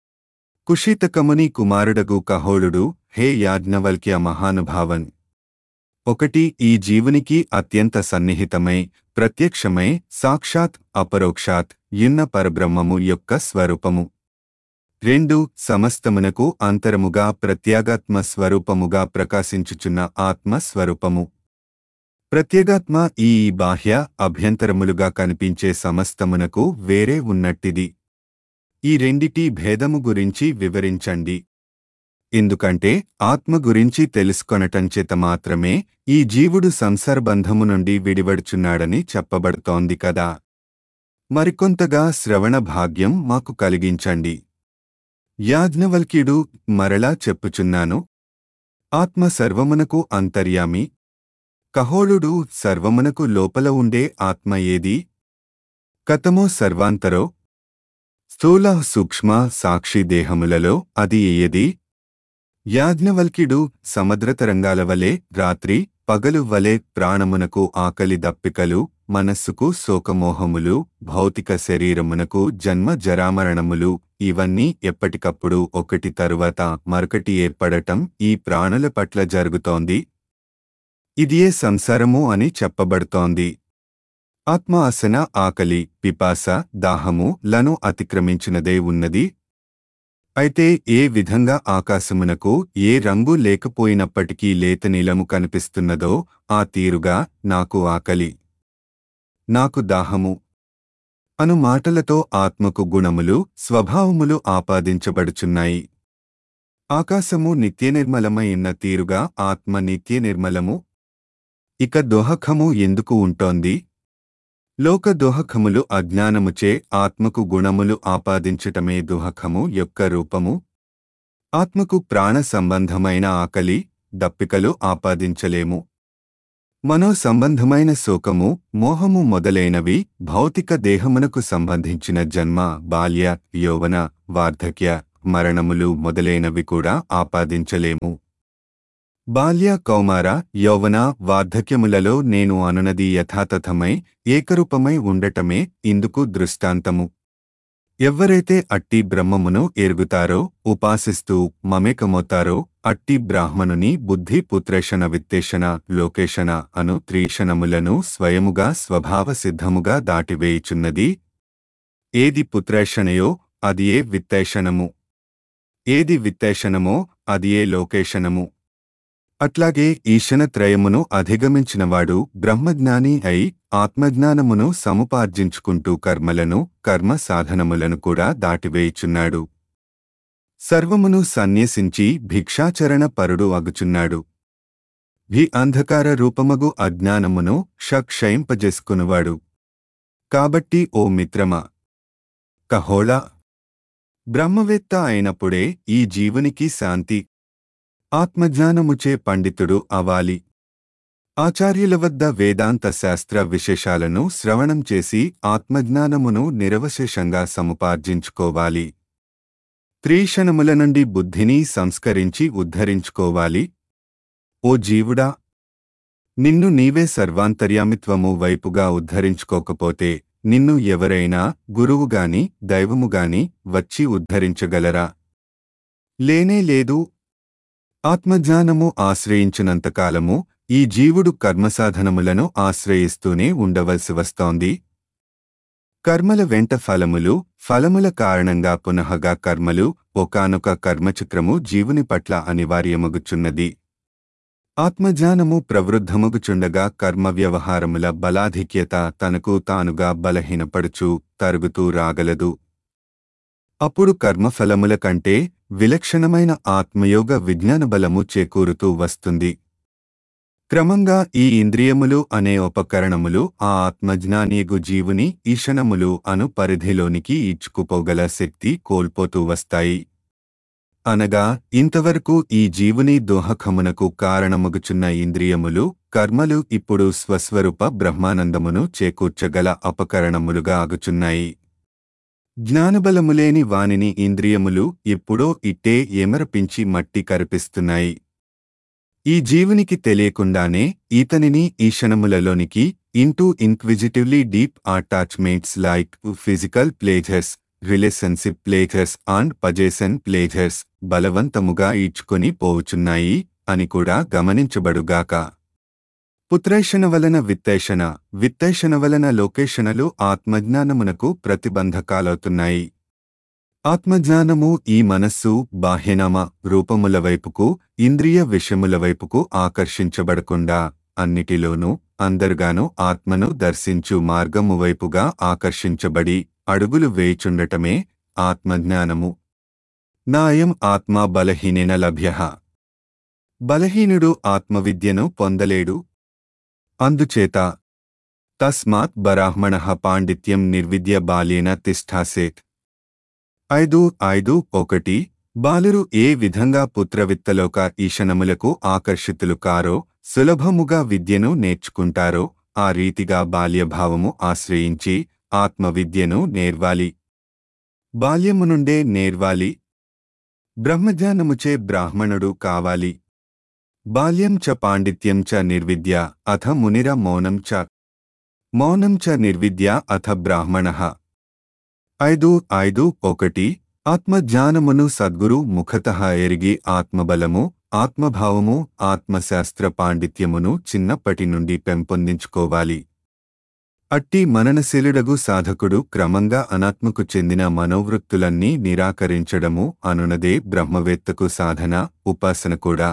కుషితకముని కుమారుడగు కహోళుడు హే యాజ్ఞవల్క్య మహానుభావన్ ఒకటి ఈ జీవునికి అత్యంత సన్నిహితమై ప్రత్యక్షమై సాక్షాత్ అపరోక్షాత్ యున్న పరబ్రహ్మము యొక్క స్వరూపము రెండు సమస్తమునకు అంతరముగా ప్రత్యేగాత్మ స్వరూపముగా ప్రకాశించుచున్న ఆత్మ స్వరూపము ప్రత్యేగాత్మ ఈ బాహ్య అభ్యంతరములుగా కనిపించే సమస్తమునకు వేరే ఉన్నట్టిది ఈ రెండిటి భేదము గురించి వివరించండి ఎందుకంటే ఆత్మ గురించి తెలుసుకొనటం చేత మాత్రమే ఈ జీవుడు సంసారబంధము నుండి విడివడుచున్నాడని చెప్పబడుతోంది కదా మరికొంతగా శ్రవణ భాగ్యం మాకు కలిగించండి యాజ్ఞవల్క్యుడు మరలా చెప్పుచున్నాను ఆత్మ సర్వమునకు అంతర్యామి కహోళుడు సర్వమునకు లోపల ఉండే ఆత్మ ఏది కతమో సర్వాంతరో స్థూల సూక్ష్మ సాక్షి దేహములలో అది ఏయది యాజ్ఞవల్క్యుడు సముద్రతరంగాల వలె రాత్రి పగలు వలె ప్రాణమునకు ఆకలి దప్పికలు మనస్సుకు శోకమోహములు భౌతిక శరీరమునకు జన్మ జరామరణములు ఇవన్నీ ఎప్పటికప్పుడు ఒకటి తరువాత మరొకటి ఏర్పడటం ఈ ప్రాణుల పట్ల జరుగుతోంది ఇదియే సంసారము అని చెప్పబడుతోంది ఆత్మ అసన ఆకలి పిపాస దాహము లను అతిక్రమించినదే ఉన్నది అయితే ఏ విధంగా ఆకాశమునకు ఏ రంగు లేకపోయినప్పటికీ లేత నీలము కనిపిస్తున్నదో ఆ తీరుగా నాకు ఆకలి నాకు దాహము అను మాటలతో ఆత్మకు గుణములు స్వభావములు ఆపాదించబడుచున్నాయి ఆకాశము నిత్యనిర్మలమైన తీరుగా ఆత్మ నిత్యనిర్మలము ఇక దోహకము ఎందుకు ఉంటోంది లోక దోహకములు అజ్ఞానముచే ఆత్మకు గుణములు ఆపాదించటమే దుహకము యొక్క రూపము ఆత్మకు ప్రాణ సంబంధమైన ఆకలి దప్పికలు ఆపాదించలేము మనో సంబంధమైన శోకము మోహము మొదలైనవి భౌతిక దేహమునకు సంబంధించిన జన్మ బాల్య యౌవన వార్ధక్య మరణములు మొదలైనవి కూడా ఆపాదించలేము బాల్య కౌమార యౌవన వార్ధక్యములలో నేను అనునది యథాతథమై ఏకరూపమై ఉండటమే ఇందుకు దృష్టాంతము ఎవ్వరైతే అట్టి బ్రహ్మమును ఎరుగుతారో ఉపాసిస్తూ మమేకమవుతారో అట్టి బ్రాహ్మణుని బుద్ధి పుత్రేషణ విత్తేషణ లోకేషణ అను త్రీషణములను స్వయముగా స్వభావ సిద్ధముగా దాటివేయుచున్నది ఏది పుత్రేషణయో అది ఏ విత్తేషణము ఏది విత్తేషణమో అది ఏ లోకేషణము అట్లాగే ఈశనత్రయమును అధిగమించినవాడు బ్రహ్మజ్ఞాని అయి ఆత్మజ్ఞానమును సముపార్జించుకుంటూ కర్మలను కర్మ సాధనములను కూడా దాటివేయుచున్నాడు సర్వమును సన్యసించి భిక్షాచరణ పరుడు అగుచున్నాడు భి అంధకార రూపమగు అజ్ఞానమును షక్షయింపజేసుకునువాడు కాబట్టి ఓ మిత్రమా కహోళా బ్రహ్మవేత్త అయినప్పుడే ఈ జీవునికి శాంతి ఆత్మజ్ఞానముచే పండితుడు అవాలి ఆచార్యుల వద్ద వేదాంత శాస్త్ర విశేషాలను శ్రవణం చేసి ఆత్మజ్ఞానమును నిరవశేషంగా సముపార్జించుకోవాలి త్రీషణముల నుండి బుద్ధిని సంస్కరించి ఉద్ధరించుకోవాలి ఓ జీవుడా నిన్ను నీవే సర్వాంతర్యామిత్వము వైపుగా ఉద్ధరించుకోకపోతే నిన్ను ఎవరైనా గురువుగాని దైవముగాని వచ్చి ఉద్ధరించగలరా లేనే లేదు ఆత్మజ్ఞానము ఆశ్రయించినంతకాలము ఈ జీవుడు కర్మసాధనములను ఆశ్రయిస్తూనే ఉండవలసి వస్తోంది కర్మల వెంట ఫలములు ఫలముల కారణంగా పునఃగా కర్మలు ఒకానొక కర్మచక్రము జీవుని పట్ల అనివార్యమగుచున్నది ఆత్మజ్ఞానము ప్రవృద్ధమగుచుండగా కర్మ వ్యవహారముల బలాధిక్యత తనకు తానుగా బలహీనపడుచు తరుగుతూ రాగలదు అప్పుడు కర్మఫలముల కంటే విలక్షణమైన ఆత్మయోగ విజ్ఞాన బలము చేకూరుతూ వస్తుంది క్రమంగా ఈ ఇంద్రియములు అనే ఉపకరణములు ఆ ఆత్మజ్ఞానియగు జీవుని ఈషణములు అను పరిధిలోనికి ఈడ్చుకుపోగల శక్తి కోల్పోతూ వస్తాయి అనగా ఇంతవరకు ఈ జీవుని దోహకమునకు కారణమగుచున్న ఇంద్రియములు కర్మలు ఇప్పుడు స్వస్వరూప బ్రహ్మానందమును చేకూర్చగల అపకరణములుగా ఆగుచున్నాయి జ్ఞానబలములేని వానిని ఇంద్రియములు ఎప్పుడో ఇట్టే ఎమరపించి మట్టి కరిపిస్తున్నాయి ఈ జీవునికి తెలియకుండానే ఈతనిని ఈ క్షణములలోనికి into inquisitively deep attachments like physical pleasures relationship pleasures and possession pleasures బలవంతముగా ఈడ్చుకొని పోవుచున్నాయి అని కూడా గమనించబడుగాక పుత్రైషణ వలన విత్తేషణ విత్తేషణ వలన లోకేషణలు ఆత్మజ్ఞానమునకు ప్రతిబంధకాలవుతున్నాయి ఆత్మజ్ఞానము ఈ మనస్సు బాహ్యనామ రూపముల వైపుకు ఇంద్రియ విషయముల వైపుకు ఆకర్షించబడకుండా అన్నిటిలోనూ అందరుగాను ఆత్మను దర్శించు మార్గము వైపుగా ఆకర్షించబడి అడుగులు వేయుచుండటమే ఆత్మజ్ఞానము నాయం ఆత్మా బలహీనేన లభ్య బలహీనుడు ఆత్మవిద్యను పొందలేడు అందుచేత తస్మాత్ బరాహ్మణ పాండిత్యం నిర్విద్య బాల్యేన తిష్టాసేత్ ఐదు ఐదు ఒకటి బాలురు ఏ విధంగా పుత్రవిత్తలోక ఈశనములకు ఆకర్షితులు కారో సులభముగా విద్యను నేర్చుకుంటారో ఆ రీతిగా బాల్యభావము ఆశ్రయించి ఆత్మవిద్యను నేర్వాలి బాల్యము నుండే నేర్వాలి బ్రహ్మజ్ఞానముచే బ్రాహ్మణుడు కావాలి బాల్యం చ పాండిత్యం చ నిర్విద్య అథ మునిర మౌనం చ మౌనం చ నిర్విద్య అథ బ్రాహ్మణ ఐదు ఐదు ఒకటి ఆత్మజ్ఞానమును సద్గురు ముఖత ఎరిగి ఆత్మబలము ఆత్మభావము ఆత్మశాస్త్ర పాండిత్యమును చిన్నప్పటి నుండి పెంపొందించుకోవాలి అట్టి మననశీలుడగు సాధకుడు క్రమంగా అనాత్మకు చెందిన మనోవృత్తులన్నీ నిరాకరించడము అనునదే బ్రహ్మవేత్తకు సాధన ఉపాసన కూడా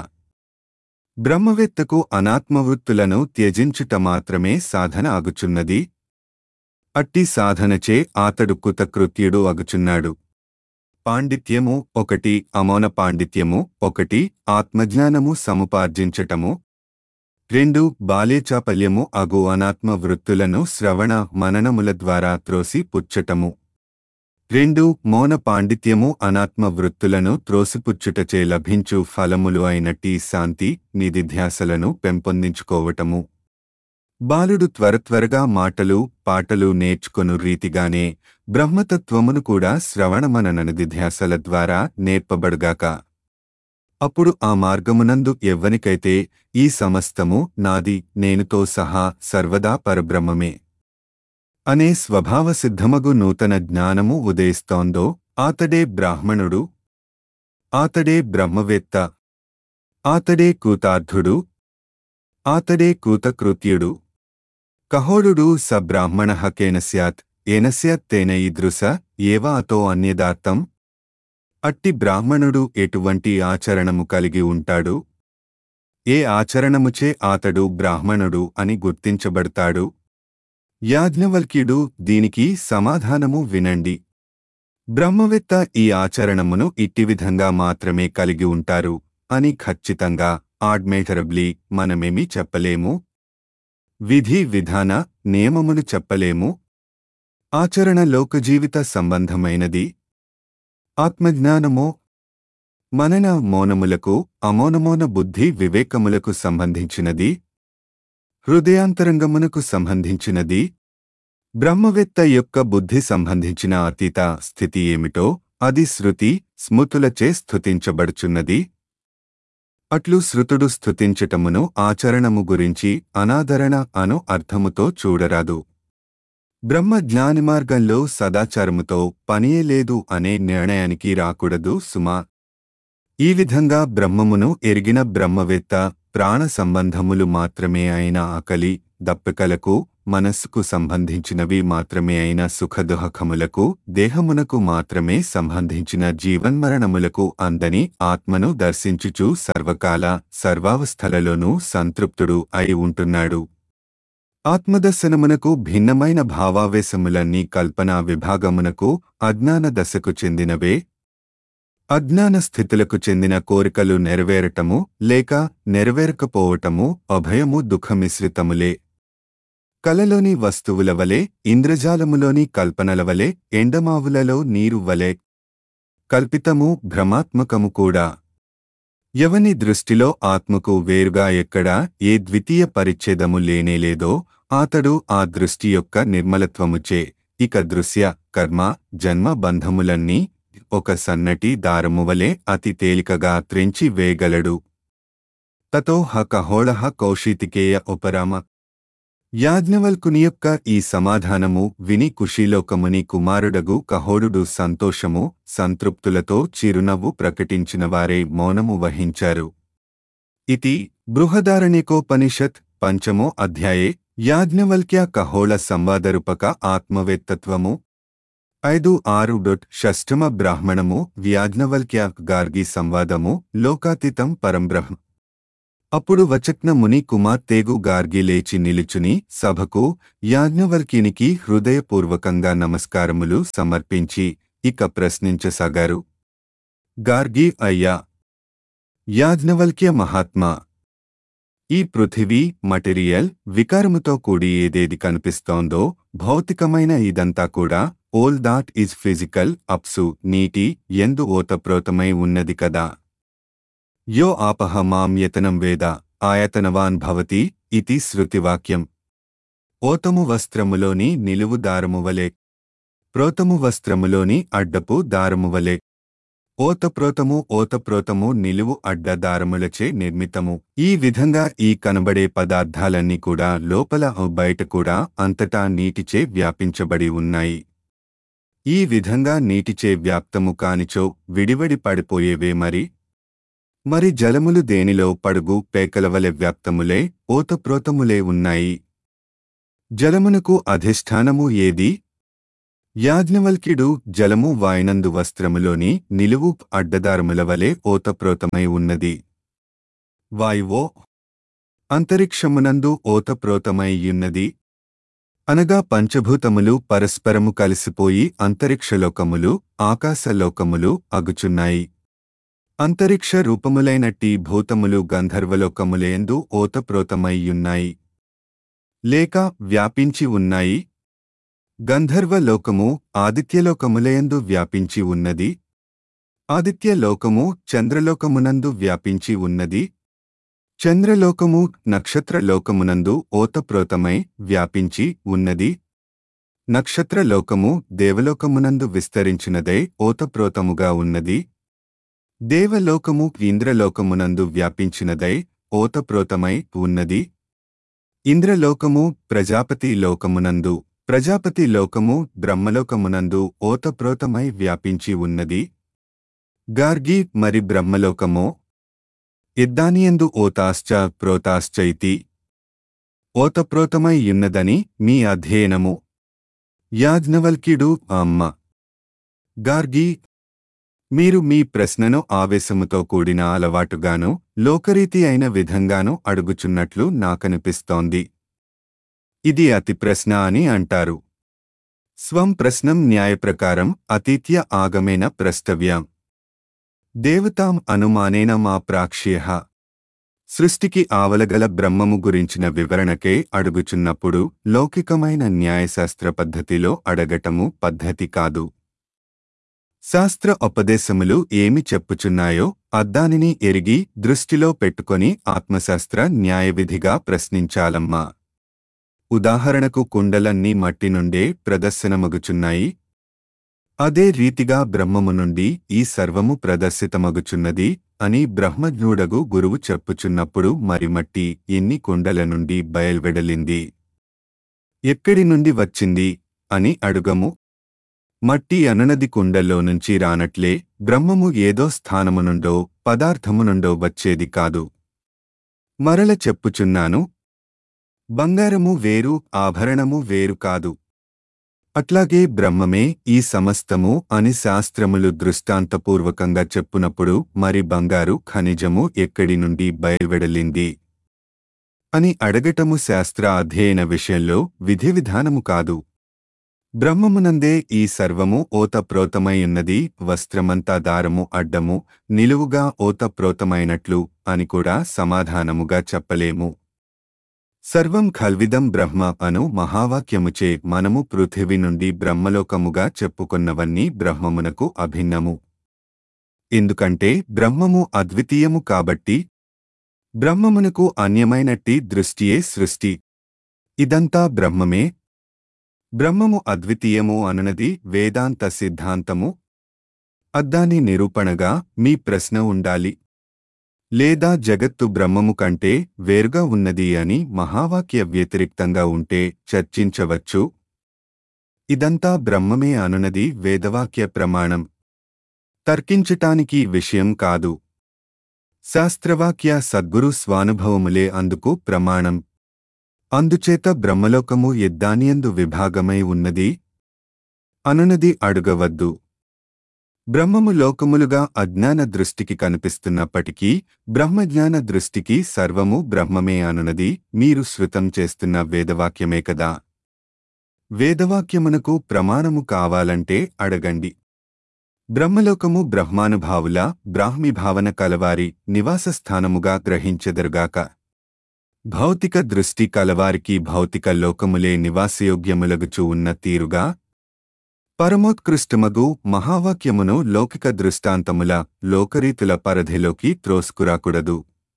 బ్రహ్మవేత్తకు అనాత్మవృత్తులను త్యజించుట మాత్రమే సాధన ఆగుచున్నది అట్టి సాధనచే ఆతడు కృతకృత్యుడు అగుచున్నాడు పాండిత్యము ఒకటి అమోన పాండిత్యము ఒకటి ఆత్మజ్ఞానము సముపార్జించటము రెండు బాలేచాపల్యము అగు అనాత్మ వృత్తులను శ్రవణ మననముల ద్వారా త్రోసి పుచ్చటము రెండు మౌన పాండిత్యము అనాత్మ వృత్తులను త్రోసిపుచ్చుటచే లభించు ఫలములు అయినట్టి శాంతి నిధిధ్యాసలను పెంపొందించుకోవటము బాలుడు త్వరత్వరగా మాటలు పాటలు నేర్చుకొను రీతిగానే బ్రహ్మతత్వమును కూడా శ్రవణమనన నిధిధ్యాసల ద్వారా నేర్పబడుగాక అప్పుడు ఆ మార్గమునందు ఎవ్వనికైతే ఈ సమస్తము నాది నేనుతో సహా సర్వదా పరబ్రహ్మమే అనే స్వభావసిద్ధమగు నూతన జ్ఞానము ఉదయిస్తోందో ఆతడే బ్రాహ్మణుడు ఆతడే బ్రహ్మవేత్త ఆతడే కూతార్థుడు ఆతడే కూతకృత్యుడు కహోడుడు స బ్రాహ్మణ కేన స్యాత్ ఏన స్యాత్ తేన ఈదృశ ఏవ అతో అన్యదార్థం అట్టి బ్రాహ్మణుడు ఎటువంటి ఆచరణము కలిగి ఉంటాడు ఏ ఆచరణముచే ఆతడు బ్రాహ్మణుడు అని గుర్తించబడతాడు యాజ్ఞవల్క్యుడు దీనికి సమాధానము వినండి బ్రహ్మవేత్త ఈ ఆచరణమును ఇట్టి విధంగా మాత్రమే కలిగి ఉంటారు అని ఖచ్చితంగా ఆడ్మేటరబ్లీ మనమేమీ చెప్పలేము విధి విధాన నియమమును చెప్పలేము ఆచరణ లోకజీవిత సంబంధమైనది ఆత్మజ్ఞానమో మనన మౌనములకు అమౌనమౌన బుద్ధి వివేకములకు సంబంధించినది హృదయాంతరంగమునకు సంబంధించినది బ్రహ్మవేత్త యొక్క బుద్ధి సంబంధించిన అతీత స్థితి ఏమిటో అది శృతి స్మృతులచే స్థుతించబడుచున్నది అట్లు శృతుడు స్థుతించటమును ఆచరణము గురించి అనాదరణ అను అర్థముతో చూడరాదు బ్రహ్మ జ్ఞానిమార్గంలో సదాచారముతో పనియే లేదు అనే నిర్ణయానికి రాకూడదు సుమా ఈ విధంగా బ్రహ్మమును ఎరిగిన బ్రహ్మవేత్త ప్రాణ సంబంధములు మాత్రమే అయిన ఆకలి దప్పికలకు మనస్సుకు సంబంధించినవి మాత్రమే అయిన సుఖదుహకములకు దేహమునకు మాత్రమే సంబంధించిన జీవన్మరణములకు అందని ఆత్మను దర్శించుచు సర్వకాల సర్వావస్థలలోనూ సంతృప్తుడు అయి ఉంటున్నాడు ఆత్మదర్శనమునకు భిన్నమైన భావావేశములన్నీ కల్పనా విభాగమునకు అజ్ఞాన దశకు చెందినవే అజ్ఞాన స్థితులకు చెందిన కోరికలు నెరవేరటము లేక నెరవేరకపోవటము అభయము దుఃఖమిశ్రితములే కలలోని వస్తువుల వలె ఇంద్రజాలములోని కల్పనల వలె ఎండమావులలో నీరు వలె కల్పితము భ్రమాత్మకము కూడా ఎవని దృష్టిలో ఆత్మకు వేరుగా ఎక్కడా ఏ ద్వితీయ పరిచ్ఛేదము లేనేలేదో ఆతడు ఆ దృష్టి యొక్క నిర్మలత్వముచే ఇక దృశ్య కర్మ జన్మ బంధములన్నీ ఒక సన్నటి దారమువలే అతి తేలికగా త్రెంచి వేయగలడు తతో హ కహోళహ కౌశితికేయ ఉపరామ యాజ్ఞవల్కుని యొక్క ఈ సమాధానము విని కుషిలోకముని కుమారుడగు కహోడుడు సంతోషము సంతృప్తులతో చిరునవ్వు ప్రకటించిన వారే మౌనము వహించారు ఇతి బృహదారణ్యకోపనిషత్ పంచమో అధ్యాయే యాజ్ఞవల్క్య ఖగోళ సంవాదరూపక ఆత్మవేత్తత్వము ఐదు ఆరు డొట్ షష్టమ బ్రాహ్మణము వ్యాజ్ఞవల్క్య గార్గి సంవాదము లోకాతీతం పరంబ్రహ్మ అప్పుడు వచక్న ముని కుమార్తెగు గార్గి లేచి నిలుచుని సభకు యాజ్ఞవల్క్యునికి హృదయపూర్వకంగా నమస్కారములు సమర్పించి ఇక ప్రశ్నించసాగారు గార్గి అయ్యా యాజ్ఞవల్క్య మహాత్మా ఈ పృథివీ మటెరియల్ వికారముతో కూడి ఏదేది కనిపిస్తోందో భౌతికమైన ఇదంతా కూడా ఓల్ దాట్ ఈజ్ ఫిజికల్ అప్సు నీటి ఎందు ఓతప్రోతమై ఉన్నది కదా యో ఆపహ మాం యతనం వేద ఆయతనవాన్ భవతి ఇతి శృతివాక్యం ఓతము వస్త్రములోని నిలువు దారమువలే ప్రోతము వస్త్రములోని అడ్డపు దారమువలే ఓతప్రోతము ఓతప్రోతము నిలువు అడ్డ దారములచే నిర్మితము ఈ విధంగా ఈ కనబడే పదార్థాలన్నీ కూడా లోపల బయట కూడా అంతటా నీటిచే వ్యాపించబడి ఉన్నాయి ఈ విధంగా నీటిచే వ్యాప్తము కానిచో విడివడి పడిపోయేవే మరి మరి జలములు దేనిలో పడుగు పేకలవలె వ్యాప్తములే ఓతప్రోతములే ఉన్నాయి జలమునకు అధిష్టానము ఏది యాజ్ఞవల్క్యుడు జలము వాయనందు వస్త్రములోని నిలువు అడ్డదారముల వలె ఓతప్రోతమై ఉన్నది వాయువో అంతరిక్షమునందు ఓతప్రోతమై యున్నది అనగా పంచభూతములు పరస్పరము కలిసిపోయి అంతరిక్షలోకములు ఆకాశలోకములు అగుచున్నాయి అంతరిక్ష రూపములైనట్టి భూతములు గంధర్వలోకములేందు ఓతప్రోతమయ్యున్నాయి లేక వ్యాపించి ఉన్నాయి గంధర్వలోకము ఆదిత్యలోకములయందు వ్యాపించి ఉన్నది ఆదిత్యలోకము చంద్రలోకమునందు వ్యాపించి ఉన్నది చంద్రలోకము నక్షత్రలోకమునందు ఓతప్రోతమై వ్యాపించి ఉన్నది నక్షత్రలోకము దేవలోకమునందు విస్తరించినదై ఓతప్రోతముగా ఉన్నది దేవలోకము ఇంద్రలోకమునందు వ్యాపించినదై ఓతప్రోతమై ఉన్నది ఇంద్రలోకము ప్రజాపతి లోకమునందు ప్రజాపతి లోకము బ్రహ్మలోకమునందు ఓతప్రోతమై వ్యాపించి ఉన్నది గార్గి మరి బ్రహ్మలోకమో ఇద్దానియందు ఓతాశ్చ ప్రోతాశ్చ ఇతి ఓతప్రోతమై యున్నదని మీ అధ్యయనము యాజ్ఞవల్క్యుడు అమ్మ గార్గి మీరు మీ ప్రశ్నను ఆవేశముతో కూడిన అలవాటుగాను లోకరీతి అయిన విధంగాను అడుగుచున్నట్లు నాకనిపిస్తోంది ఇది అతి ప్రశ్న అని అంటారు స్వం ప్రశ్నం న్యాయప్రకారం అతీత్య ఆగమేన ప్రస్తవ్యం దేవతాం అనుమానేన మా ప్రాక్ష్య సృష్టికి ఆవలగల బ్రహ్మము గురించిన వివరణకే అడుగుచున్నప్పుడు లౌకికమైన న్యాయశాస్త్ర పద్ధతిలో అడగటము పద్ధతి కాదు శాస్త్ర ఉపదేశములు ఏమి చెప్పుచున్నాయో అద్దానిని ఎరిగి దృష్టిలో పెట్టుకొని ఆత్మశాస్త్ర న్యాయవిధిగా ప్రశ్నించాలమ్మా ఉదాహరణకు కుండలన్నీ మట్టి నుండే ప్రదర్శనమగుచున్నాయి అదే రీతిగా బ్రహ్మము నుండి ఈ సర్వము ప్రదర్శితమగుచున్నది అని బ్రహ్మజ్ఞుడగు గురువు చెప్పుచున్నప్పుడు మరి మట్టి ఎన్ని కుండల నుండి బయల్వెడలింది ఎక్కడి నుండి వచ్చింది అని అడుగము మట్టి అనునది కుండల్లో నుంచి రానట్లే బ్రహ్మము ఏదో స్థానము నుండో పదార్థము నుండో వచ్చేది కాదు మరల చెప్పుచున్నాను బంగారము వేరు ఆభరణము వేరు కాదు అట్లాగే బ్రహ్మమే ఈ సమస్తము అని శాస్త్రములు దృష్టాంతపూర్వకంగా చెప్పునప్పుడు మరి బంగారు ఖనిజము ఎక్కడి నుండి బయల్వెడలింది అని అడగటము శాస్త్ర అధ్యయన విషయంలో విధి విధానము కాదు బ్రహ్మమునందే ఈ సర్వము ఓతప్రోతమైయున్నది వస్త్రమంతా దారము అడ్డము నిలువుగా ఓతప్రోతమైనట్లు అని కూడా సమాధానముగా చెప్పలేము సర్వం ఖల్విదం బ్రహ్మ అను మహావాక్యముచే మనము పృథివి నుండి బ్రహ్మలోకముగా చెప్పుకున్నవన్నీ బ్రహ్మమునకు అభిన్నము ఎందుకంటే బ్రహ్మము అద్వితీయము కాబట్టి బ్రహ్మమునకు అన్యమైనట్టి దృష్టియే సృష్టి ఇదంతా బ్రహ్మమే బ్రహ్మము అద్వితీయము అనునది వేదాంత సిద్ధాంతము అద్దాని నిరూపణగా మీ ప్రశ్న ఉండాలి లేదా జగత్తు బ్రహ్మము కంటే వేరుగా ఉన్నది అని మహావాక్య వ్యతిరిక్తంగా ఉంటే చర్చించవచ్చు ఇదంతా బ్రహ్మమే అనునది వేదవాక్య ప్రమాణం తర్కించటానికి విషయం కాదు శాస్త్రవాక్య సద్గురు స్వానుభవములే అందుకు ప్రమాణం అందుచేత బ్రహ్మలోకము ఎద్దానియందు విభాగమై ఉన్నది అనునది అడుగవద్దు బ్రహ్మము లోకములుగా అజ్ఞాన దృష్టికి కనిపిస్తున్నప్పటికీ బ్రహ్మజ్ఞాన దృష్టికి సర్వము బ్రహ్మమే అనునది మీరు శృతం చేస్తున్న వేదవాక్యమే కదా వేదవాక్యమునకు ప్రమాణము కావాలంటే అడగండి బ్రహ్మలోకము బ్రహ్మానుభావుల బ్రాహ్మి భావన కలవారి నివాసస్థానముగా గ్రహించెదరుగాక భౌతిక దృష్టి కలవారికి భౌతిక లోకములే నివాసయోగ్యములగుచూ ఉన్న తీరుగా పరమోత్కృష్టమగు మహావాక్యమును లౌకిక దృష్టాంతముల లోకరీతుల పరిధిలోకి త్రోసుకురాకూడదు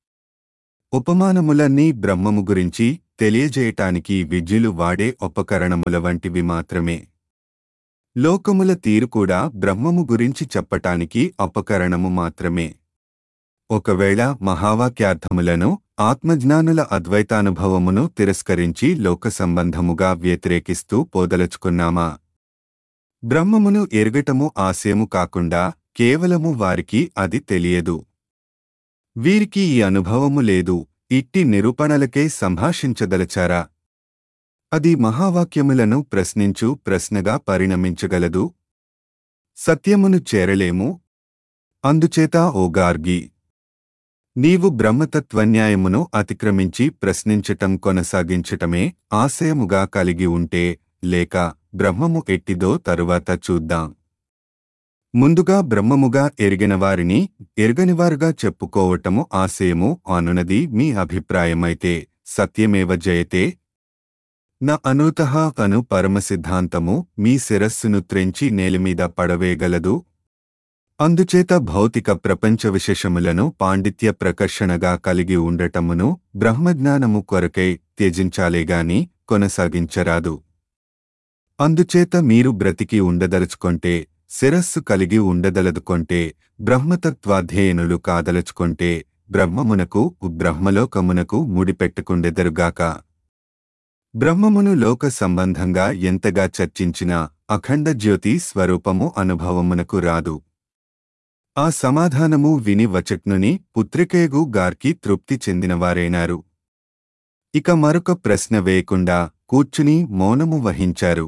ఉపమానములన్నీ బ్రహ్మము గురించి తెలియజేయటానికి విద్యులు వాడే ఉపకరణముల వంటివి మాత్రమే లోకముల తీరు కూడా బ్రహ్మము గురించి చెప్పటానికి ఉపకరణము మాత్రమే ఒకవేళ మహావాక్యార్థములను ఆత్మజ్ఞానుల అద్వైతానుభవమును తిరస్కరించి లోక సంబంధముగా వ్యతిరేకిస్తూ పోదలుచుకున్నామా బ్రహ్మమును ఎరగటము ఆశయము కాకుండా కేవలము వారికి అది తెలియదు వీరికి ఈ అనుభవము లేదు ఇట్టి నిరూపణలకే సంభాషించదలచారా అది మహావాక్యములను ప్రశ్నించు ప్రశ్నగా పరిణమించగలదు సత్యమును చేరలేము అందుచేత ఓ గార్గి నీవు బ్రహ్మతత్వన్యాయమును అతిక్రమించి ప్రశ్నించటం కొనసాగించటమే ఆశయముగా కలిగి ఉంటే లేక బ్రహ్మము ఎట్టిదో తరువాత చూద్దాం ముందుగా బ్రహ్మముగా ఎరిగిన వారిని ఎరగనివారుగా చెప్పుకోవటము ఆశయము అనునది మీ అభిప్రాయమైతే సత్యమేవ జయతే న అనూతః అను పరమసిద్ధాంతము మీ శిరస్సును త్రెంచి నేలమీద పడవేయగలదు అందుచేత భౌతిక ప్రపంచ విశేషములను పాండిత్య ప్రకర్షణగా కలిగి ఉండటమును బ్రహ్మజ్ఞానము కొరకై త్యజించాలేగాని కొనసాగించరాదు అందుచేత మీరు బ్రతికి ఉండదలుచుకొంటే శిరస్సు కలిగి ఉండదలదుకొంటే బ్రహ్మతత్వాధ్యయనులు కాదలుచుకొంటే బ్రహ్మమునకు బ్రహ్మలోకమునకు ముడిపెట్టుకుండెదరుగాక బ్రహ్మమును లోక సంబంధంగా ఎంతగా చర్చించినా అఖండ జ్యోతి స్వరూపము అనుభవమునకు రాదు ఆ సమాధానము విని వచట్నుని పుత్రికేగు గార్కి తృప్తి చెందినవారైనారు ఇక మరొక ప్రశ్న వేయకుండా కూర్చుని మౌనము వహించారు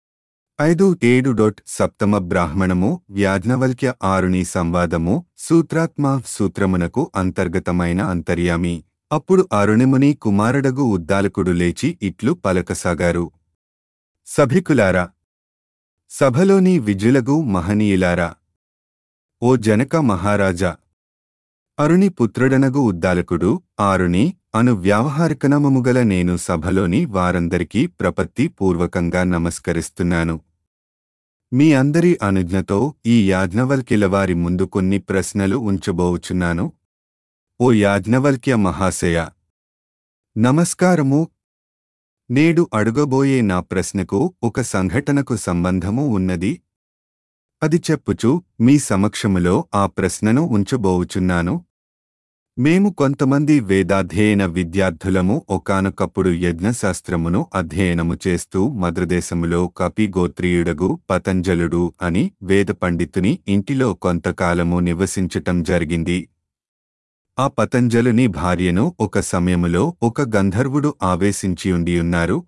ఐదు ఏడు డొట్ సప్తమ బ్రాహ్మణము యాజ్ఞవల్క్య ఆరుని సంవాదము సూత్రాత్మ సూత్రమునకు అంతర్గతమైన అంతర్యామి అప్పుడు అరుణిముని కుమారుడగు ఉద్దాలకుడు లేచి ఇట్లు పలకసాగారు సభికులారా సభలోని విజులగు మహనీయులారా ఓ జనక మహారాజా అరుణి పుత్రుడనగు ఉద్దాలకుడు ఆరుని అను వ్యావహారికనామముగల నేను సభలోని వారందరికీ ప్రపత్తి పూర్వకంగా నమస్కరిస్తున్నాను మీ అందరి అనుజ్ఞతో ఈ యాజ్ఞవల్క్యుల వారి ముందు కొన్ని ప్రశ్నలు ఉంచబోచున్నాను ఓ యాజ్ఞవల్క్య మహాశయ నమస్కారము నేడు అడుగబోయే నా ప్రశ్నకు ఒక సంఘటనకు సంబంధము ఉన్నది అది చెప్పుచు మీ సమక్షములో ఆ ప్రశ్నను ఉంచబోవుచున్నాను మేము కొంతమంది వేదాధ్యయన విద్యార్థులము ఒకానొకప్పుడు యజ్ఞశాస్త్రమును అధ్యయనము చేస్తూ మద్రదేశములో కపి గోత్రీయుడగు పతంజలుడు అని వేద పండితుని ఇంటిలో కొంతకాలము నివసించటం జరిగింది ఆ పతంజలుని భార్యను ఒక సమయములో ఒక గంధర్వుడు ఆవేశించియుండియున్నారు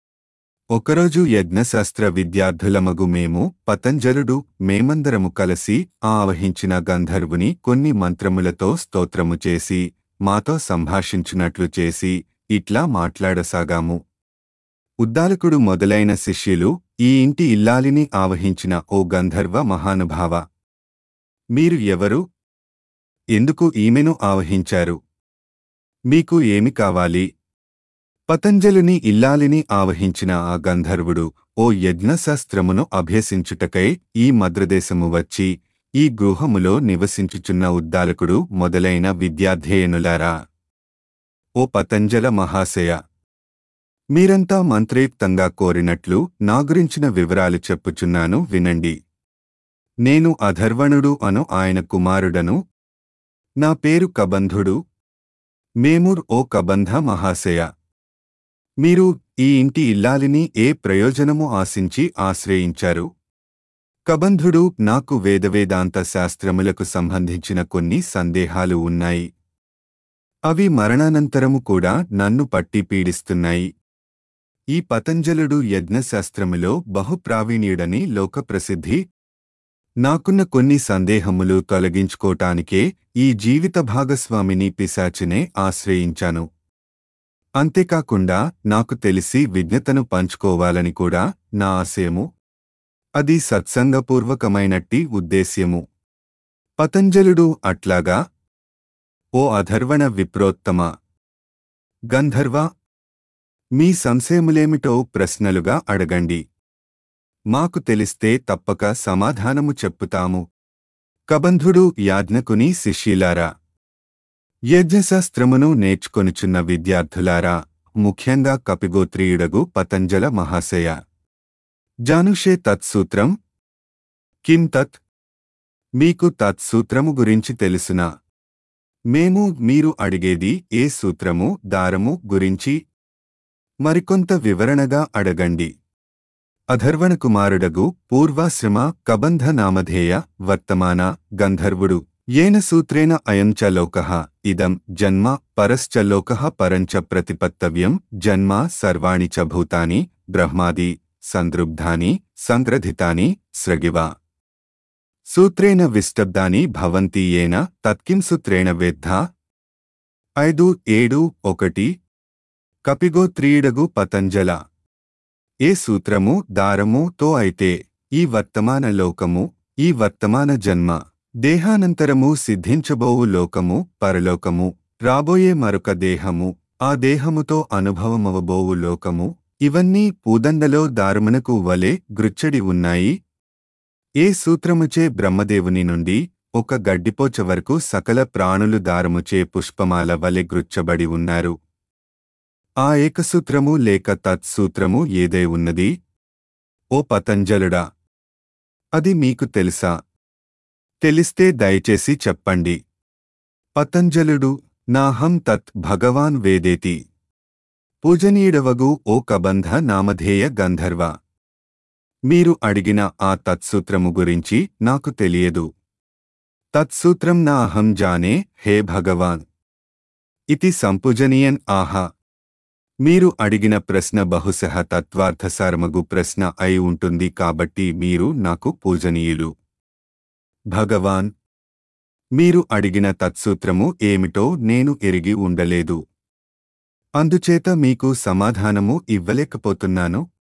ఒకరోజు యజ్ఞశాస్త్ర విద్యార్థులమగు మేము పతంజలుడు మేమందరము కలిసి ఆ ఆవహించిన గంధర్వుని కొన్ని మంత్రములతో స్తోత్రము చేసి మాతో సంభాషించినట్లు చేసి ఇట్లా మాట్లాడసాగాము ఉద్దాలకుడు మొదలైన శిష్యులు ఈ ఇంటి ఇల్లాలిని ఆవహించిన ఓ గంధర్వ మహానుభావ మీరు ఎవరు ఎందుకు ఈమెను ఆవహించారు మీకు ఏమి కావాలి పతంజలుని ఇల్లాలిని ఆవహించిన ఆ గంధర్వుడు ఓ యజ్ఞశాస్త్రమును అభ్యసించుటకై ఈ మద్రదేశము వచ్చి ఈ గృహములో నివసించుచున్న ఉద్దాలకుడు మొదలైన విద్యాధ్యయనులారా ఓ పతంజల మహాశయ మీరంతా మంత్రయుక్తంగా కోరినట్లు నా గురించిన వివరాలు చెప్పుచున్నాను వినండి నేను అధర్వణుడు అను ఆయన కుమారుడను నా పేరు కబంధుడు మేముర్ ఓ కబంధ మహాశయ మీరు ఈ ఇంటి ఇల్లాలిని ఏ ప్రయోజనము ఆశించి ఆశ్రయించారు కబంధుడు నాకు వేదవేదాంత శాస్త్రములకు సంబంధించిన కొన్ని సందేహాలు ఉన్నాయి అవి మరణానంతరము కూడా నన్ను పట్టి పీడిస్తున్నాయి ఈ పతంజలుడు యజ్ఞశాస్త్రములో బహుప్రావీణ్యుడని లోకప్రసిద్ధి నాకున్న కొన్ని సందేహములు తొలగించుకోటానికే ఈ జీవిత భాగస్వామిని పిశాచినే ఆశ్రయించాను అంతేకాకుండా నాకు తెలిసి విజ్ఞతను పంచుకోవాలని కూడా నా ఆశయము అది సత్సంగపూర్వకమైనట్టి ఉద్దేశ్యము పతంజలుడు అట్లాగా ఓ అధర్వణ విప్రోత్తమ గంధర్వ మీ సంశయములేమిటో ప్రశ్నలుగా అడగండి మాకు తెలిస్తే తప్పక సమాధానము చెప్పుతాము కబంధుడు యాజ్ఞకుని శిష్యులారా యజ్ఞశాస్త్రమును నేర్చుకొనుచున్న విద్యార్థులారా ముఖ్యంగా కపిగోత్రీయుడగు పతంజల మహాశయ జానుషే తత్సూత్రం కిం తత్ మీకు తత్సూత్రము గురించి తెలుసునా మేము మీరు అడిగేది ఏ సూత్రము దారము గురించి మరికొంత వివరణగా అడగండి అధర్వణ కుమారుడగు పూర్వాశ్రమ కబంధ నామధేయ వర్తమాన గంధర్వుడు ఏన సూత్రేణ అయం చ లోకః ఇదం జన్మ పరశ్చ లోకః పరంచ ప్రతిపత్తవ్యం జన్మ సర్వాణి చ భూతాని బ్రహ్మాది సందృబ్ధాని సంగ్రథితాని స్రగివ సూత్రేణ విష్టబ్దాని భవంతి ఏన తత్కిం సూత్రేణ వేద్ధా ఐదు ఏడు ఒకటి కపిగోత్రీయుడగు పతంజల ఏ సూత్రము దారము తో అయితే ఈ వర్తమాన లోకము ఈ వర్తమాన జన్మ దేహానంతరము సిద్ధించబోవు లోకము పరలోకము రాబోయే మరొక దేహము ఆ దేహముతో అనుభవమవబోవు లోకము ఇవన్నీ పూదండలో దారుమునకు వలె గృచ్చడి ఉన్నాయి ఏ సూత్రముచే బ్రహ్మదేవుని నుండి ఒక గడ్డిపోచ వరకు సకల ప్రాణులు దారముచే పుష్పమాల వలె గృచ్చబడి ఉన్నారు ఆ ఏకసూత్రము లేక తత్సూత్రము ఏదై ఉన్నది ఓ పతంజలుడా అది మీకు తెలుసా తెలిస్తే దయచేసి చెప్పండి పతంజలుడు నాహం తత్ భగవాన్ వేదేతి పూజనీయుడవగు ఓ కబంధ నామధేయ గంధర్వ మీరు అడిగిన ఆ తత్సూత్రము గురించి నాకు తెలియదు తత్సూత్రం నా అహం జానే హే భగవాన్ ఇతి సంపూజనీయన్ ఆహా మీరు అడిగిన ప్రశ్న బహుశః తత్వార్థసారమగు ప్రశ్న అయి ఉంటుంది కాబట్టి మీరు నాకు పూజనీయులు భగవాన్ మీరు అడిగిన తత్సూత్రము ఏమిటో నేను ఎరిగి ఉండలేదు అందుచేత మీకు సమాధానము ఇవ్వలేకపోతున్నాను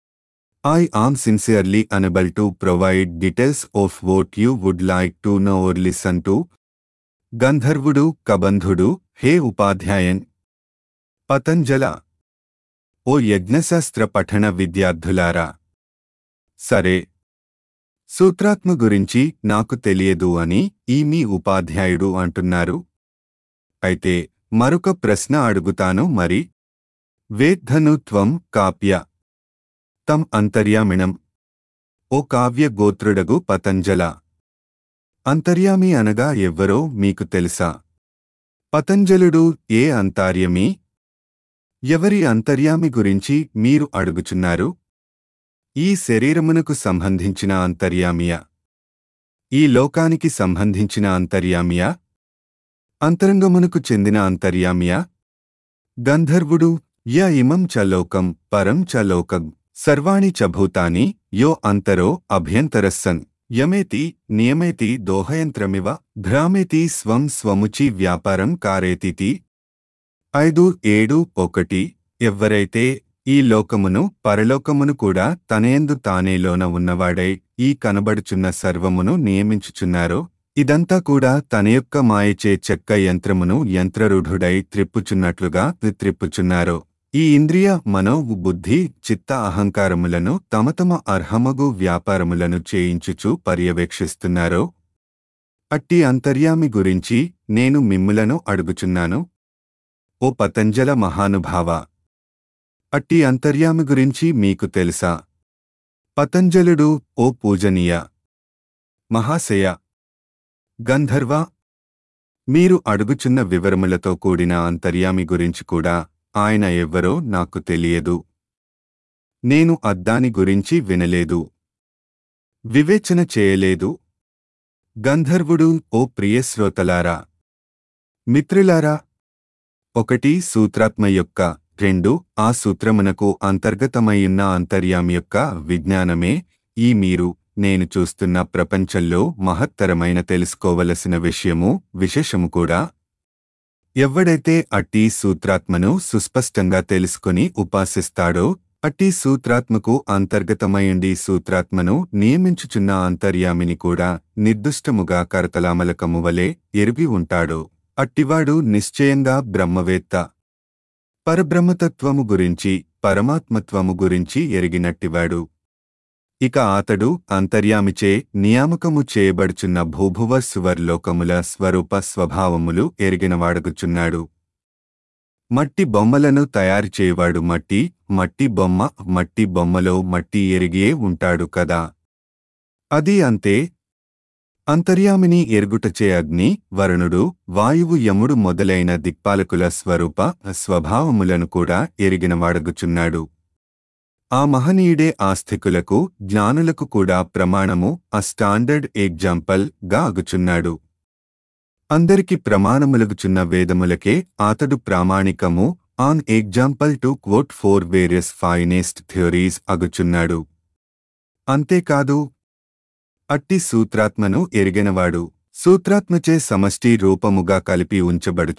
I am sincerely unable to provide details of what you would like to know or listen to గంధర్వుడు కబంధుడు హే ఉపాధ్యాయన్ పతంజల ఓ యజ్ఞశాస్త్ర పఠన విద్యార్థులారా సరే సూత్రాత్మ గురించి నాకు తెలియదు అని ఈ మీ ఉపాధ్యాయుడు అంటున్నారు అయితే మరొక ప్రశ్న అడుగుతాను మరి వేద్ధను త్వం కాప్య తం అంతర్యామిణం ఓ కావ్య గోత్రుడగు పతంజల అంతర్యామి అనగా ఎవ్వరో మీకు తెలుసా పతంజలుడు ఏ అంతర్యమి ఎవరి అంతర్యామి గురించి మీరు అడుగుచున్నారు ఈ శరీరమునకు సంబంధించిన అంతర్యామియా ఈ లోకానికి సంబంధించిన అంతర్యామియా అంతరంగమునకు చెందిన అంతర్యామియా గంధర్వుడు య ఇమం చ లోకం పరం చ లోకం సర్వాణి చ భూతాని యో అంతరో అభ్యంతరస్సన్ యమేతి నియమేతి దోహయంత్రమివ భ్రామేతి స్వం స్వముచి వ్యాపారం కారేతితి ఐదు ఏడు ఒకటి ఎవ్వరైతే ఈ లోకమును పరలోకమును కూడా తనయందు తానేలోన ఉన్నవాడై ఈ కనబడుచున్న సర్వమును నియమించుచున్నారో ఇదంతా కూడా తన యొక్క మాయచే చెక్క యంత్రమును యంత్రరూఢుడై త్రిప్పుచున్నట్లుగా త్రిప్పుచున్నారో ఈ ఇంద్రియ మనో బుద్ధి చిత్త అహంకారములను తమ తమ అర్హమగు వ్యాపారములను చేయించుచు పర్యవేక్షిస్తున్నారో అట్టి అంతర్యామి గురించి నేను మిమ్ములను అడుగుచున్నాను ఓ పతంజల మహానుభావ అట్టి అంతర్యామి గురించి మీకు తెలుసా పతంజలుడు ఓ పూజనీయ మహాశయ గంధర్వ మీరు అడుగుచున్న వివరములతో కూడిన అంతర్యామి గురించి కూడా ఆయన ఎవ్వరో నాకు తెలియదు నేను అద్దాని గురించి వినలేదు వివేచన చేయలేదు గంధర్వుడు ఓ ప్రియశ్రోతలారా మిత్రులారా ఒకటి సూత్రాత్మ యొక్క రెండు ఆ సూత్రమునకు అంతర్గతమైయున్న అంతర్యామి యొక్క విజ్ఞానమే ఈ మీరు నేను చూస్తున్న ప్రపంచంలో మహత్తరమైన తెలుసుకోవలసిన విషయము విశేషము కూడా ఎవ్వడైతే అట్టి సూత్రాత్మను సుస్పష్టంగా తెలుసుకుని ఉపాసిస్తాడో అట్టి సూత్రాత్మకు అంతర్గతమైండి సూత్రాత్మను నియమించుచున్న అంతర్యామిని కూడా నిర్దుష్టముగా కరతలామలకము వలె ఎరిగి ఉంటాడో అట్టివాడు నిశ్చయంగా బ్రహ్మవేత్త పరబ్రహ్మతత్వము గురించి పరమాత్మత్వము గురించి ఎరిగినట్టివాడు ఇక ఆతడు అంతర్యామిచే నియామకము చేయబడుచున్న భూభువ సువర్లోకముల స్వరూప స్వభావములు ఎరిగినవాడగుచున్నాడు మట్టి బొమ్మలను తయారు చేయవాడు మట్టి మట్టి బొమ్మ మట్టి బొమ్మలో మట్టి ఎరిగే ఉంటాడు కదా అది అంతే అంతర్యామిని ఎరుగుటచే అగ్ని వరుణుడు వాయువు యముడు మొదలైన దిక్పాలకుల స్వరూప స్వభావములను కూడా ఎరిగినవాడగుచున్నాడు ఆ మహనీయుడే ఆస్తికులకు జ్ఞానులకు కూడా ప్రమాణము ఆ స్టాండర్డ్ ఎగ్జాంపల్ గా అగుచున్నాడు అందరికి ప్రమాణములగుచున్న వేదములకే ఆతడు ప్రామాణికము an example to quote for various finest theories అగుచున్నాడు అంతేకాదు అట్టి సూత్రాత్మను ఎరిగినవాడు సూత్రాత్మచే సమష్టి రూపముగా కలిపి ఉంచబడుచు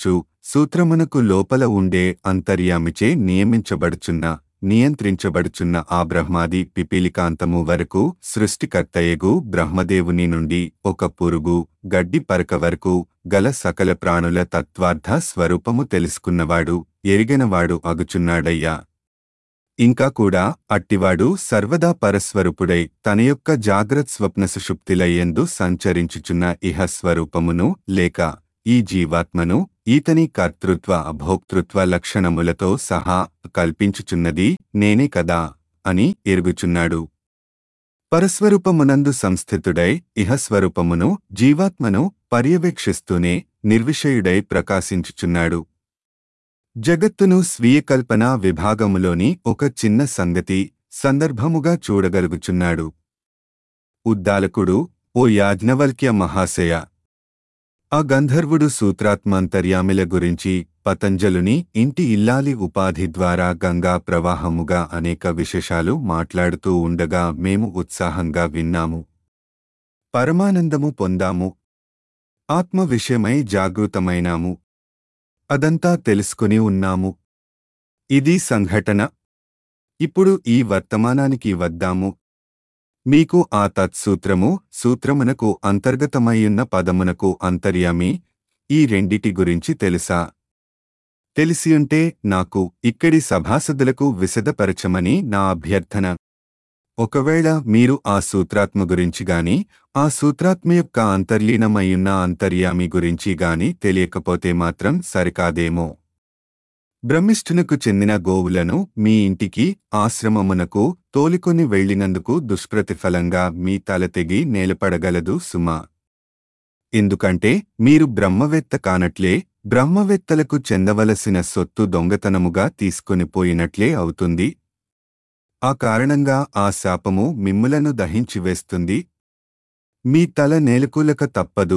సూత్రమునకు లోపల ఉండే అంతర్యామిచే నియమించబడుచున్న నియంత్రించబడుచున్న ఆ బ్రహ్మాది పిపీలికాంతము వరకు సృష్టికర్తయగు బ్రహ్మదేవుని నుండి ఒక పురుగు గడ్డి పరక వరకు గల సకల ప్రాణుల తత్వార్థ స్వరూపము తెలుసుకున్నవాడు ఎరిగినవాడు అగుచున్నాడయ్యా ఇంకా కూడా అట్టివాడు సర్వదా పరస్వరూపుడై తన యొక్క జాగ్రత్ స్వప్న సుషుప్తిలయందు సంచరించుచున్న ఇహ స్వరూపమును లేక ఈ జీవాత్మను ఈతని కర్తృత్వ అభోక్తృత్వ లక్షణములతో సహా కల్పించుచున్నది నేనే కదా అని ఎరుగుచున్నాడు పరస్వరూపమునందు సంస్థితుడై ఇహస్వరూపమును జీవాత్మను పర్యవేక్షిస్తూనే నిర్విషయుడై ప్రకాశించుచున్నాడు జగత్తును స్వీయ కల్పనా విభాగములోని ఒక చిన్న సంగతి సందర్భముగా చూడగలుగుచున్నాడు ఉద్దాలకుడు ఓ యాజ్ఞవల్క్య మహాశయ ఆ గంధర్వుడు సూత్రాత్మంతర్యామిల గురించి పతంజలుని ఇంటి ఇల్లాలి ఉపాధి ద్వారా గంగా ప్రవాహముగా అనేక విశేషాలు మాట్లాడుతూ ఉండగా మేము ఉత్సాహంగా విన్నాము పరమానందము పొందాము ఆత్మ విషయమై జాగృతమైనాము అదంతా తెలుసుకుని ఉన్నాము ఇది సంఘటన ఇప్పుడు ఈ వర్తమానానికి వద్దాము మీకు ఆ తత్సూత్రము సూత్రమునకు అంతర్గతమయ్యున్న పదమునకు అంతర్యామి ఈ రెండిటి గురించి తెలుసా తెలిసియుంటే నాకు ఇక్కడి సభాసదులకు విశదపరచమని నా అభ్యర్థన ఒకవేళ మీరు ఆ సూత్రాత్మ గురించి గాని ఆ సూత్రాత్మ యొక్క అంతర్లీనమయ్యున్న అంతర్యామి గురించి గాని తెలియకపోతే మాత్రం సరికాదేమో బ్రహ్మిష్ఠునకు చెందిన గోవులను మీ ఇంటికి ఆశ్రమమునకు తోలికొని వెళ్ళినందుకు దుష్ప్రతిఫలంగా మీ తల తెగి నేలపడగలదు సుమా ఎందుకంటే మీరు బ్రహ్మవేత్త కానట్లే బ్రహ్మవేత్తలకు చెందవలసిన సొత్తు దొంగతనముగా తీసుకొని పోయినట్లే అవుతుంది ఆ కారణంగా ఆ శాపము మిమ్ములను దహించివేస్తుంది మీ తల నేలకూలక తప్పదు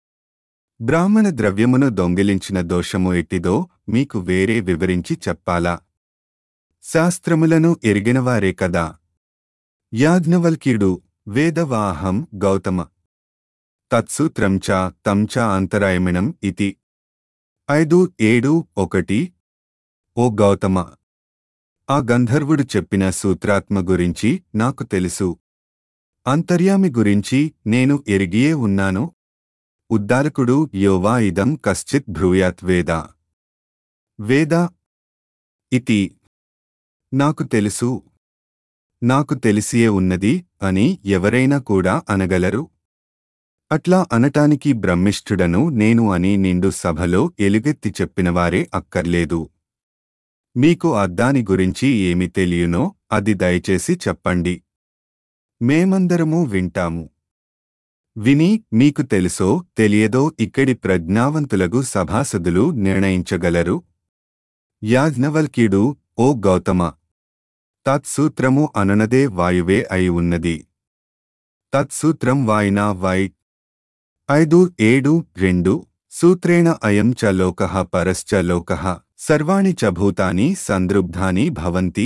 బ్రాహ్మణ ద్రవ్యమును దొంగిలించిన దోషము ఎట్టిదో మీకు వేరే వివరించి చెప్పాలా శాస్త్రములను ఎరిగినవారే కదా యాజ్ఞవల్క్యుడు వేదవాహం గౌతమ తత్సూత్రం చ తం చ అంతరాయమిణం ఇతి ఐదు ఏడు ఒకటి ఓ గౌతమ ఆ గంధర్వుడు చెప్పిన సూత్రాత్మ గురించి నాకు తెలుసు అంతర్యామి గురించి నేను ఎరిగియే ఉన్నాను ఉద్దారకుడు యోవా ఇదం కశ్చిత్ భ్రూయాత్ వేద వేద ఇతి నాకు తెలుసు నాకు తెలిసియే ఉన్నది అని ఎవరైనా కూడా అనగలరు అట్లా అనటానికి బ్రహ్మిష్ఠుడను నేను అని నిండు సభలో ఎలుగెత్తి చెప్పినవారే అక్కర్లేదు మీకు అద్దాని గురించి ఏమి తెలియనో అది దయచేసి చెప్పండి మేమందరము వింటాము విని మీకు తెలుసో తెలియదో ఇక్కడి ప్రజ్ఞావంతులగు సభాసదులు నిర్ణయించగలరు యాజ్ఞవల్క్యుడు ఓ గౌతమ తత్సూత్రము అననదే వాయువే అయి ఉన్నది తత్సూత్రం వాయినా వై ఐదు ఏడు రెండు సూత్రేణ అయం చ లోకః పరశ్చ లోకః సర్వాణి చ భూతాని సందృబ్ధాని భవంతి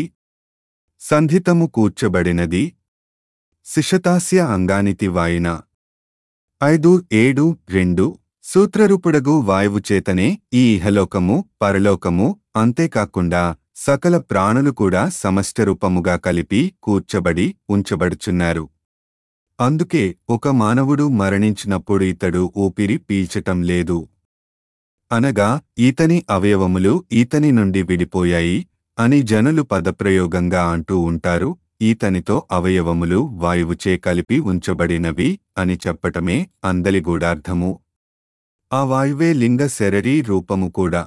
సంధితము కూర్చబడినది శిషతాస్య అంగానితి వాయిన ఐదు ఏడు రెండు సూత్రరూపుడగు వాయువు చేతనే ఈ ఇహలోకము పరలోకము అంతేకాకుండా సకల ప్రాణులు కూడా సమష్టరూపముగా కలిపి కూర్చబడి ఉంచబడుచున్నారు అందుకే ఒక మానవుడు మరణించినప్పుడు ఇతడు ఊపిరి పీల్చటం లేదు అనగా ఈతని అవయవములు ఈతని నుండి విడిపోయాయి అని జనులు పదప్రయోగంగా అంటూ ఉంటారు ఈతనితో అవయవములు వాయువుచే కలిపి ఉంచబడినవి అని చెప్పటమే అందలి గూఢార్థము ఆ వాయువే లింగ శరీరీ రూపము కూడా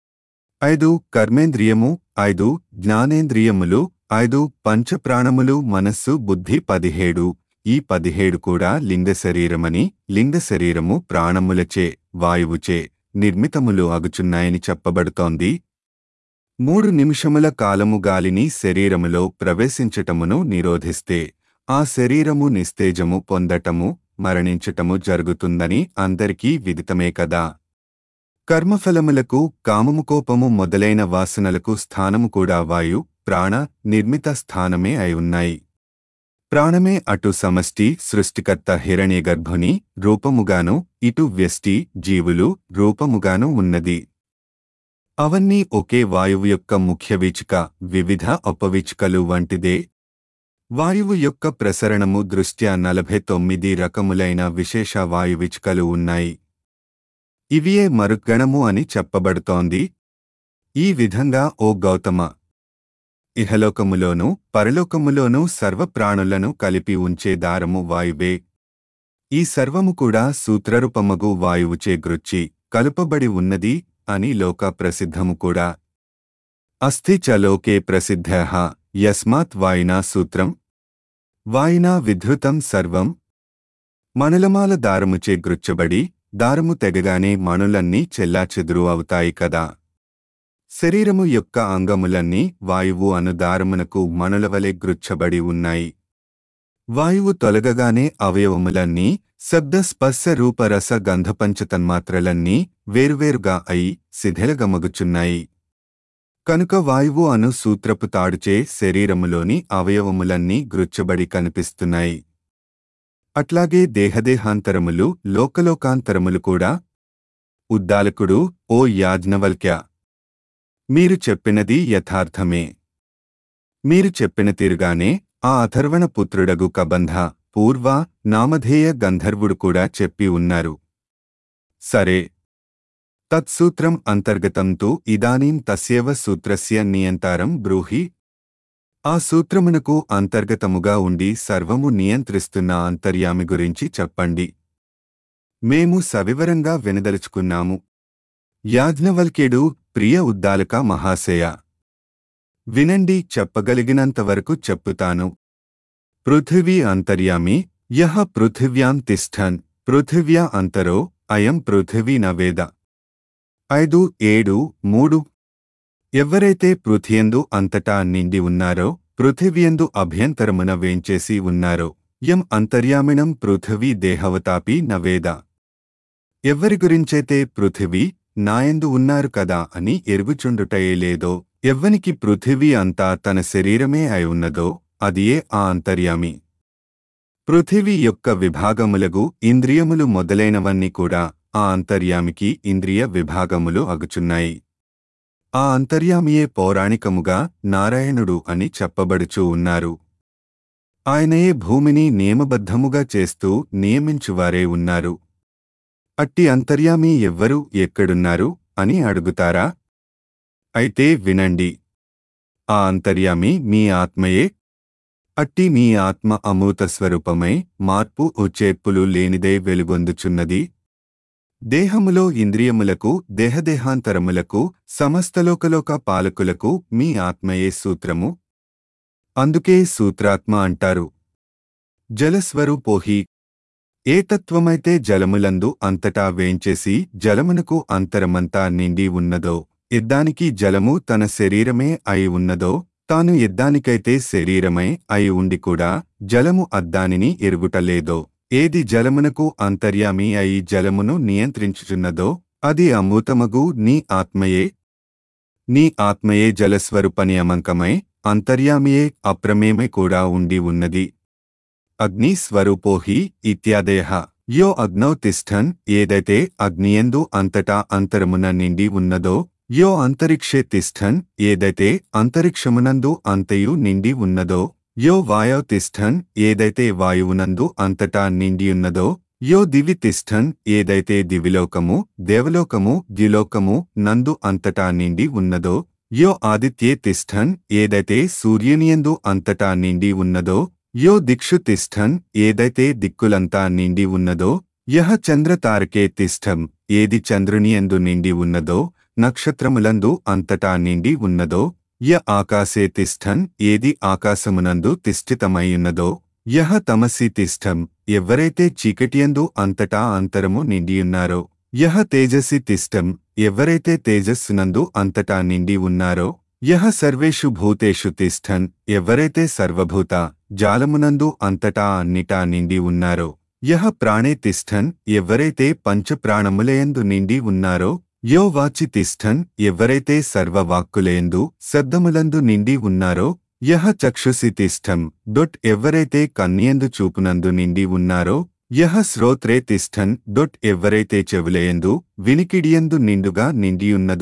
ఐదు కర్మేంద్రియము ఐదు జ్ఞానేంద్రియములు ఐదు పంచప్రాణములు మనస్సు బుద్ధి పదిహేడు ఈ పదిహేడు కూడా లింగ శరీరమని లింగ శరీరము ప్రాణములచే వాయువుచే నిర్మితములు అగుచున్నాయని చెప్పబడుతోంది మూడు నిమిషముల కాలము గాలిని శరీరములో ప్రవేశించటమును నిరోధిస్తే ఆ శరీరము నిస్తేజము పొందటము మరణించటము జరుగుతుందని అందరికీ విదితమే కదా కర్మఫలములకు కామము కోపము మొదలైన వాసనలకు స్థానము కూడా వాయు ప్రాణ నిర్మిత స్థానమే అయి ఉన్నాయి ప్రాణమే అటు సమష్టి సృష్టికర్త హిరణ్యగర్భుని రూపముగాను ఇటు వ్యష్టి జీవులు రూపముగాను ఉన్నది అవన్నీ ఒకే వాయువు యొక్క ముఖ్య వీచిక వివిధ ఉపవీచికలు వంటిదే వాయువు యొక్క ప్రసరణము దృష్ట్యా నలభై తొమ్మిది రకములైన విశేష వాయువిచికలు ఉన్నాయి ఇవియే మరుగణము అని చెప్పబడుతోంది ఈ విధంగా ఓ గౌతమ ఇహలోకములోనూ పరలోకములోనూ సర్వప్రాణులను కలిపి ఉంచే దారము వాయువే ఈ సర్వము కూడా సూత్రరూపమగు వాయువుచే గృచ్చి కలుపబడి ఉన్నది అని లోక ప్రసిద్ధము కూడా అస్థి చ లోకే ప్రసిద్ధ యస్మాత్ వాయునా సూత్రం వాయునా విధృతం సర్వం మణులమాల దారముచే గృచ్చబడి దారము తెగగానే మణులన్నీ చెల్లాచెదురు అవుతాయి కదా శరీరము యొక్క అంగములన్నీ వాయువు అను దారమునకు మణులవలె గృచ్చబడి ఉన్నాయి వాయువు తొలగగానే అవయవములన్నీ శబ్ద స్పర్శ రూపరస గంధపంచతన్మాత్రలన్నీ వేరువేరుగా అయి శిథిలగమగుచున్నాయి కనుక వాయువు అను సూత్రపు తాడుచే శరీరములోని అవయవములన్నీ గృచ్చబడి కనిపిస్తున్నాయి అట్లాగే దేహదేహాంతరములు లోకలోకాంతరములు కూడా ఉద్దాలకుడు ఓ యాజ్ఞవల్క్య మీరు చెప్పినది యథార్థమే మీరు చెప్పిన తీరుగానే ఆ అథర్వణ పుత్రుడగు కబంధ పూర్వ నామధేయ గంధర్వుడు కూడా చెప్పి ఉన్నారు సరే తత్సూత్రం అంతర్గతం తు ఇదానీం తస్యేవ సూత్రస్య నియంతారం బ్రూహి ఆ సూత్రమునకు అంతర్గతముగా ఉండి సర్వము నియంత్రిస్తున్న అంతర్యామి గురించి చెప్పండి మేము సవివరంగా వినదలుచుకున్నాము యాజ్ఞవల్క్యుడు ప్రియ ఉద్దాలక మహాశయ వినండి చెప్పగలిగినంతవరకు చెప్పుతాను పృథివీ అంతర్యామి యహ పృథివ్యాం తిష్టన్ పృథివ్యా అంతరో అయం పృథివీ నవేద ఐదు ఏడు మూడు ఎవరైతే పృథియందు అంతటా నిండి ఉన్నారో పృథివ్యందు అభ్యంతరమున వేంచేసి ఉన్నారో యం అంతర్యామిణం పృథివీ దేహవతాపి నవేద ఎవ్వరి గురించైతే పృథివీ నాయందు ఉన్నారు కదా అని ఎరుగుచుండుటయే లేదో ఎవ్వనికి పృథివీ అంతా తన శరీరమే అయి ఉన్నదో అదియే ఆ అంతర్యామి పృథివీ యొక్క విభాగములగు ఇంద్రియములు మొదలైనవన్నీ కూడా ఆ అంతర్యామికి ఇంద్రియ విభాగములు అగుచున్నాయి ఆ అంతర్యామియే పౌరాణికముగా నారాయణుడు అని చెప్పబడుచూ ఉన్నారు ఆయనయే భూమిని నియమబద్ధముగా చేస్తూ నియమించువారే ఉన్నారు అట్టి అంతర్యామి ఎవ్వరు ఎక్కడున్నారు అని అడుగుతారా అయితే వినండి ఆ అంతర్యామి మీ ఆత్మయే అట్టి మీ ఆత్మ అమూత స్వరూపమై మార్పు ఉచేర్పులు లేనిదే వెలుగొందుచున్నది దేహములో ఇంద్రియములకు దేహదేహాంతరములకు సమస్తలోకలోక పాలకులకు మీ ఆత్మయే సూత్రము అందుకే సూత్రాత్మ అంటారు జలస్వరూపోహి ఏ తత్వమైతే జలములందు అంతటా వేంచేసి జలమునకు అంతరమంతా నిండి ఉన్నదో ఎద్దానికి జలము తన శరీరమే అయి ఉన్నదో తాను ఎద్దానికైతే శరీరమై అయి ఉండి కూడా జలము అద్దానిని ఎరుగుటలేదో ఏది జలమునకు అంతర్యామి అయి జలమును నియంత్రించుచున్నదో అది అమూతమగు నీ ఆత్మయే నీ ఆత్మయే జలస్వరూపనియమంకమై అంతర్యామియే అప్రమేమే కూడా ఉండి ఉన్నది అగ్ని స్వరూపోహి ఇత్యాదయ యో అగ్నౌ తిష్టన్ ఏదైతే అగ్నియందు అంతటా అంతరమున నిండి ఉన్నదో యో అంతరిక్షే తిష్టన్ ఏదైతే అంతరిక్షమునందు అంతయు నిండి ఉన్నదో యో వాయవ్ తిష్టన్ ఏదైతే వాయువునందు అంతటా నిండియున్నదో యో దివి తిష్టన్ ఏదైతే దివిలోకము దేవలోకము ద్యులోకము నందు అంతటా నిండి ఉన్నదో యో ఆదిత్యే తిష్టన్ ఏదైతే సూర్యునియందు అంతటా నిండి ఉన్నదో యో దిక్షు తిష్టన్ ఏదైతే దిక్కులంతా నిండి ఉన్నదో యహ చంద్రతారకే తిష్టం ఏది చంద్రునియందు నిండి ఉన్నదో నక్షత్రములందు అంతటా నిండి ఉన్నదో య ఆకాశే తిష్టన్ ఏది ఆకాశమునందు తిష్ఠితమైయున్నదో యహ తమసి తిష్టం ఎవరైతే చీకటియందు అంతటా అంతరము నిండియున్నారో యహ తేజసి తిష్టం ఎవరైతే తేజస్సునందు అంతటా నిండి ఉన్నారో యహ సర్వేషు భూతేషు తిష్టన్ ఎవరైతే సర్వభూత జాలమునందు అంతటా అన్నిటా నిండి ఉన్నారో యహ ప్రాణే తిష్టన్ ఎవరైతే పంచప్రాణములయందు నిండి ఉన్నారో యో వాచి తిష్టన్ ఎవరైతే సర్వవాక్కులయందు శబ్దములందు నిండి ఉన్నారో యహ చక్షుసి తిష్టం డొట్ ఎవరైతే కన్యందు చూపునందు నిండి ఉన్నారో యహ శ్రోత్రే తిష్టన్ డొట్ ఎవరైతే చెవులయందు వినికిడియందు నిండుగా నిండియున్నదో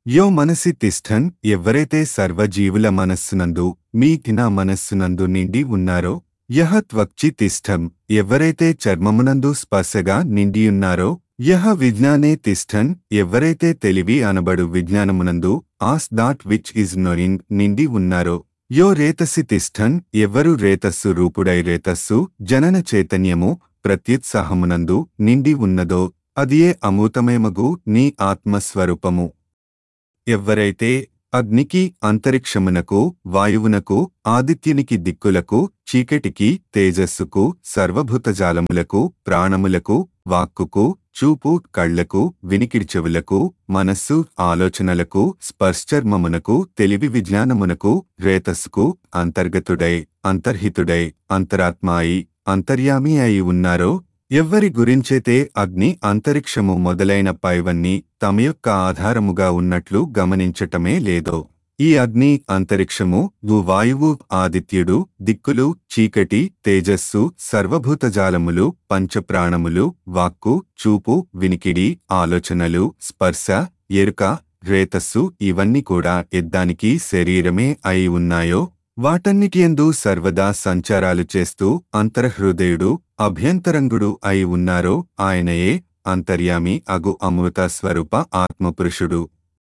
యో మనసి తిష్టన్ ఎవరైతే సర్వజీవుల మనస్సునందు మీ తిన మనస్సునందు నిండి ఉన్నారో యహ త్వక్చి తిష్టం ఎవరైతే చర్మమునందు స్పర్శగా నిండియున్నారో యహ విజ్ఞానే తిష్టన్ ఎవరైతే తెలివి అనబడు విజ్ఞానమునందు as that which is knowing నిండి ఉన్నారో యో రేతసి తిష్టన్ ఎవరు రేతస్సు రూపుడై రేతస్సు జనన చైతన్యము ప్రత్యుత్సాహమునందు నిండి ఉన్నదో అదియే అమూతమేమగు నీ ఆత్మస్వరూపము ఎవ్వరైతే అగ్నికి అంతరిక్షమునకు వాయువునకు ఆదిత్యునికి దిక్కులకు చీకటికి తేజస్సుకు సర్వభూతజాలములకు ప్రాణములకు వాక్కుకు చూపు కళ్లకు వినికిడి చెవులకు మనస్సు ఆలోచనలకు స్పర్శర్మమునకు తెలివి విజ్ఞానమునకు రేతస్సుకు అంతర్గతుడై అంతర్హితుడై అంతరాత్మాయి అంతర్యామి అయి ఉన్నారో ఎవ్వరి గురించైతే అగ్ని అంతరిక్షము మొదలైన పైవన్నీ తమ యొక్క ఆధారముగా ఉన్నట్లు గమనించటమే లేదో ఈ అగ్ని అంతరిక్షము వు వాయువు ఆదిత్యుడు దిక్కులు చీకటి తేజస్సు సర్వభూతజాలములు పంచప్రాణములు వాక్కు చూపు వినికిడి ఆలోచనలు స్పర్శ ఎరుక రేతస్సు ఇవన్నీ కూడా ఎద్దానికి శరీరమే అయి ఉన్నాయో వాటన్నిటియందు సర్వదా సంచారాలు చేస్తూ అంతర్హృదయుడు అభ్యంతరంగుడు అయి ఉన్నారో ఆయనయే అంతర్యామి అగు అమృత స్వరూప ఆత్మపురుషుడు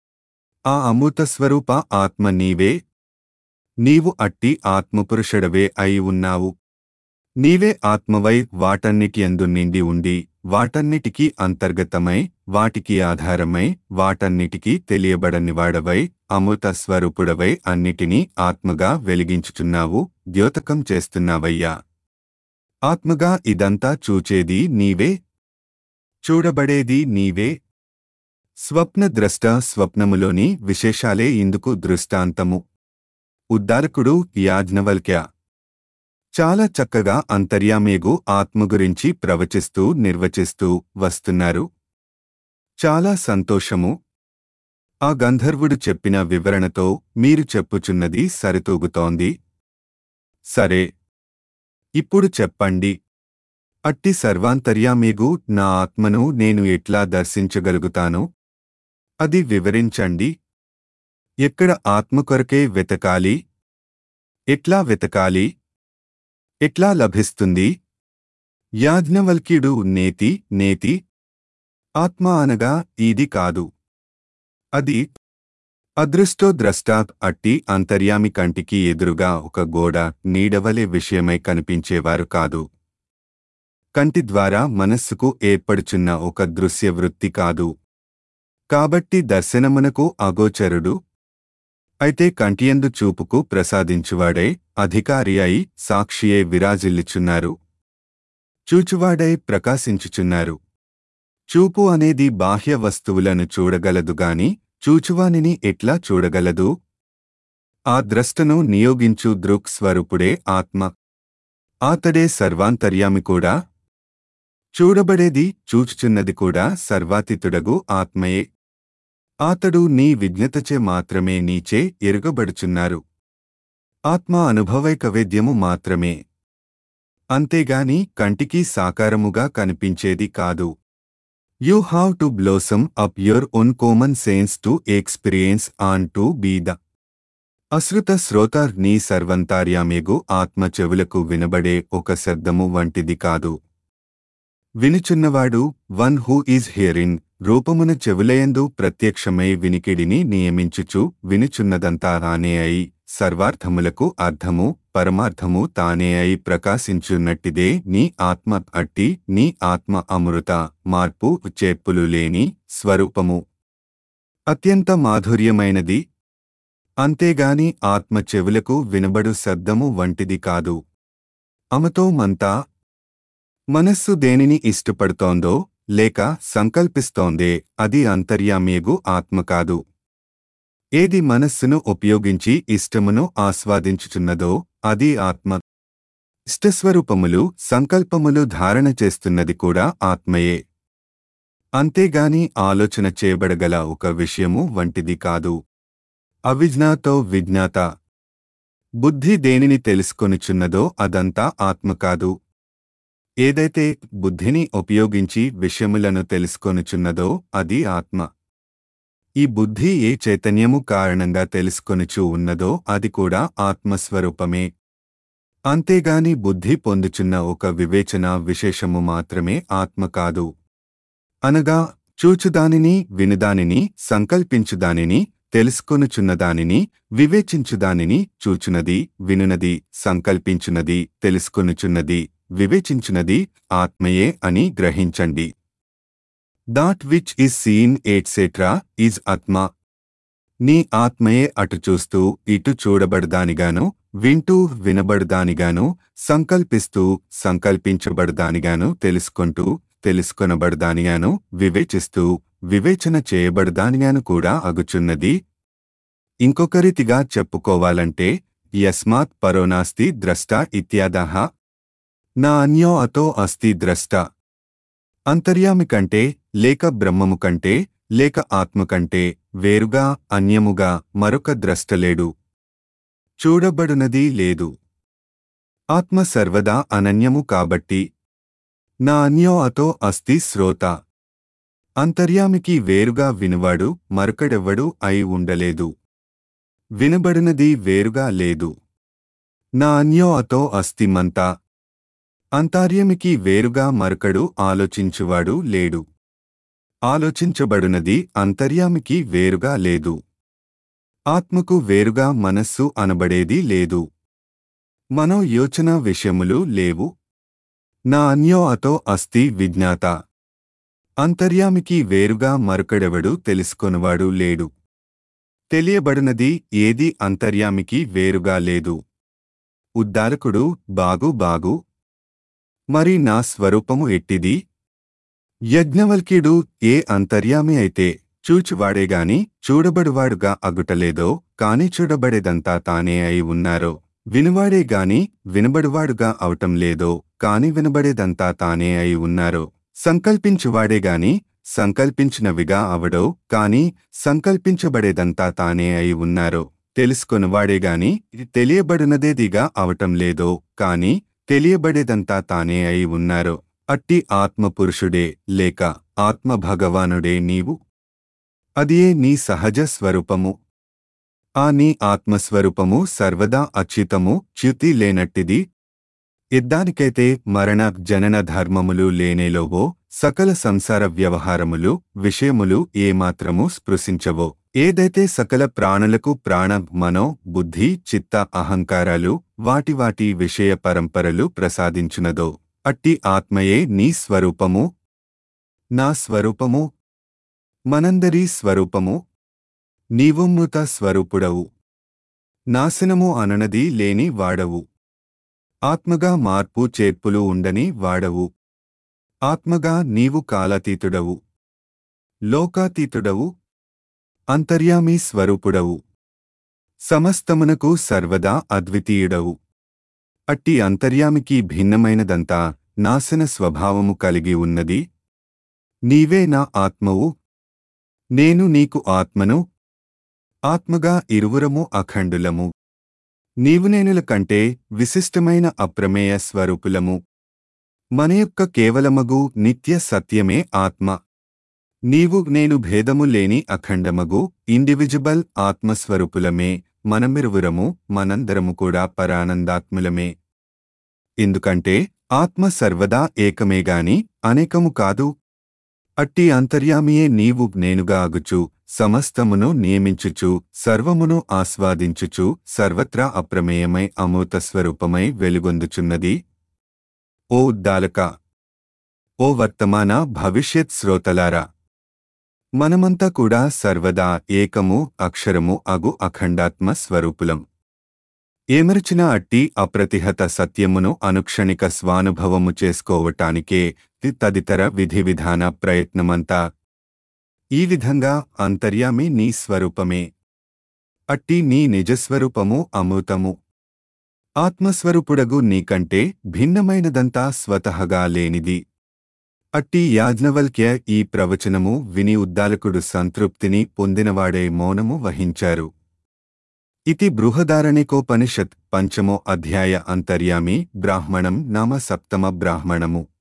ఆ అమృత స్వరూప ఆత్మ నీవే నీవు అట్టి ఆత్మపురుషుడవే అయి ఉన్నావు నీవే ఆత్మవై వాటన్నిటియందు నిండి ఉండి వాటన్నిటికీ అంతర్గతమై వాటికి ఆధారమై వాటన్నిటికీ తెలియబడనివాడవై అమృత స్వరూపుడవై అన్నిటినీ ఆత్మగా వెలిగించుచున్నావు ద్యోతకం చేస్తున్నావయ్యా ఆత్మగా ఇదంతా చూచేది నీవే చూడబడేది నీవే స్వప్నద్రష్ట స్వప్నములోని విశేషాలే ఇందుకు దృష్టాంతము ఉద్దారకుడు యాజ్ఞవల్క్య చాలా చక్కగా అంతర్యామేగు ఆత్మ గురించి ప్రవచిస్తూ నిర్వచిస్తూ వస్తున్నారు చాలా సంతోషము ఆ గంధర్వుడు చెప్పిన వివరణతో మీరు చెప్పుచున్నది సరితూగుతోంది సరే ఇప్పుడు చెప్పండి అట్టి సర్వాంతర్యామేగు నా ఆత్మను నేను ఎట్లా దర్శించగలుగుతాను అది వివరించండి ఎక్కడ ఆత్మ కొరకే వెతకాలి ఎట్లా వెతకాలి ఎట్లా లభిస్తుంది యాజ్ఞవల్క్యుడు నేతి నేతి ఆత్మ అనగా ఇది కాదు అది అదృష్టో ద్రష్టాత్ అట్టి అంతర్యామి కంటికి ఎదురుగా ఒక గోడ నీడవలే విషయమై కనిపించేవారు కాదు కంటి ద్వారా మనస్సుకు ఏర్పడుచున్న ఒక దృశ్య వృత్తి కాదు కాబట్టి దర్శనమునకు అగోచరుడు అయితే కంటియందు చూపుకు ప్రసాదించువాడై అధికారి అయి సాక్షియే విరాజిల్లుచున్నారు చూచువాడై ప్రకాశించుచున్నారు చూపు అనేది బాహ్య వస్తువులను చూడగలదుగాని చూచువానిని ఎట్లా చూడగలదు ఆ ద్రష్టను నియోగించు దృక్ స్వరూపుడే ఆత్మ ఆతడే సర్వాంతర్యామి కూడా చూడబడేది చూచుచున్నది కూడా సర్వాతితుడగు ఆత్మయే ఆతడు నీ విజ్ఞతచే మాత్రమే నీచే ఎరుగబడుచున్నారు ఆత్మ అనుభవైక వేద్యము మాత్రమే అంతేగాని కంటికి సాకారముగా కనిపించేది కాదు you have to blossom up your own common sense to experience and to be the అశ్రుత శ్రోతర్ నీ సర్వంతార్యామేగు ఆత్మ చెవులకు వినబడే ఒక శబ్దము వంటిది కాదు వినుచున్నవాడు వన్ హూ ఈజ్ హియరింగ్ రూపమున చెవులయందు ప్రత్యక్షమై వినికిడిని నియమించుచు వినుచున్నదంతా తానే అయి సర్వార్థములకు అర్థము పరమార్థము తానే అయి ప్రకాశించున్నట్టిదే నీ ఆత్మ అట్టి నీ ఆత్మ అమృత మార్పు చేర్పులు లేని స్వరూపము అత్యంత మాధుర్యమైనది అంతేగాని ఆత్మ చెవులకు వినబడు శబ్దము వంటిది కాదు అమతో మంతా మనస్సు దేనిని ఇష్టపడుతోందో లేక సంకల్పిస్తోందే అది అంతర్యామ్యేగు ఆత్మ కాదు ఏది మనస్సును ఉపయోగించి ఇష్టమును ఆస్వాదించుచున్నదో అది ఆత్మ ఇష్టస్వరూపములు సంకల్పములు ధారణ చేస్తున్నది కూడా ఆత్మయే అంతేగాని ఆలోచన చేయబడగల ఒక విషయము వంటిది కాదు అవిజ్ఞాతో విజ్ఞాత బుద్ధి దేనిని తెలుసుకొనుచున్నదో అదంతా ఆత్మ కాదు ఏదైతే బుద్ధిని ఉపయోగించి విషయములను తెలుసుకొనుచున్నదో అది ఆత్మ ఈ బుద్ధి ఏ చైతన్యము కారణంగా తెలుసుకొనుచూ ఉన్నదో అది కూడా ఆత్మస్వరూపమే అంతేగాని బుద్ధి పొందుచున్న ఒక వివేచన విశేషము మాత్రమే ఆత్మ కాదు అనగా చూచుదానిని వినుదానిని సంకల్పించుదానిని తెలుసుకొనుచున్నదానిని వివేచించుదానిని చూచునది వినునది సంకల్పించునది తెలుసుకొనుచున్నది వివేచించునది ఆత్మయే అని గ్రహించండి that which is seen etcetera is ఆత్మ నీ ఆత్మయే అటు చూస్తూ ఇటు చూడబడదానిగాను వింటూ వినబడదానిగాను సంకల్పిస్తూ సంకల్పించబడదానిగాను తెలుసుకుంటూ తెలుసుకొనబడదానిగాను వివేచిస్తూ వివేచన చేయబడదానిగాను కూడా అగుచున్నది ఇంకొక రీతిగా చెప్పుకోవాలంటే యస్మాత్ పరోనాస్తి ద్రష్ట ఇత్యాదహ నా అన్యో అతో అస్తి ద్రష్ట అంతర్యామి కంటే లేక బ్రహ్మము కంటే లేక ఆత్మ కంటే వేరుగా అన్యముగా మరొక ద్రష్టలేడు చూడబడునది లేదు ఆత్మ సర్వదా అనన్యము కాబట్టి నా అన్యో అతో అస్తి శ్రోత అంతర్యామికి వేరుగా వినువాడు మరొకడెవ్వడు అయి ఉండలేదు వినబడినది వేరుగా లేదు నా అన్యో అతో అస్తి మంతా అంతర్యమికి వేరుగా మరొకడు ఆలోచించువాడు లేడు ఆలోచించబడునది అంతర్యామికి వేరుగా లేదు ఆత్మకు వేరుగా మనస్సు అనబడేది లేదు మనో యోచన విషయములు లేవు నా అన్యో అతో అస్తి విజ్ఞాత అంతర్యామికి వేరుగా మరొకడెవడు తెలుసుకొనువాడు లేడు తెలియబడినది ఏది అంతర్యామికి వేరుగా లేదు ఉద్దారకుడు బాగు బాగు మరి నా స్వరూపము ఎట్టిది యజ్ఞవల్క్యుడు ఏ అంతర్యామి అయితే చూచువాడేగాని చూడబడువాడుగా అగుటలేదో కాని చూడబడేదంతా తానే అయి ఉన్నారో వినువాడే గాని వినబడువాడుగా అవటం లేదో కాని వినబడేదంతా తానే అయి ఉన్నారో సంకల్పించువాడే గాని సంకల్పించినవిగా అవడో కాని సంకల్పించబడేదంతా తానే అయి ఉన్నారో తెలుసుకొనువాడే గాని ఇది తెలియబడినదేదిగా అవటం లేదో కాని తెలియబడేదంతా తానే అయి ఉన్నారో అట్టి ఆత్మపురుషుడే లేక ఆత్మ భగవానుడే నీవు అదియే నీ సహజ స్వరూపము ఆ నీ ఆత్మస్వరూపము సర్వదా అచ్యుతము చ్యుతి లేనట్టిది ఇద్దానికైతే మరణ జనన ధర్మములు లేనేలోవో సకల సంసార వ్యవహారములు విషయములు ఏమాత్రము స్పృశించవో ఏదైతే సకల ప్రాణులకు ప్రాణ మనో బుద్ధి చిత్త అహంకారాలు వాటి వాటి విషయ పరంపరలు ప్రసాదించునదో అట్టి ఆత్మయే నీ స్వరూపము నా స్వరూపము మనందరి స్వరూపము నీవు మృత స్వరూపుడవు నాశనము అననది లేని వాడవు ఆత్మగా మార్పు చేర్పులు ఉండని వాడవు ఆత్మగా నీవు కాలాతీతుడవు లోకాతీతుడవు అంతర్యామి స్వరూపుడవు సమస్తమునకు సర్వదా అద్వితీయుడవు అట్టి అంతర్యామికి భిన్నమైనదంతా నాశన స్వభావము కలిగి ఉన్నది నీవే నా ఆత్మవు నేను నీకు ఆత్మను ఆత్మగా ఇరువురము అఖండులము నీవు నేనుల కంటే విశిష్టమైన అప్రమేయ స్వరూపులము మన యొక్క కేవలమగు నిత్య సత్యమే ఆత్మ నీవు నేను భేదము లేని అఖండమగు ఇండివిజిబుల్ ఆత్మస్వరూపులమే మనమిరువురము మనందరము కూడా పరానందాత్ములమే ఎందుకంటే ఆత్మ సర్వదా ఏకమేగాని అనేకము కాదు అట్టి అంతర్యామియే నీవు నేనుగా అగుచు సమస్తమును నియమించుచు సర్వమును ఆస్వాదించుచు సర్వత్రా అప్రమేయమై అమూత స్వరూపమై వెలుగొందుచున్నది ఓ ఉద్దాలక ఓ వర్తమాన భవిష్యత్ శ్రోతలారా మనమంతా కూడా సర్వదా ఏకము అక్షరము అగు అఖండాత్మ స్వరూపులం ఏమరిచిన అట్టి అప్రతిహత సత్యమును అనుక్షణిక స్వానుభవము చేసుకోవటానికే తి- తదితర విధి విధాన ప్రయత్నమంతా ఈ విధంగా అంతర్యామి నీ స్వరూపమే అట్టి నీ నిజస్వరూపము అమృతము ఆత్మస్వరూపుడగు నీకంటే భిన్నమైనదంతా స్వతహగా లేనిది అట్టి యాజ్ఞవల్క్య ఈ ప్రవచనము విని ఉద్దాలకుడు సంతృప్తిని పొందినవాడే మౌనము వహించారు ఇతి బృహదారణికోపనిషత్ పంచమో అధ్యాయ అంతర్యామి బ్రాహ్మణం నామ సప్తమ బ్రాహ్మణము